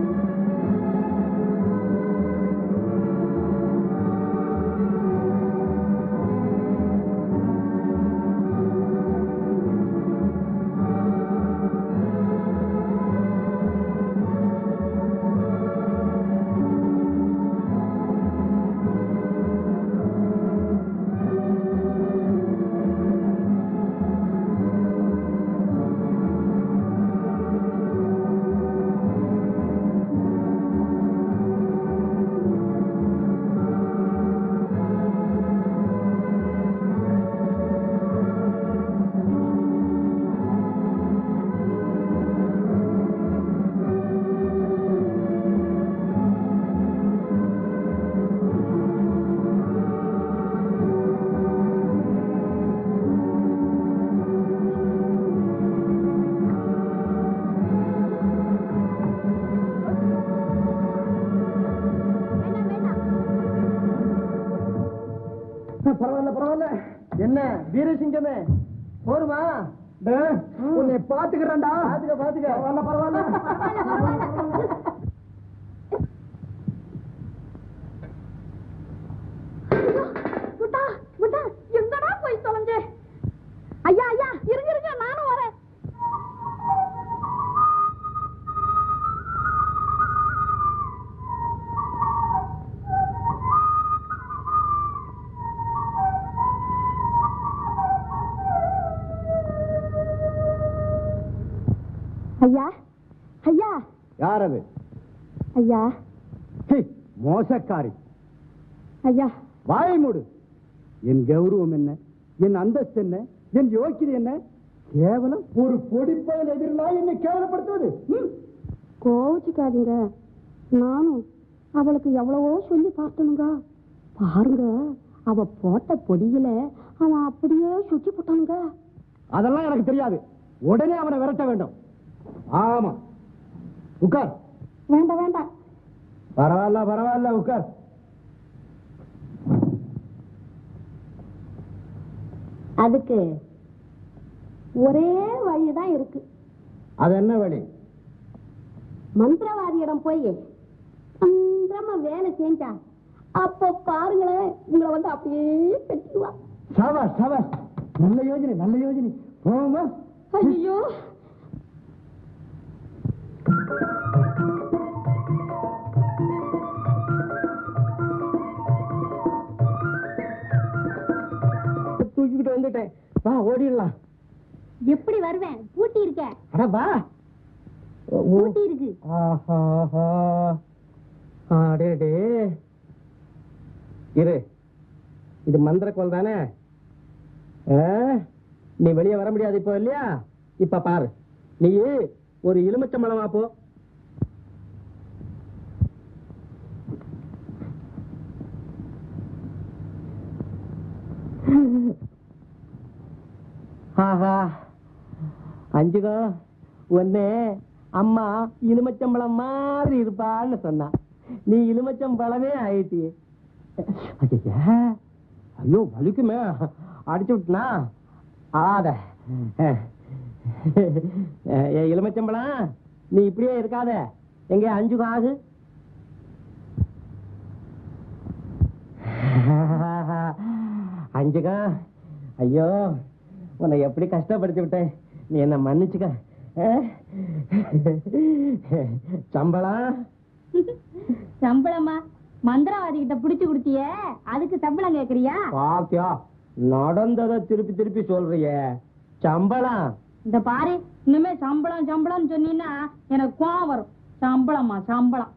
பரவாயில்ல பரவாயில்ல என்ன வீரசிங்கமே போருமா டேய், உன்னை பாத்துக்கிறேன்டா பாத்துக்க பாத்துக்க பரவாயில்ல பரவாயில்ல முட்டா முட்டா எங்கடா போய் தொலைஞ்சே ஐயா ஐயா இருங்க இருங்க நானும் வரேன் ஐயா ஐயா யார் அது ஐயா சீ, மோசக்காரி ஐயா வாயை மூடு என் கௌரவம் என்ன என் அந்தஸ்து என்ன என் யோக்கியது என்ன கேவலம் ஒரு பொடிப்பயல் எதிரில் என்னை கேவலப்படுத்துவது ம்? கோவிச்சுக்காதீங்க நானும் அவளுக்கு எவ்வளவோ சொல்லி பார்த்தனுங்க பாருங்க அவ போட்ட பொடியில அவன் அப்படியே சுற்றி போட்டானுங்க அதெல்லாம் எனக்கு தெரியாது உடனே அவனை விரட்ட வேண்டும் ஆமா உட்கார் வேண்டாம் வேண்டாம் பரவாயில்ல பரவாயில்ல உட்கார் அதுக்கு ஒரே வழிதான் இருக்கு அது என்ன வழி மந்திரவாதியிடம் போய் மந்திரமா வேலை செஞ்சா அப்ப பாருங்களேன் உங்களை வந்து அப்படியே கட்டிடுவா சவாஷ் சவாஷ் நல்ல யோஜனை நல்ல யோஜனை போமா ஐயோ தூக்கிக்கிட்டு வந்துட்டேன் வா ஓடிடலாம் எப்படி வருவேன் பூட்டி இருக்க அட வா பூட்டி இருக்கு ஆஹாஹா. அடேடே இரு இது மந்திரக்கோல் தானே ஆ? நீ வெளியே வர முடியாது இப்போ இல்லையா இப்ப பாரு நீ ஒரு எலுமிச்சம்பழமா போ ஆஹா அஞ்சுகோ ஒண்ணு அம்மா இலுமச்சம்பழம் மாதிரி இருப்பான்னு சொன்னா நீ இலுமச்சம்பழமே ஆயிட்டியே ஐயா ஐயோ வலிக்குமே அடிச்சு விட்டுனா ஆத ஏ இலுமச்சம்பழம் நீ இப்படியே இருக்காத எங்க அஞ்சுகோ ஆகு அஞ்சுகா ஐயோ உன்னை எப்படி கஷ்டப்படுத்தி விட்டேன் நீ என்ன மன்னிச்சுக்க ஆ? சம்பளம் சம்பளமா மந்திரவாதி கிட்ட புடிச்சு கொடுத்தியே அதுக்கு சம்பளம் கேக்குறியா பாத்தியா நடந்ததை திருப்பி திருப்பி சொல்றியே சம்பளம் இந்த பாரு இனிமே சம்பளம் சம்பளம் சொன்னீங்கன்னா எனக்கு கோவம் வரும் சம்பளமா சம்பளம்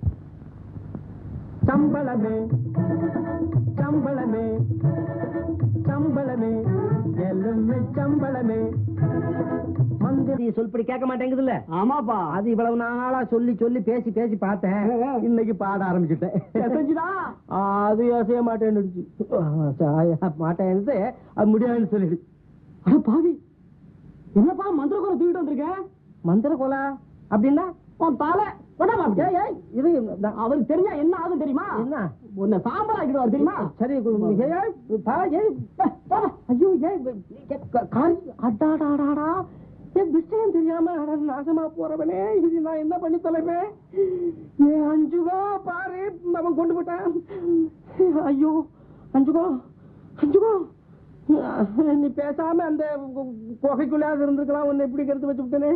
சம்பளமே சம்பளமே சம்பளமே எல்லுமே சம்பளமே மந்திரி சொல்படி கேட்க மாட்டேங்குதுல்ல ஆமாப்பா அது இவ்வளவு நாளா சொல்லி சொல்லி பேசி பேசி பார்த்தேன் இன்னைக்கு பாட ஆரம்பிச்சுட்டேன் அது யோசிய மாட்டேன்னுடுச்சு மாட்டேன்னு அது முடியாதுன்னு சொல்லிடுச்சு அட பாவி என்னப்பா மந்திர குறை தூக்கிட்டு வந்திருக்க மந்திர கொலா அப்படின்னா உன் தலை உடம்பு அப்படி. ஏய், ஏய், இது இந்த- அவருக்கு தெரிஞ்சா என்ன ஆகும் தெரியுமா என்ன உன்னை சாம்பல் ஆக்கிடுவார் தெரியுமா சரி ஏய், ஏய், பா- ஏய், பா- பா. ஐயோ ஏய் ஏ, க- காரி அடாடாடாடா ஏன் விஷயம் தெரியாம அட, நாசமா போறவனே இது நான் என்ன பண்ணி தொலைவேன் ஏ அஞ்சுகோ பாரு அவன் கொண்டு போட்டான் ஐயோ அஞ்சுகோ அஞ்சுகோ நீ பேசாம அந்த குகைக்குள்ளாவது இருந்திருக்கலாம் உன்னை இப்படி கருத்து வச்சு விட்டனே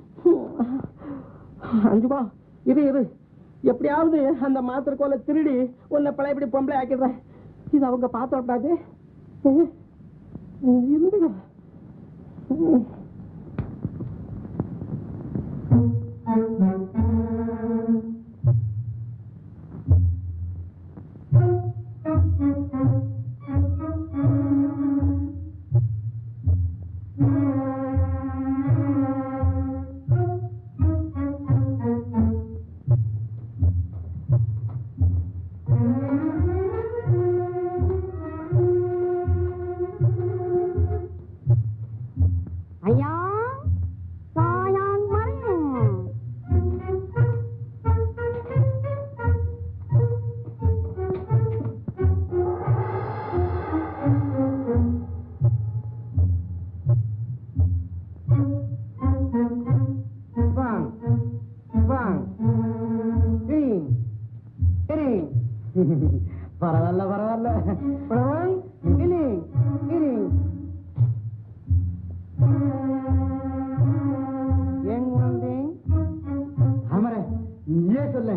அஞ்சுகோ இரு இரு எப்படியாவது அந்த மாத்திரை கோலை திருடி உன்னை பழையபடி பொம்பளை ஆக்கிடுறேன் இது அவங்க பார்த்து விட்டாது இருந்துங்க ஐயா சாயாங் மரம் வாங் வாங் இரிங் இரிங் பரவாயில்ல பரவாயில்ல பரவாயில்ல இரிங் இரிங் எங் வந்தேன் அமர நீயே சொல்ல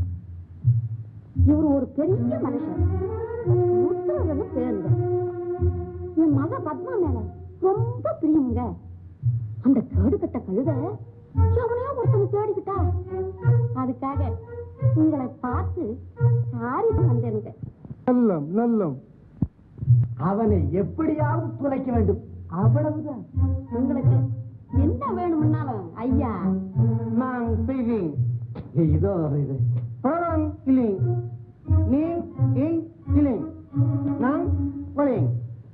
இவர் ஒரு பெரிய மனுஷன் முத்துவன்னு பேருங்க என் மக பத்மா மேல ரொம்ப பிரியமுங்க அந்த கேடு கட்ட கழுத எவனையோ ஒருத்தனை தேடிக்கிட்டா அதுக்காக உங்களை பார்த்து சாரி வந்தேனுங்க நல்லம் நல்லம் அவனை எப்படியாவது துளைக்க வேண்டும் அவ்வளவுதான் உங்களுக்கு என்ன வேணும்னாலும் ஐயா நான் செய்வேன் இதோ இது பழம் இல்லை நீ ஏன் இல்லை நான் வளேன்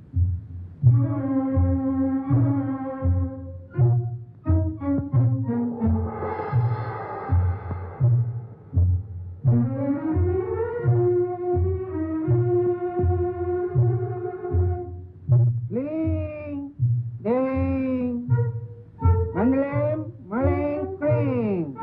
Ling, ding, மங்களம் மலை கிளீன்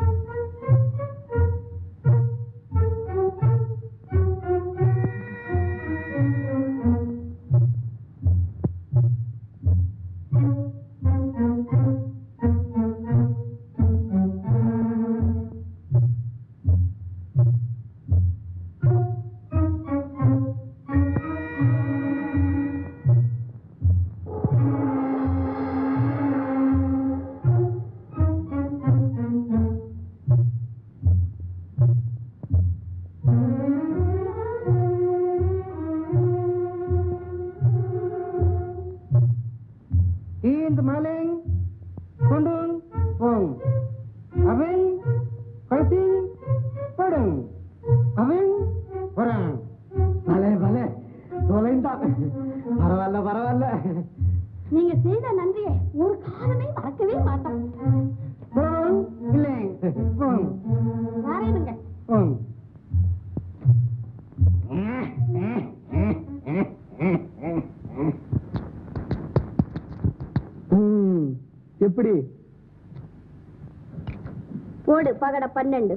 இந்த மலை கொண்டு போங் அவன் கழுத்தி படும் அவன் வரான் பலே பலே தொலைந்தான் பரவாயில்ல பரவாயில்ல நீங்க செய்த நன்றியை ஒரு காலமே மறக்கவே மாட்டோம் போங் இல்லை போங் யாரேனுங்க போங் எப்படி போடு பகட பன்னெண்டு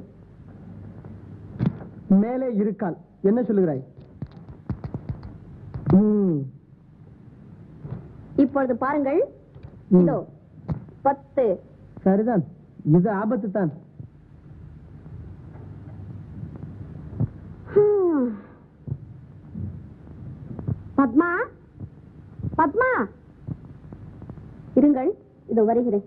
மேலே இருக்கால் என்ன சொல்லுகிறாய் ம், இப்பொழுது பாருங்கள் ம். இதோ பத்து சரிதான் இது ஆபத்து தான் ஹம். பத்மா பத்மா இருங்கள் இதோ வருகிறேன்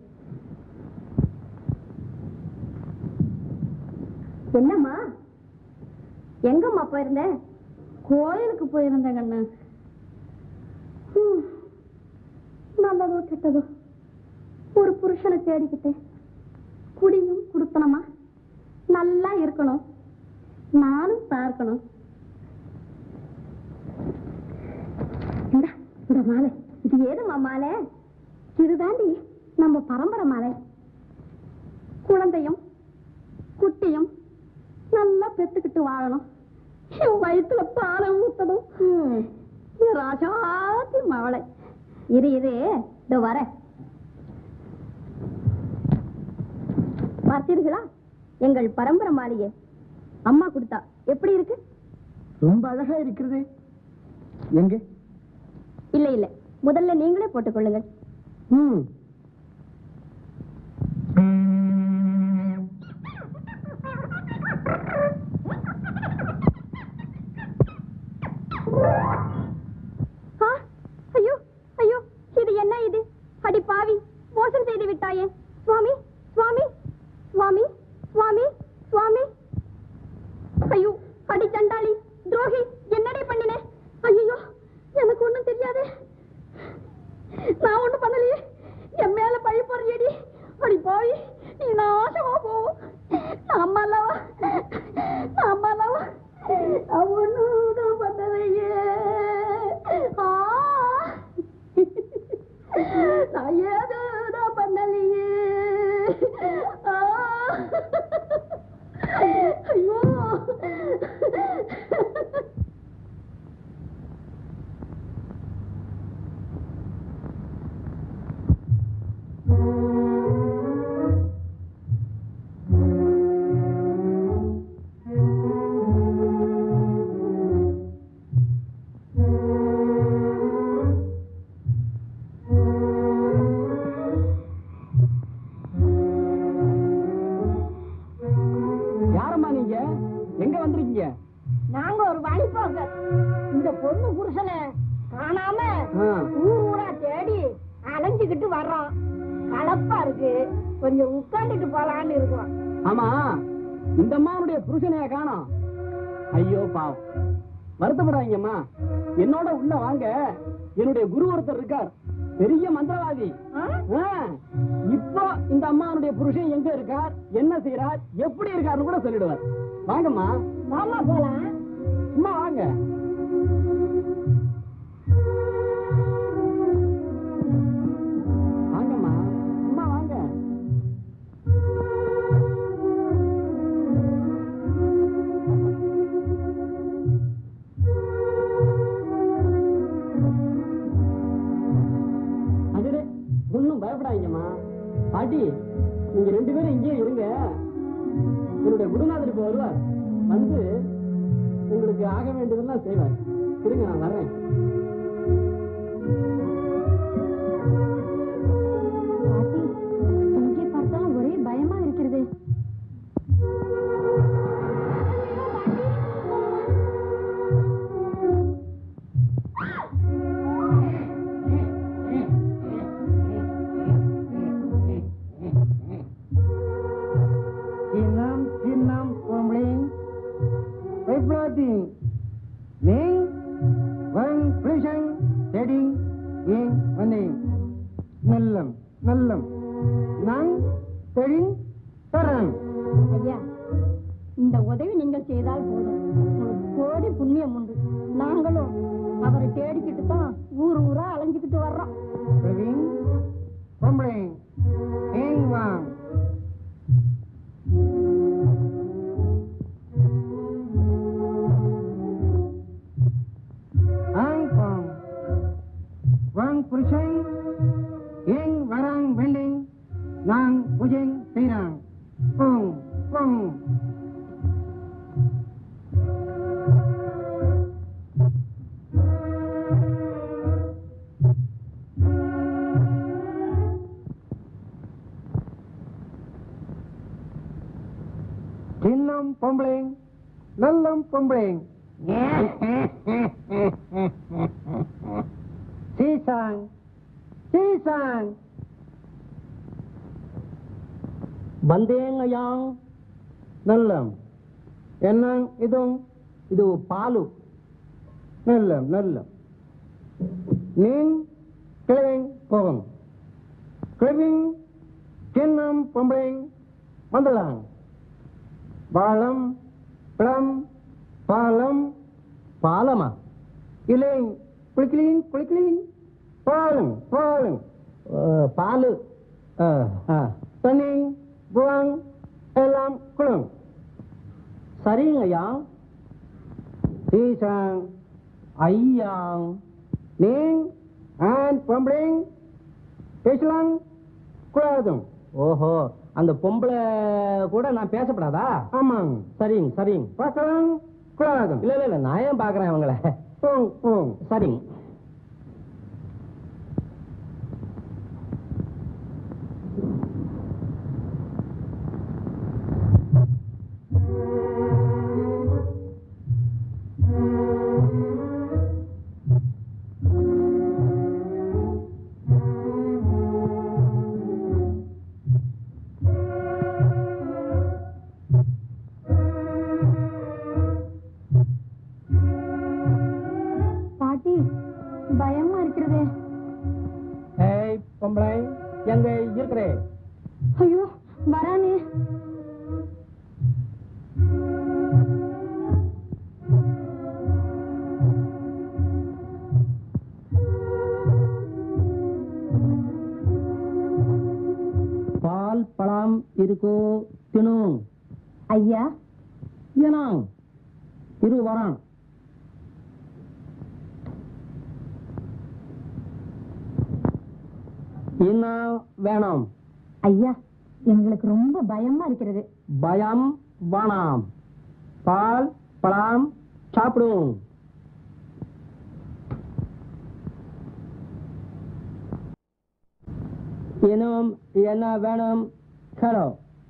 என்னம்மா எங்கம்மா போயிருந்த கோயிலுக்கு போயிருந்தேன் கண்ணு ஹம். நல்லதோ கெட்டதோ ஒரு புருஷனை தேடிக்கிட்டேன் குடியும் குடுத்தனமா நல்லா இருக்கணும் நானும் பார்க்கணும் இந்தா, இந்த மாலை இது ஏதுமா மாலை இதுதாண்டி நம்ம பரம்பரை மாலை குழந்தையும் குட்டியும் நல்லா பெத்துக்கிட்டு வாழணும் என் வயிற்றுல பாலை ஊத்தணும் என் ராஜாத்தி மவளை இரு இரு இதோ வர பார்த்தீர்களா எங்கள் பரம்பரை மாளிகை அம்மா கொடுத்தா எப்படி இருக்கு ரொம்ப அழகா இருக்கிறது எங்க இல்ல இல்ல முதல்ல நீங்களே போட்டுக்கொள்ளுங்கள் ம் ஆ, ஐயோ ஐயோ இது என்ன இது அடி பாவி மோசம் செய்து விட்டாயே சுவாமி சுவாமி சுவாமி சுவாமி சுவாமி ஐயோ அடி சண்டாளி துரோகி என்னடி பண்ணினே ஐயோ எனக்கு ஒண்ணும் தெரியாது நான் ஒண்ணும் பண்ணலையே என் மேல பழி போறியடி அடி போய் நீ நாசமா போ அம்மா அல்லவா அம்மா அல்லவா நான் ஒண்ணும் பண்ணலையே ஆ. நான் ஏதுதான் பண்ணலையே ஆ. ஐயோ யாரம்மா நீங்க எங்க வந்திருக்கீங்க நாங்க ஒரு வாலிபோங்க இந்த பொண்ணு புருஷனை காணாம ஆ. ஊர் ஊரா தேடி அலைஞ்சுக்கிட்டு வர்றோம் கலப்பா இருக்கு கொஞ்சம் உட்காந்துட்டு போலான்னு இருக்கோம் ஆமா இந்த அம்மாவுடைய புருஷனைய காணோம் ஐயோ பாவம் வருத்தப்படாதீங்கம்மா என்னோட உள்ள வாங்க என்னுடைய குரு ஒருத்தர் இருக்கார் பெரிய மந்திரவாதி ஆ, இப்போ இந்த அம்மாவுடைய புருஷன் எங்க இருக்கார் என்ன செய்யறார் எப்படி இருக்காருன்னு கூட சொல்லிடுவார் வாங்கம்மா மாமா போலாம் அம்மா வாங்க வாங்கம்மா அம்மா வாங்க அதுலே ஒன்னும் பயப்படாதீங்கம்மா பாட்டி நீங்க ரெண்டு பேரும் இங்கேயே இருங்க என்னுடைய குருநாதர் இப்ப வருவார் வந்து உங்களுக்கு ஆக வேண்டியதெல்லாம் செய்வார் இருங்க நான் வரேன் பாட்டி இங்கே பார்த்தாலும் ஒரே பயமா இருக்கிறது சின்னம் சின்னம் பொம்பளைங் வைப்ளாதி நீங் வங் பிளிஷங் செடிங் ஏங் வந்தேங் நல்லம் நல்லம் நங் தெழிங் தரங் ஐயா இந்த உதவி நீங்கள் செய்தால் போதும் உங்களுக்கு கோடி புண்ணியம் உண்டு நாங்களும் அவரை தேடிக்கிட்டு தான் ஊர் ஊரா அலைஞ்சுக்கிட்டு வர்றோம் பிரவீன் பொம்பளைங் ஏங் வாங் ஆங் பாங் வாங் புருஷன் ஏங் வராங் வெண்டிங் நாங் புஜெங் செய்றாங் போங் போங் சின்னம் பொம்பளைங் நல்லம் பொம்பளைங் சீசாங் சீசாங் ಬಂದೇಂಗಯಾಂ நல்லம் என்னங் இதும் ಇದು ಪಾಲು நல்லம் நல்லம் நீங் கிழவிங் போகும் கிழவிங் சின்னம் பொம்பளைங் வந்துடலாம் பாலம் பழம் பாலம் ಪಾಲಮ இலைங் குளிக்கலிங் குளிக்கலிங் பாலுங் பாலுங் ಪಾಲು தண்ணி புவாங் எல்லாம் குழும் சரிங்க ஐயா டீசன் ஐயா நீங் அண்ட் பம்பளிங் பேசலாம் கூடாதும் ஓஹோ அந்த பொம்பளை கூட நான் பேசப்படாதா ஆமாங்க சரிங்க சரிங்க பார்க்கலாம் கூடாதும் இல்ல இல்ல இல்ல நான் ஏன் பாக்குறேன் அவங்கள போங்க போங்க சரிங்க பாட்டி பயமா இருக்கிறதே ஏய் பொம்பளை எங்க இருக்கிறே ஐயோ வரானே பால் பழம் இருக்கோ தினும் ஐயா ஏனா இரு வரான் என்ன வேணும் ஐயா எங்களுக்கு ரொம்ப பயமா இருக்கிறது பயம் வேணாம் பால் பழம் சாப்பிடும் இன்னும் என்ன வேணும் கேளோ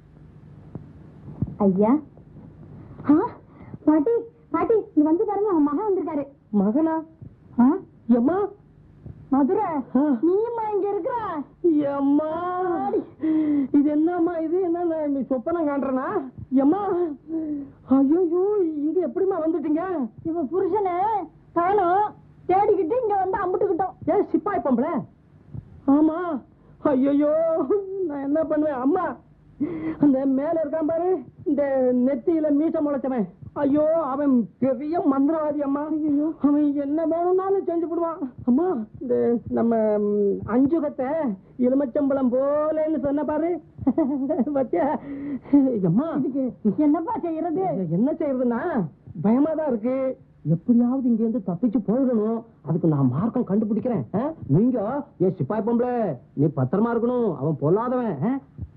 ஐயா ஆ, பாட்டி பாட்டி இங்க வந்து பாருங்க அவன் மகன் வந்திருக்காரு மகனா ஆ, எம்மா மதுரை ஆ. நீயுமா இங்க இருக்கிற எம்மா இது என்னம்மா இது என்ன நீ சொப்பனம் காண்றனா எம்மா ஐயோ இங்க எப்படிம்மா வந்துட்டீங்க இவ புருஷனை காணோம் தேடிக்கிட்டு இங்க வந்து அம்பிட்டுக்கிட்டோம் ஏன் சிப்பாய் பொம்பளை ஆமா ஐயோ நான் என்ன பண்ணுவேன் அம்மா அந்த மேல இருக்கான் பாரு இந்த நெத்தியில மீச முளைச்சவன் ஐயோ அவன் பெரிய மந்திரவாதி அம்மா ஐயோ அவன் என்ன வேணும்னாலும் செஞ்சு விடுவான் அம்மா இந்த நம்ம ம், அஞ்சுகத்தை எலுமச்சம்பழம் போலேன்னு சொன்ன பாரு பத்தியா அம்மா என்னப்பா செய்யறது என்ன செய்யறதுன்னா பயமா தான் இருக்கு எப்படியாவது இங்க இருந்து தப்பிச்சு போயிடணும் அதுக்கு நான் மார்க்கம் கண்டுபிடிக்கிறேன் ஆ? நீங்க ஏ சிப்பாய் பொம்பளை நீ பத்திரமா இருக்கணும் அவன் பொல்லாதவன் ஆ?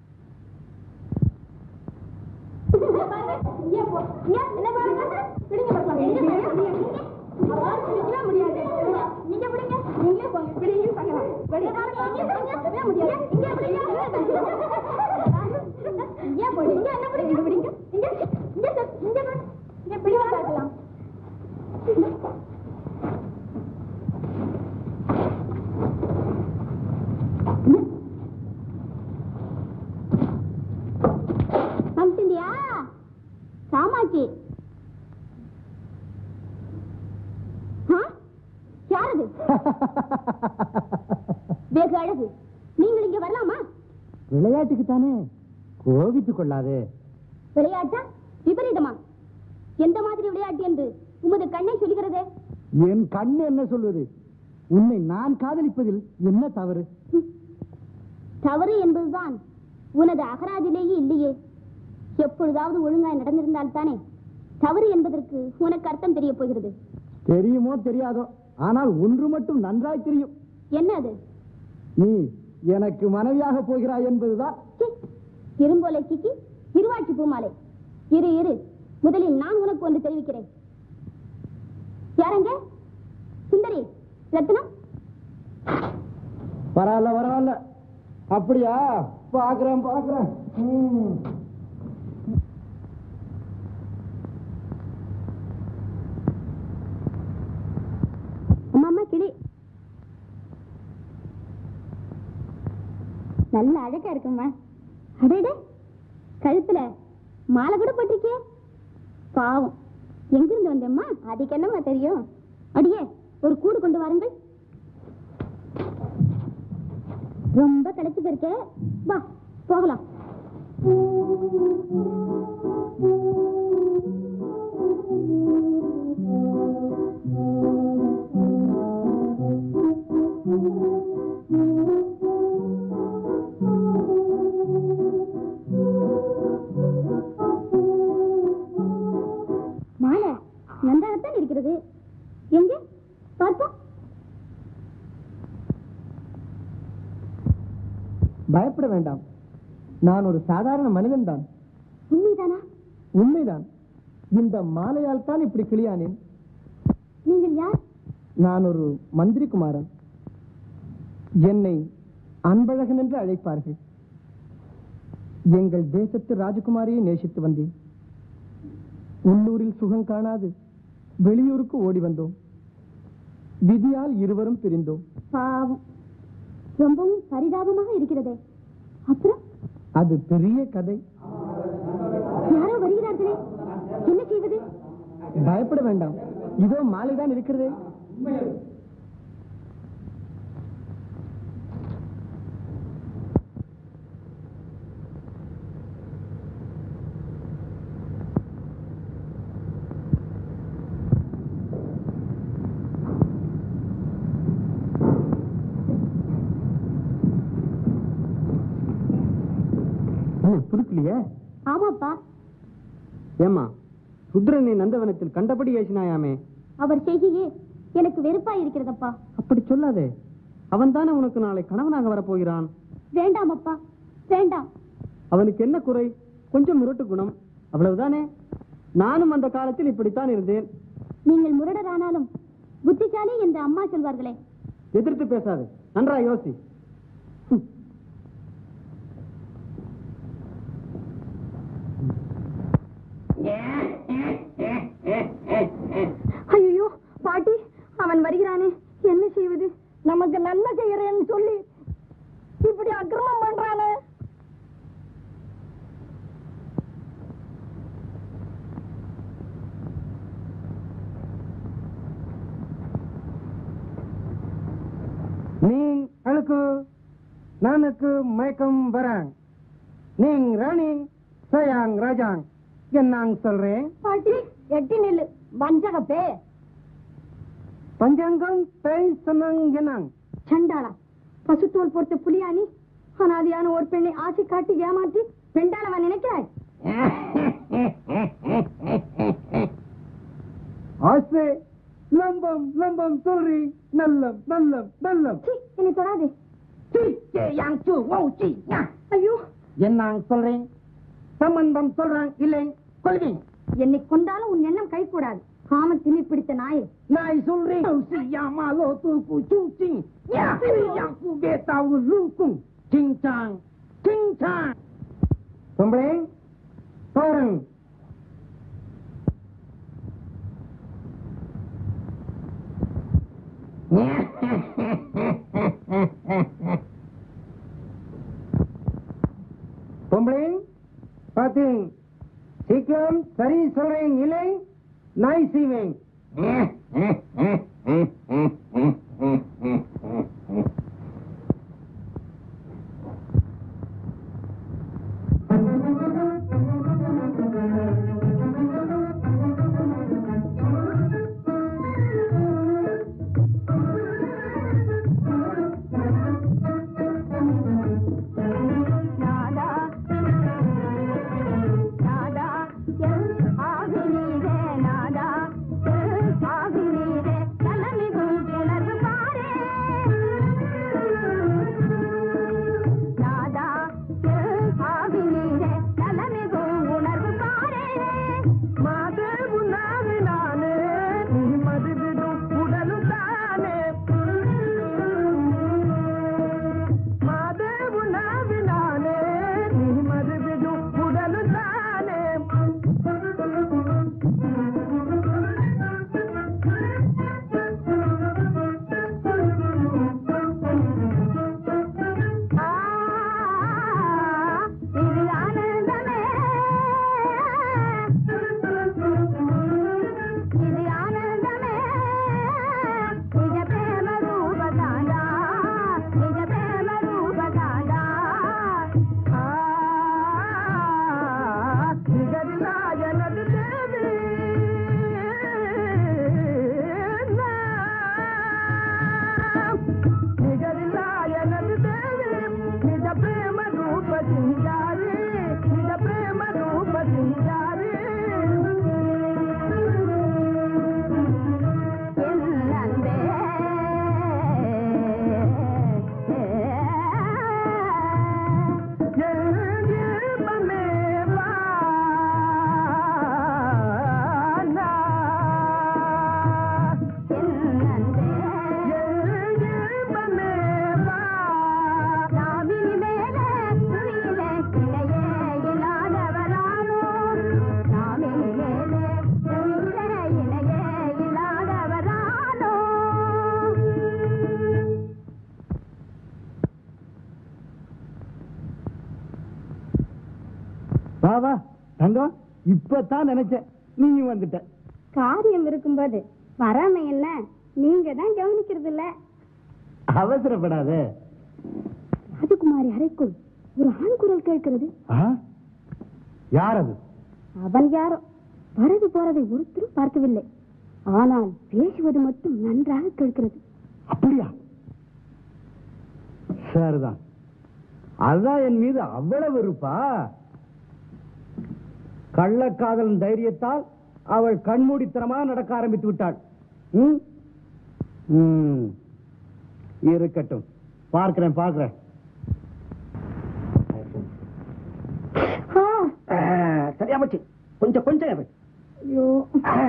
அம்சிந்தியா காமாட்சி ஆ? யாரது வெகு அழகு நீங்கள் இங்க வரலாமா விளையாட்டுக்கு தானே கோவித்து கொள்ளாதே விளையாட்டா விபரீதமா எந்த மாதிரி விளையாட்டு என்று உமது கண்ணை சொல்கிறதே என் கண் என்ன சொல்வது உன்னை நான் காதலிப்பதில் என்ன தவறு ஹம். தவறு என்பதுதான் உனது அகராதிலேயே இல்லையே எப்பொழுதாவது ஒழுங்காய் நடந்திருந்தால் தானே தவறு என்பதற்கு உனக்கு அர்த்தம் தெரிய போகிறது தெரியுமோ தெரியாதோ ஆனால் ஒன்று மட்டும் நன்றாய் தெரியும் என்ன அது நீ எனக்கு மனைவியாக போகிறாய் என்பதுதான் சி, இரும்போலை சிக்கி இருவாட்சி பூமாலை இரு இரு முதலில் நான் உனக்கு ஒன்று தெரிவிக்கிறேன் யாரங்க சுந்தரி ரத்னம் பரவாயில்ல பரவாயில்ல அப்படியா பாக்குறேன் பாக்குறேன் ம். அம்மா அம்மா கிளி நல்ல அழகா இருக்கும்மா அடேடே கழுத்துல மாலை கூட போட்டிருக்கே பாவம் எங்கிருந்து வந்தேம்மா அதுக்கு என்னம்மா தெரியும் அடியே ஒரு கூடு கொண்டு வாருங்கள் ரொம்ப களைச்சு போயிருக்கே வா போகலாம் பயப்பட வேண்டாம் நான் ஒரு சாதாரண மனிதன் தான் உண்மைதானா உண்மைதான் இந்த மாலையால் தான் இப்படி கிளியானேன் நீங்கள் யார் நான் ஒரு மந்திரி குமாரன் என்னை அன்பழகன் என்று அழைப்பார்கள் எங்கள் தேசத்து ராஜகுமாரியை நேசித்து வந்தேன் உள்ளூரில் சுகம் காணாது வெளியூருக்கு ஓடி வந்தோம் விதியால் இருவரும் பிரிந்தோம் பாவம் ரொம்பவும் பரிதாபமாக இருக்கிறதே அப்புறம் அது பெரிய கதை யாரோ வருகிறார்களே என்ன செய்வது பயப்பட வேண்டாம் இதோ மாலைதான் இருக்கிறதே புதுக்கலையே ஆமாப்பா ஏமா ருத்ரனை நந்தவனத்தில் கண்டபடி ஏசினாயாமே அவர் செய்கையே எனக்கு வெறுப்பா இருக்கிறதப்பா அப்படி சொல்லாதே அவன் தானே உனக்கு நாளை கணவனாக வரப்போகிறான் வேண்டாம் அப்பா வேண்டாம் அவனுக்கு என்ன குறை கொஞ்சம் முரட்டு குணம் அவ்வளவுதானே நானும் அந்த காலத்தில் இப்படித்தான் இருந்தேன் நீங்கள் முரடரானாலும் புத்திசாலி என்று அம்மா சொல்வார்களே எதிர்த்து பேசாது நன்றா யோசி ஹம். ஐயோ பாட்டி அவன் வருகிறானே என்ன செய்வது நமக்கு நல்ல செய்யறேன்னு சொல்லி இப்படி அக்கிரமம் பண்றானே நீங் அழுக்கு நானுக்கு மயக்கம் வராங் நீங் ராணி சயாங் ராஜாங் என்னாங் சொல்றேன் பாட்டி எட்டி நில்லு வஞ்சகப்பே பஞ்சாங்கம் பேய் சொன்னாங் என்னாங் சண்டாளா பசுத்தோல் பொறுத்த புலியானி அனாதியான ஒரு பெண்ணை ஆசை காட்டி ஏமாற்றி பெண்டாளவன் நினைக்கிறாய் ஆசை லம்பம் லம்பம் சொல்றி நல்லம் நல்லம் நல்லம் சீ, என்னை தொடாதே ஐயோ என்னாங் சொல்றேன் சம்பந்தம் சொல்றான் இல்லை கொள்வேன் என்னை கொண்டாலும் உன் எண்ணம் கை கூடாது காம திமி பிடித்த நாயே நாய் சொல்றேன் யாமாலோ தூக்கு சுங் யாக்கு பேத்தாவு லூக்கும் சிங் சாங் சிங் சாங் பொம்பளை பாருங்க பொம்பளை பாத்தீங்க சீக்கிரம் சரி சொல்றேன் இல்லை நாய் செய்வேன் நாதா நாதா என் ஆகினீரே நாதா என் ஆகினீரே நலமிகும் உணர்வு பாரே தங்கம் இப்பதான் நினைச்சேன் நீயும் வந்துட்ட காரியம் இருக்கும்போது வராம என்ன நீங்க தான் கவனிக்கிறது இல்ல அவசரப்படாத ராஜகுமாரி அறைக்குள் ஒரு ஆண் குரல் கேட்கிறது ஆ? யார் அது அவன் யாரோ வரது போறதை ஒருத்தரும் பார்க்கவில்லை ஆனால் பேசுவது மட்டும் நன்றாக கேட்கிறது அப்படியா சரிதான் அதான் என் மீது அவ்வளவு இருப்பா கள்ளக்காதலன் தைரியத்தால் அவள் கண்மூடித்தனமா நடக்க ஆரம்பித்து விட்டாள் ம்? ம். இருக்கட்டும் பார்க்கிறேன் பார்க்கிறேன் ஆ, சரியா போச்சு கொஞ்சம் கொஞ்சம் இரு. ஐயோ ஆ.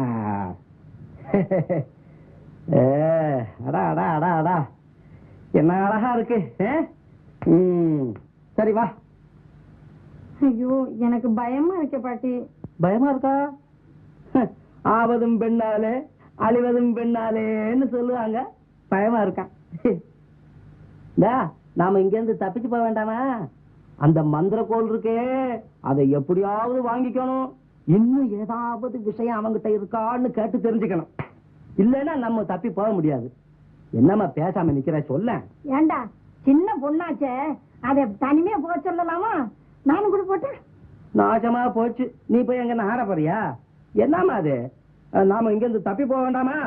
ஏ, அடா அடா அடா அடா என்ன அழகா இருக்கு ஏ? ம், சரி வா ஐயோ எனக்கு பயமா இருக்க பாட்டி பயமா இருக்கா ஆவதும் பெண்ணாலே அழிவதும் பெண்ணாலேன்னு சொல்லுவாங்க பயமா இருக்கா டா, நாம இங்க இருந்து தப்பிச்சு போக வேண்டாமா அந்த மந்திர கோல் இருக்கே அதை எப்படியாவது வாங்கிக்கணும் இன்னும் ஏதாவது விஷயம் அவங்கிட்ட இருக்கான்னு கேட்டு தெரிஞ்சுக்கணும் இல்லைன்னா நம்ம தப்பி போக முடியாது என்னம்மா பேசாம நிக்கிற சொல்ல ஏண்டா சின்ன பொண்ணாச்சே அதை தனிமையா போக சொல்லலாமா நானும் கூட போட்டேன் நாசமா போச்சு நீ போய் எங்க ஆற போறியா என்னம்மா அது அஹ், நாம இங்க இருந்து தப்பி போக வேண்டாமா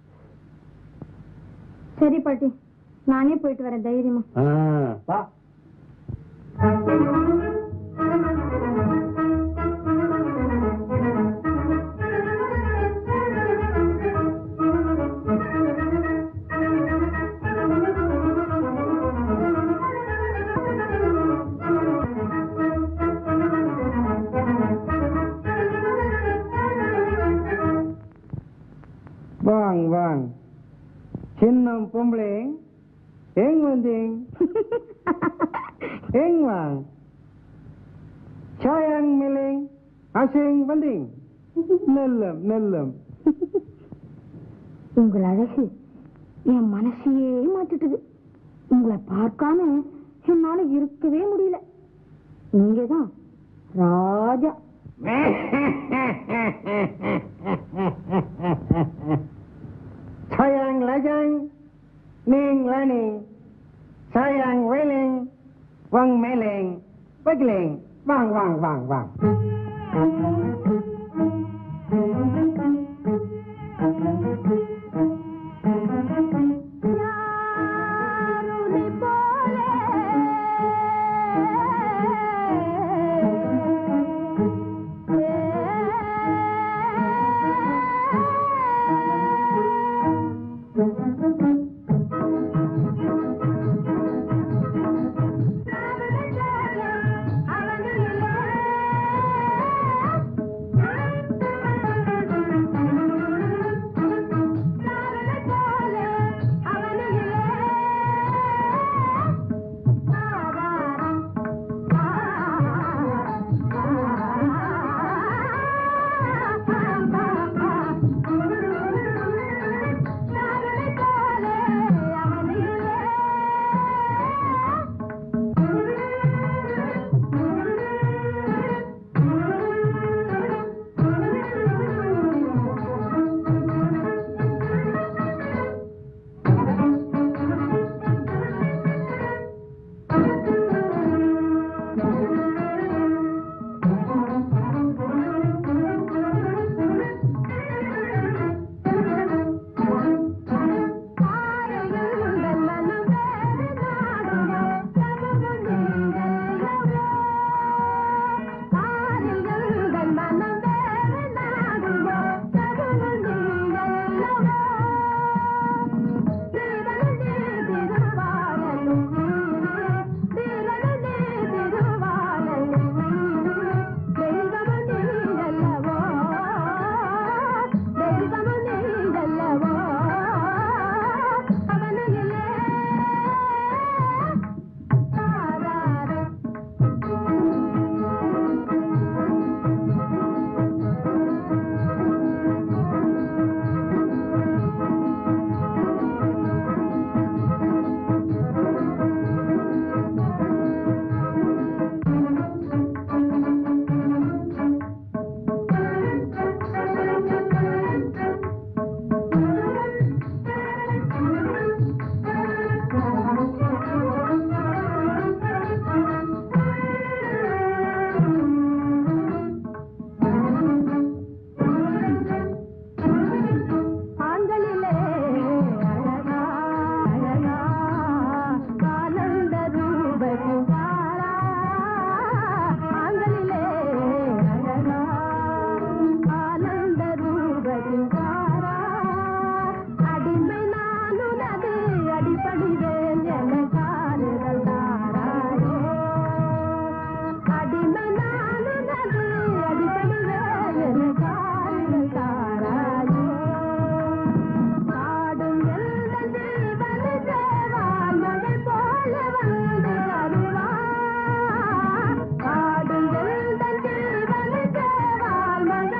சரி பாட்டி நானே போயிட்டு வரேன் தைரியமா ஆ, வா வாங் வாங் சின்ன பொம்பளை எங்க வந்தீங்க எங்க வாங் சாயாங் மில்லிங் அசிங் வந்தீங்க நெல்லம் நெல்லம் உங்கள் அழகு என் மனசையே மாத்திட்டுது உங்களை பார்க்காம என்னால இருக்கவே முடியல நீங்கதான் ராஜா Sayang lajang, ning laning, sayang wiling, wang meling, wigling, wang wang wang wang.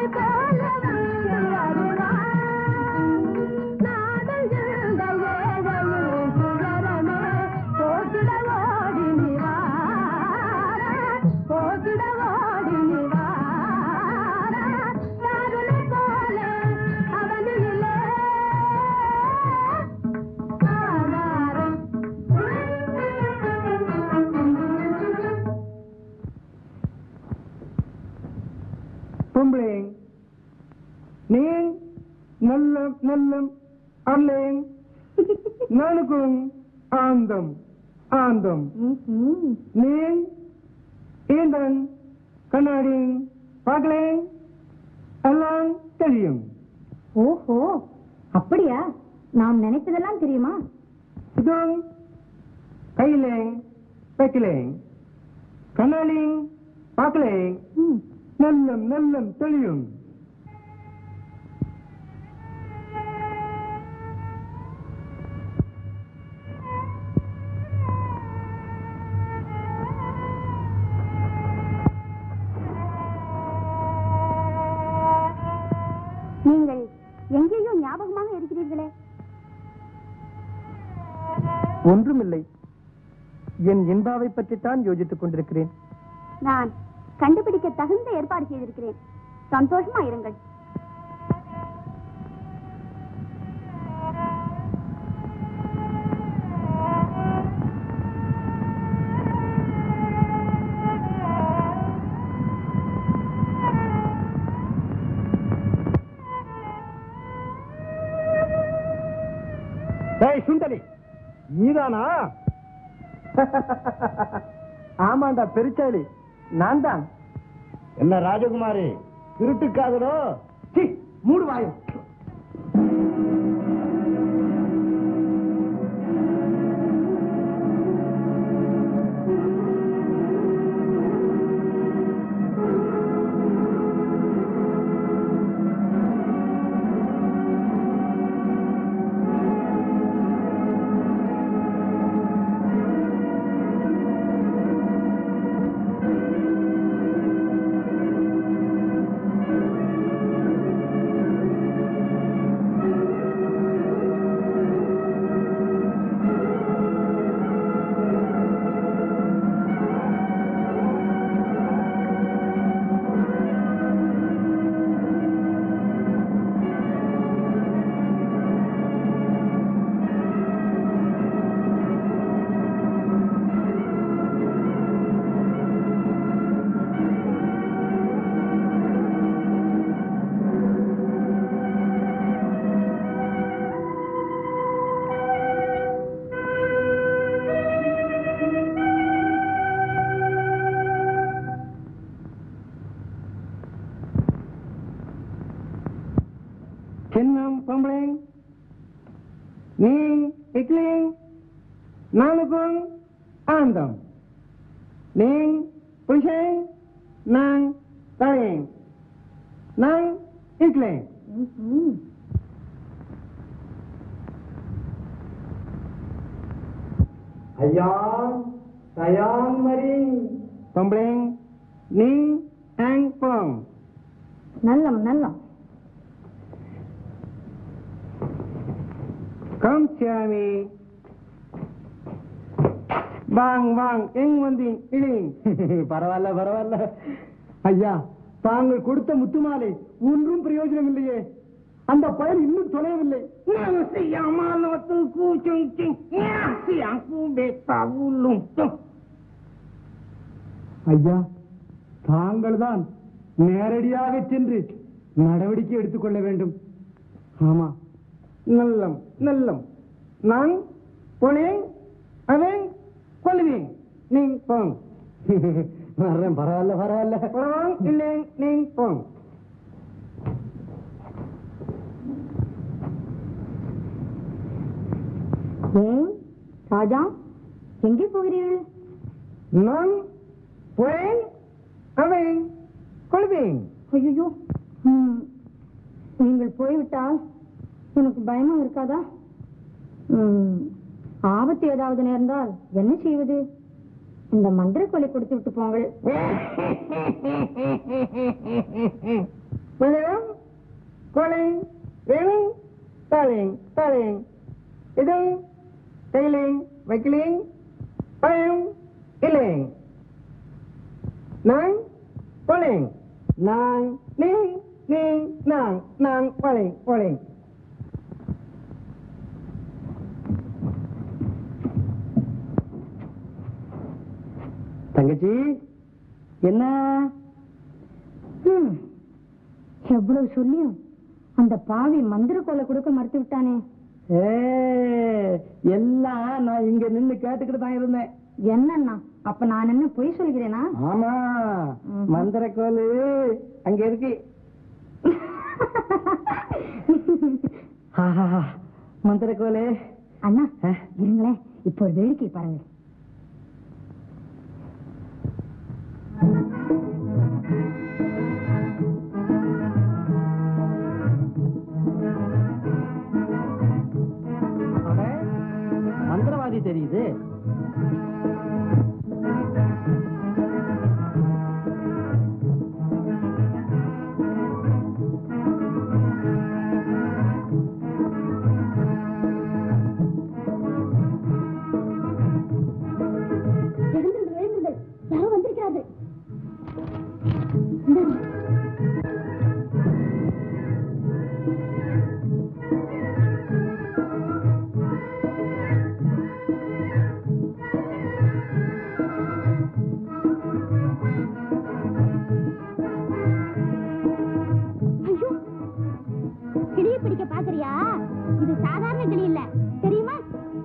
போல வந்து வருவான் நாடல் எழுந்த ஏழையின் துயரமே போக்கிட ஓடி நீ வாரா, போக்கிட ஓடி நீ வாரா. நாருளை போல அவனிலே ஆதாரம் பொம்பளைங் நீங் நல்ல நல்லம் அல்லேங் நானுக்கும் ஆந்தம் ஆந்தம் நீங் ஈந்தன் கண்ணாடி பார்க்கலேங் எல்லாம் தெரியும் ஓஹோ அப்படியா நாம் நினைத்ததெல்லாம் தெரியுமா இதுவும் கையிலேங் வைக்கலேங் கண்ணாடிங் பார்க்கலேங் ம், நல்லம் நல்லம் தெளியும் நீங்கள் எங்கேயோ ஞாபகமாக இருக்கிறீர்களே ஒன்றுமில்லை என் இன்பாவை பற்றித்தான் யோசித்துக் கொண்டிருக்கிறேன் நான் கண்டுபிடிக்க தகுந்த ஏற்பாடு செய்திருக்கிறேன் சந்தோஷமா இருங்கள் டேய் சுந்தரி நீதானா ஆமாண்டா பெருச்சாளி நான் தான் என்ன ராஜகுமாரி திருட்டுக்காதலோ சி, மூடு வாயும் சின்னம் பொம்பளைங் நீ இட்லிங் நானுக்கும் ஆந்தம் நீ புருஷன் நான் தலையங் நான் இட்லிங் ஐயா தயான் மரி பொம்பளைங் நீ ஆங் போங் நல்லம் நல்லம் கம் சாமி வாங் வாங் எங் வந்தீங் இழிங் பரவாயில்ல பரவாயில்ல ஐயா தாங்கள் கொடுத்த முத்துமாலை ஒன்றும் பிரயோஜனம் இல்லையே அந்த பயல் இன்னும் தொலையவில்லை ஐயா தாங்கள் தான் நேரடியாக சென்று நடவடிக்கை எடுத்துக்கொள்ள வேண்டும் ஆமா நல்லம் நல்லம் நான் போனேன் அவன் கொல்லுவேன் நீ போங் வர்றேன் பரவாயில்ல பரவாயில்ல பரவாயில்ல இல்லை நீ போங் ஏன் ராஜா எங்கே போகிறீர்கள் நான் போனேன் அவன் கொல்லுவேன் ஐயோ நீங்கள் போய்விட்டால் எனக்கு பயமா இருக்காதா ம், ஆபத்து ஏதாவது நேர்ந்தால் என்ன செய்வது இந்த மந்திர கொலை கொடுத்து விட்டு போங்கள் மஞ்சளம் கோலிங் வேணும் தாலிங் தாலிங் இது டெய்லிங் வைக்கலிங் பயம் இல்லைங் நான் கோலிங் நான் நீ நீ நான் நான் கோலிங் கோலிங் தங்கச்சி என்ன ஹம். எவ்வளவு சொல்லியும் அந்த பாவி மந்திர கோலை கொடுக்க மறுத்து விட்டானே ஏ எல்லாம் நான் இங்க நின்னு கேட்டுக்கிட்டு தான் இருந்தேன் என்னன்னா அப்ப நான் என்ன பொய் சொல்கிறேனா ஆமா ம்ஹும். மந்திரக்கோலு அங்க இருக்கு ஆஹா, மந்திரக்கோலு அண்ணா ஆ? இருங்களேன் இப்போ ஒரு வேடிக்கை பாருங்க அட, மந்திரவாதி தெரியுது எழுந்திருங்கள் எழுந்திருங்கள் யாரோ வந்திருக்கிறார்கள் ஐயோ கிளியை பிடிக்க பாக்குறியா இது சாதாரண கிளி இல்ல தெரியுமா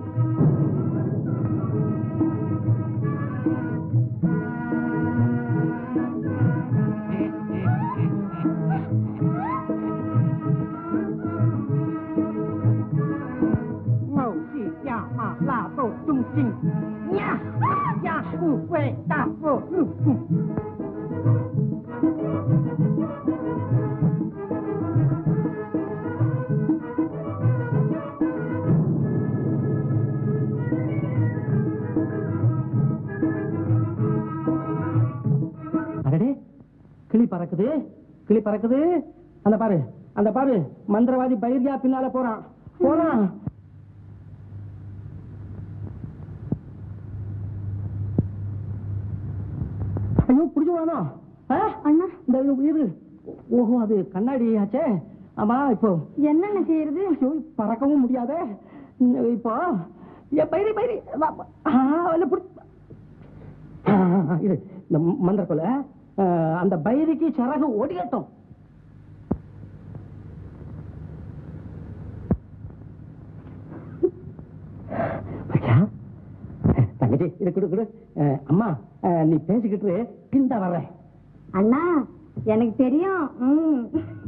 mau chỉ ya mà là tổ trung trình nha ya u quê ta vô ừ, ừ. அடடே கிளி பறக்குது கிளி பறக்குது அந்த பாரு அந்த பாரு மந்திரவாதி பைரியா பின்னால போறான் போறான் ஐயோ புடிச்சுவானோ அண்ணா இந்த இது உயிர் ஓஹோ அது கண்ணாடி ஆச்சே ஆமா இப்போ என்னென்ன செய்யறது ஐயோ, பறக்கவும் முடியாதே உம், இப்போ ஏ பைரி பைரி வா, வா. ஆ, இல்ல, புடி- ஆ, இது இந்த மந்திர கொலை அந்த பைரிக்கு சிறகு ஓடிக்கட்டும் பாத்தியா? தங்கச்சி இது கொடு கொடு அஹ், அம்மா அஹ், நீ பேசிக்கிட்டு இந்த வர்றேன் அண்ணா எனக்கு தெரியும் ம்.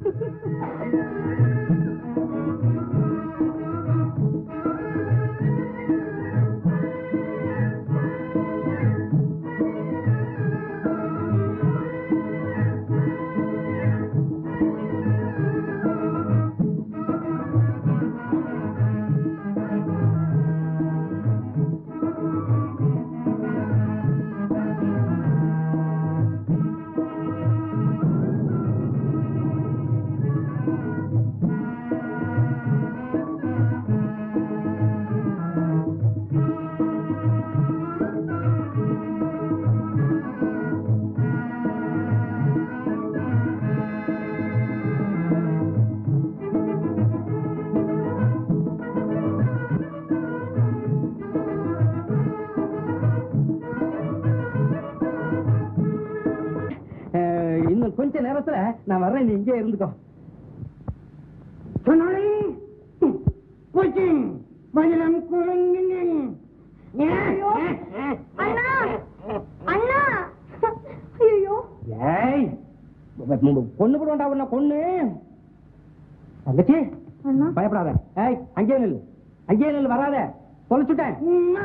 அஹ், இன்னும் கொஞ்ச நேரத்துல நான் வர்றேன் நீ இங்கே இருந்துக்கோ சொன்னாலே போச்சு மயிலம் குரங்குங்க அண்ணா அண்ணா ஐயோ ஏய் பொண்ணு போடுவாண்டா உன்னை பொண்ணு தங்கச்சி அண்ணா பயப்படாத ஏய் அங்கே நில்லு அங்கே நில்லு வராத தொலைச்சுட்டேன்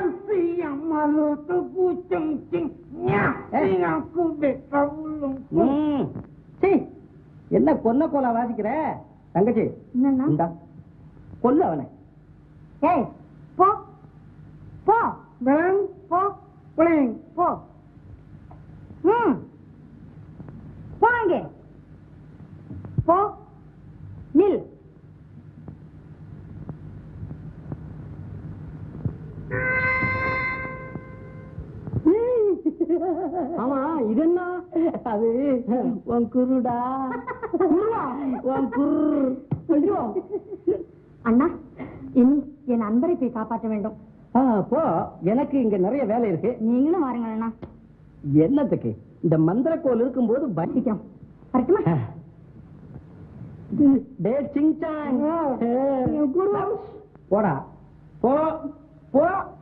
ம். சீ, என்ன கொன்ன கோலா வாசிக்கிற தங்கச்சி என்னண்ணா இந்தா கொல்லு அவனை ஏய் போ போ வேம், போ புளிங். போ ம் போங்க போ நில் ஆமா இது என்ன அது உன் குருடா உன் குரு அண்ணா இனி என் அன்பரை போய் காப்பாற்ற வேண்டும் ஆ, போ எனக்கு இங்க நிறைய வேலை இருக்கு நீங்களும் வாருங்கள் அண்ணா என்னத்துக்கு இந்த மந்திரக்கோல் இருக்கும்போது பயம் சீக்கிரம் வரட்டுமா டே சிங்சாங் போடா போ போ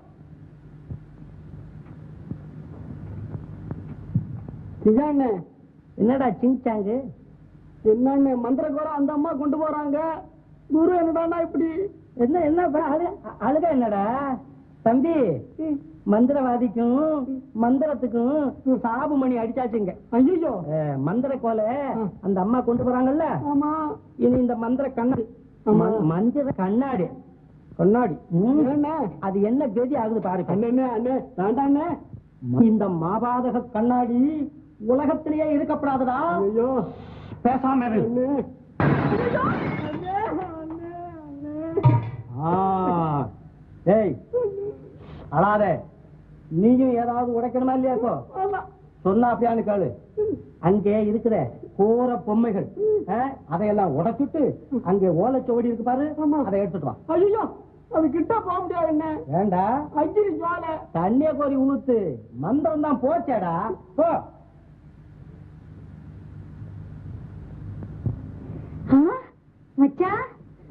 சிஜாண்ணே என்னடா சிங்சாங்கு என்னண்ணே மந்திரக்கோரம் அந்த அம்மா கொண்டு போறாங்க குரு என்னடாண்ணா இப்படி என்ன என்ன பா, அழு அழுக என்னடா தம்பி மந்திரவாதிக்கும் மந்திரத்துக்கும் சாபு மணி அடிச்சாச்சுங்க ஐயோ அஹ், மந்திர கோலை அந்த அம்மா கொண்டு போறாங்கல்ல ஆமா இனி இந்த மந்திர கண்ணாடி ம- மந்திர கண்ணாடி கண்ணாடி ம். என்ன அது என்ன கதி ஆகுது பாரு அண்ணே அண்ணே வேண்டாண்ணே இந்த மாபாதக கண்ணாடி உலகத்திலேயே இருக்கப்படாதடா ஐயோ பேசாம இரு. அண்ணே ஆ. ஏய் அழாத நீயும் ஏதாவது உடைக்கணுமா இல்லையா இப்போ சொன்னா அப்படியான்னு கேளு அங்கே இருக்கிற கோர பொம்மைகள் ஆ, அதையெல்லாம் உடைச்சிட்டு அங்கே ஓலைச்சுவடி இருக்கு பாரு அதை எடுத்துட்டு வா ஐயோ அது கிட்ட போக முடியாது என்ன வேண்டா அஜிரி ஜுவாலை தண்ணிய கோரி ஊத்து மந்திரம் தான் போச்சேடா போ மச்சான்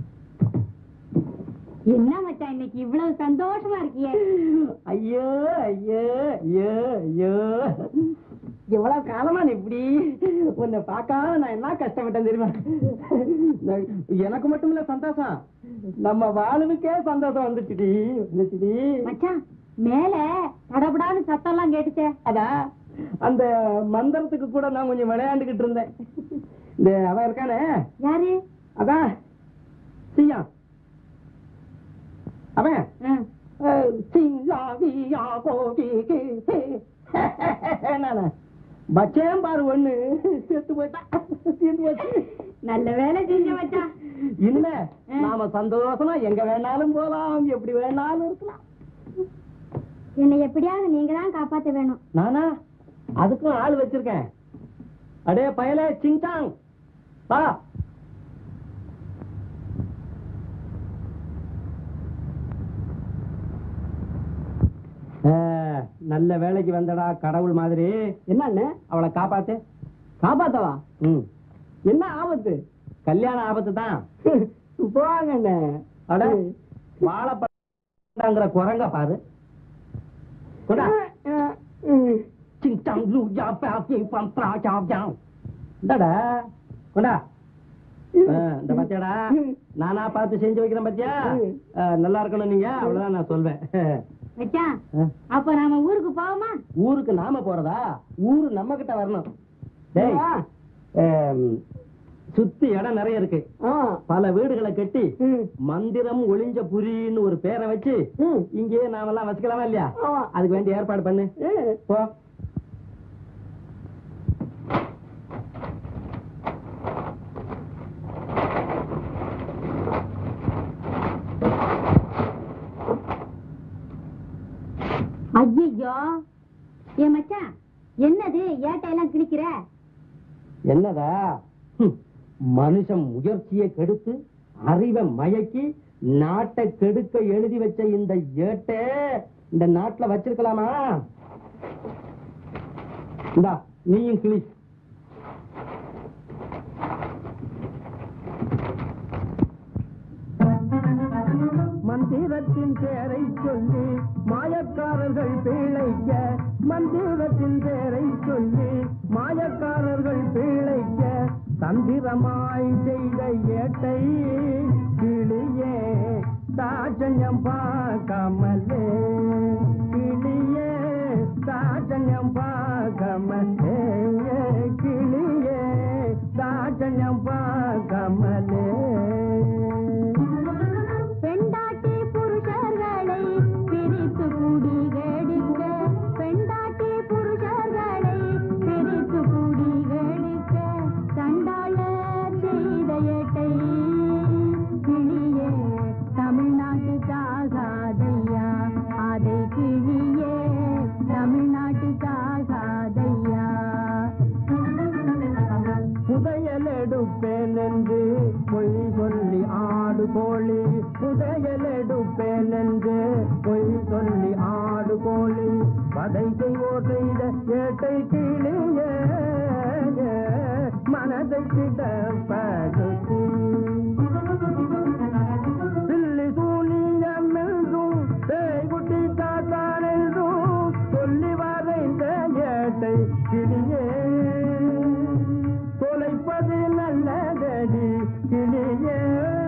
என்ன மச்சான் இன்னைக்கு இவ்வளவு சந்தோஷமா இருக்கியே ஐயோ ஐயோ ஐயோ ஐயோ எவ்வளவு காலமா நீ இப்படி உன்னை பார்க்காம நான் என்ன கஷ்டப்பட்டேன் தெரியுமா நான் எனக்கு மட்டும் இல்ல சந்தோஷம் நம்ம வாழுவுக்கே சந்தோஷம் வந்துச்சுடி வந்துச்சுடி மச்சான் மேல தடபடான்னு சத்தம் எல்லாம் கேட்டுச்சே அதான் அந்த மந்திரத்துக்கு கூட நான் கொஞ்சம் விளையாண்டுகிட்டு இருந்தேன் இந்த அவன் இருக்கானே யாரு அதான் சியா அவன் அஹ், சியா, வியா, கோடி, கி, ஹே. நானு. பச்சையும் பாரு ஒண்ணு செத்து போயிட்டான் செத்து போச்சு நல்ல வேலை செஞ்ச மச்சான் இனிமே நாம சந்தோஷமா எங்க வேணாலும் போலாம் எப்படி வேணாலும் இருக்கலாம் என்னை எப்படியாவது நீங்க தான் காப்பாத்த வேணும் நானா அதுக்கும் ஆள் வச்சிருக்கேன் அடே பயலே சிங்டாங் வா ஆ, நல்ல வேலைக்கு வந்தடா கடவுள் மாதிரி என்னண்ணே அவளை காப்பாத்து காப்பாத்தவா ம் என்ன ஆபத்து கல்யாண ஆபத்து தான் போவாங்கண்ணே அட வாழைப்பழங்கிற குரங்க பாரு கொடா சிங்டாங் லூ யா பா பி பம் பிரா ஜா ஜா இந்தாடா கொண்டா ஆ, இந்த பத்தியாடா நானா பார்த்து செஞ்சு வைக்கிறேன் பத்தியா ஆ, நல்லா இருக்கணும் நீங்க அவ்வளவுதான் நான் சொல்வேன் மச்சான் ஆ, அப்ப நாம ஊருக்கு போவோமா ஊருக்கு நாம போறதா ஊரு நம்ம கிட்ட வரணும் டேய் ஆம், சுத்தி இடம் நிறைய இருக்கு பல வீடுகளை கட்டி மந்திரம் ஒளிஞ்ச புரின்னு ஒரு பேரை வச்சு இங்கேயே நாமெல்லாம் வச்சுக்கலாமா இல்லையா அதுக்கு வேண்டிய ஏற்பாடு பண்ணு போ ஐயோ ஏ மச்சான் என்னது ஏட்டையெல்லாம் கிழிக்கிற என்னதா ஹம், மனுஷன் முயற்சியை கெடுத்து அறிவை மயக்கி நாட்டை கெடுக்க எழுதி வச்ச இந்த ஏட்டை இந்த நாட்டுல வச்சிருக்கலாமா இந்தா நீயும் கிளி மந்திரத்தின் பேரை சொல்லி மாயக்காரர்கள் பிழைக்க மந்திரத்தின் பேரை சொல்லி மாயக்காரர்கள் பிழைக்க தந்திரமாய் செய்த ஏட்டை கிளியே தாட்சண்யம் பார்க்காமலே கிளியே தாட்சண்யம் பார்க்காமலே கிளியே தாட்சண்யம் பார்க்காமலே பெண்டாட்டி புருஷர்களை பிரித்து குடி கெடுக்க பெண்டாட்டி புருஷர்களை பிரித்து குடி கெடுக்க சண்டாளர் செய்ய பொய் சொல்லி ஆடு கோழி புதையல் எடுப்பேன் என்று பொய் சொல்லி ஆடு கோழி பதை செய்வோர் செய்த ஏட்டை கீழியே மனதை கிடப்படுத்தி பில்லி சூனியம் என்றும் பேய்குட்டி காத்தான் என்றும் சொல்லி வரைந்த ஏட்டை கிளியே தொலைப்பது நல்லதடி கிளியே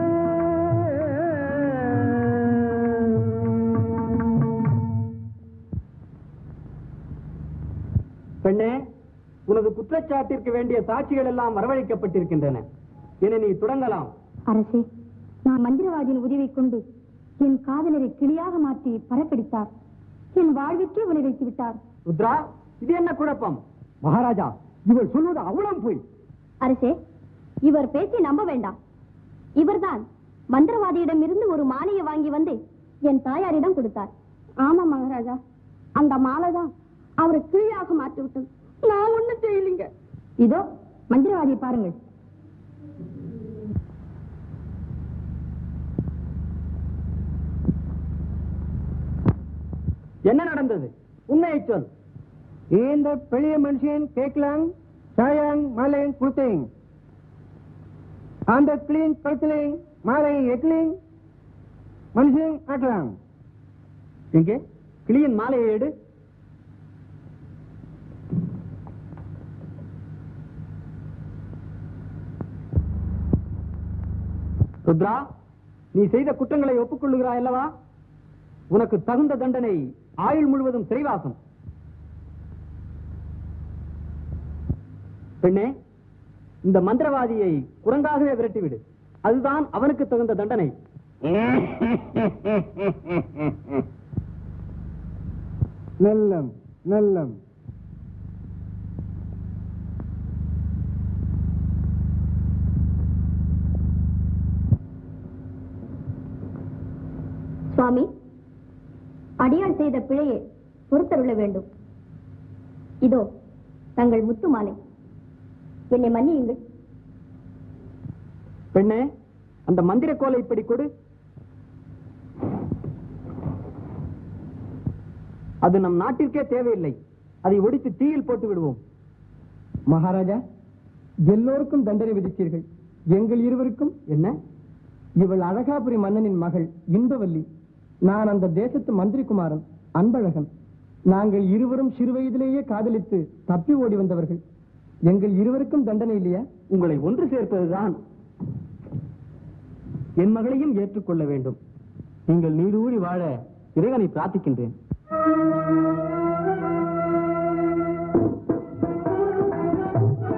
பெண்ணே உனது குற்றச்சாட்டிற்கு வேண்டிய சாட்சிகள் எல்லாம் வரவழைக்கப்பட்டிருக்கின்றன என நீ தொடங்கலாம் அரசே நான் மந்திரவாதியின் உதவி கொண்டு என் காதலரை கிளியாக மாற்றி பறக்கடித்தார் என் வாழ்வுக்கே விளைவித்து விட்டார் ருத்ரா இது என்ன குழப்பம் மகாராஜா இவள் சொல்வது அவ்வளவு போய் அரசே இவர் பேச்சை நம்ப வேண்டாம் இவர்தான் மந்திரவாதியிடமிருந்து ஒரு மாலையை வாங்கி வந்து என் தாயாரிடம் கொடுத்தார் ஆமா மகாராஜா அந்த மாலை தான் அவரை கிளியாக மாற்றி விட்டது நான் ஒண்ணும் செய்யலைங்க இதோ மந்திரவாதியை பாருங்கள் என்ன நடந்தது உண்மையை சொல் இந்த பெரிய மனுஷன் கேட்கலாம் சாயாங் மாலை கொடுத்தேன் அந்த கிளீன் கழுத்திலே மாலை எக்லிங் மனுஷன் ஆட்டலாம் எங்கே கிளியின் மாலையை எடு ருத்ரா நீ செய்த குற்றங்களை ஒப்புக்கொள்ளுகிறாய் அல்லவா உனக்கு தகுந்த தண்டனை ஆயுள் முழுவதும் சிறைவாசம் பெண்ணே இந்த மந்திரவாதியை குரங்காகவே விரட்டிவிடு அதுதான் அவனுக்கு தகுந்த தண்டனை நல்லம் நல்லம் சுவாமி அடியாள் செய்த பிழையை பொறுத்தருள வேண்டும் இதோ தங்கள் முத்து மாலை என்னை மன்னியுங்கள் பெண்ணே அந்த மந்திர கோலை இப்படி கொடு அது நம் நாட்டிற்கே தேவையில்லை அதை ஒடித்து தீயில் போட்டு விடுவோம் மகாராஜா எல்லோருக்கும் தண்டனை விதித்தீர்கள் எங்கள் இருவருக்கும் என்ன இவள் அழகாபுரி மன்னனின் மகள் இன்பவல்லி நான் அந்த தேசத்து மந்திரி குமாரன் அன்பழகன் நாங்கள் இருவரும் சிறு வயதிலேயே காதலித்து தப்பி ஓடி வந்தவர்கள் எங்கள் இருவருக்கும் தண்டனை இல்லையா உங்களை ஒன்று சேர்ப்பதுதான் என் மகளையும் ஏற்றுக்கொள்ள வேண்டும் நீங்கள் நீடூழி வாழ இறைவனை பிரார்த்திக்கின்றேன்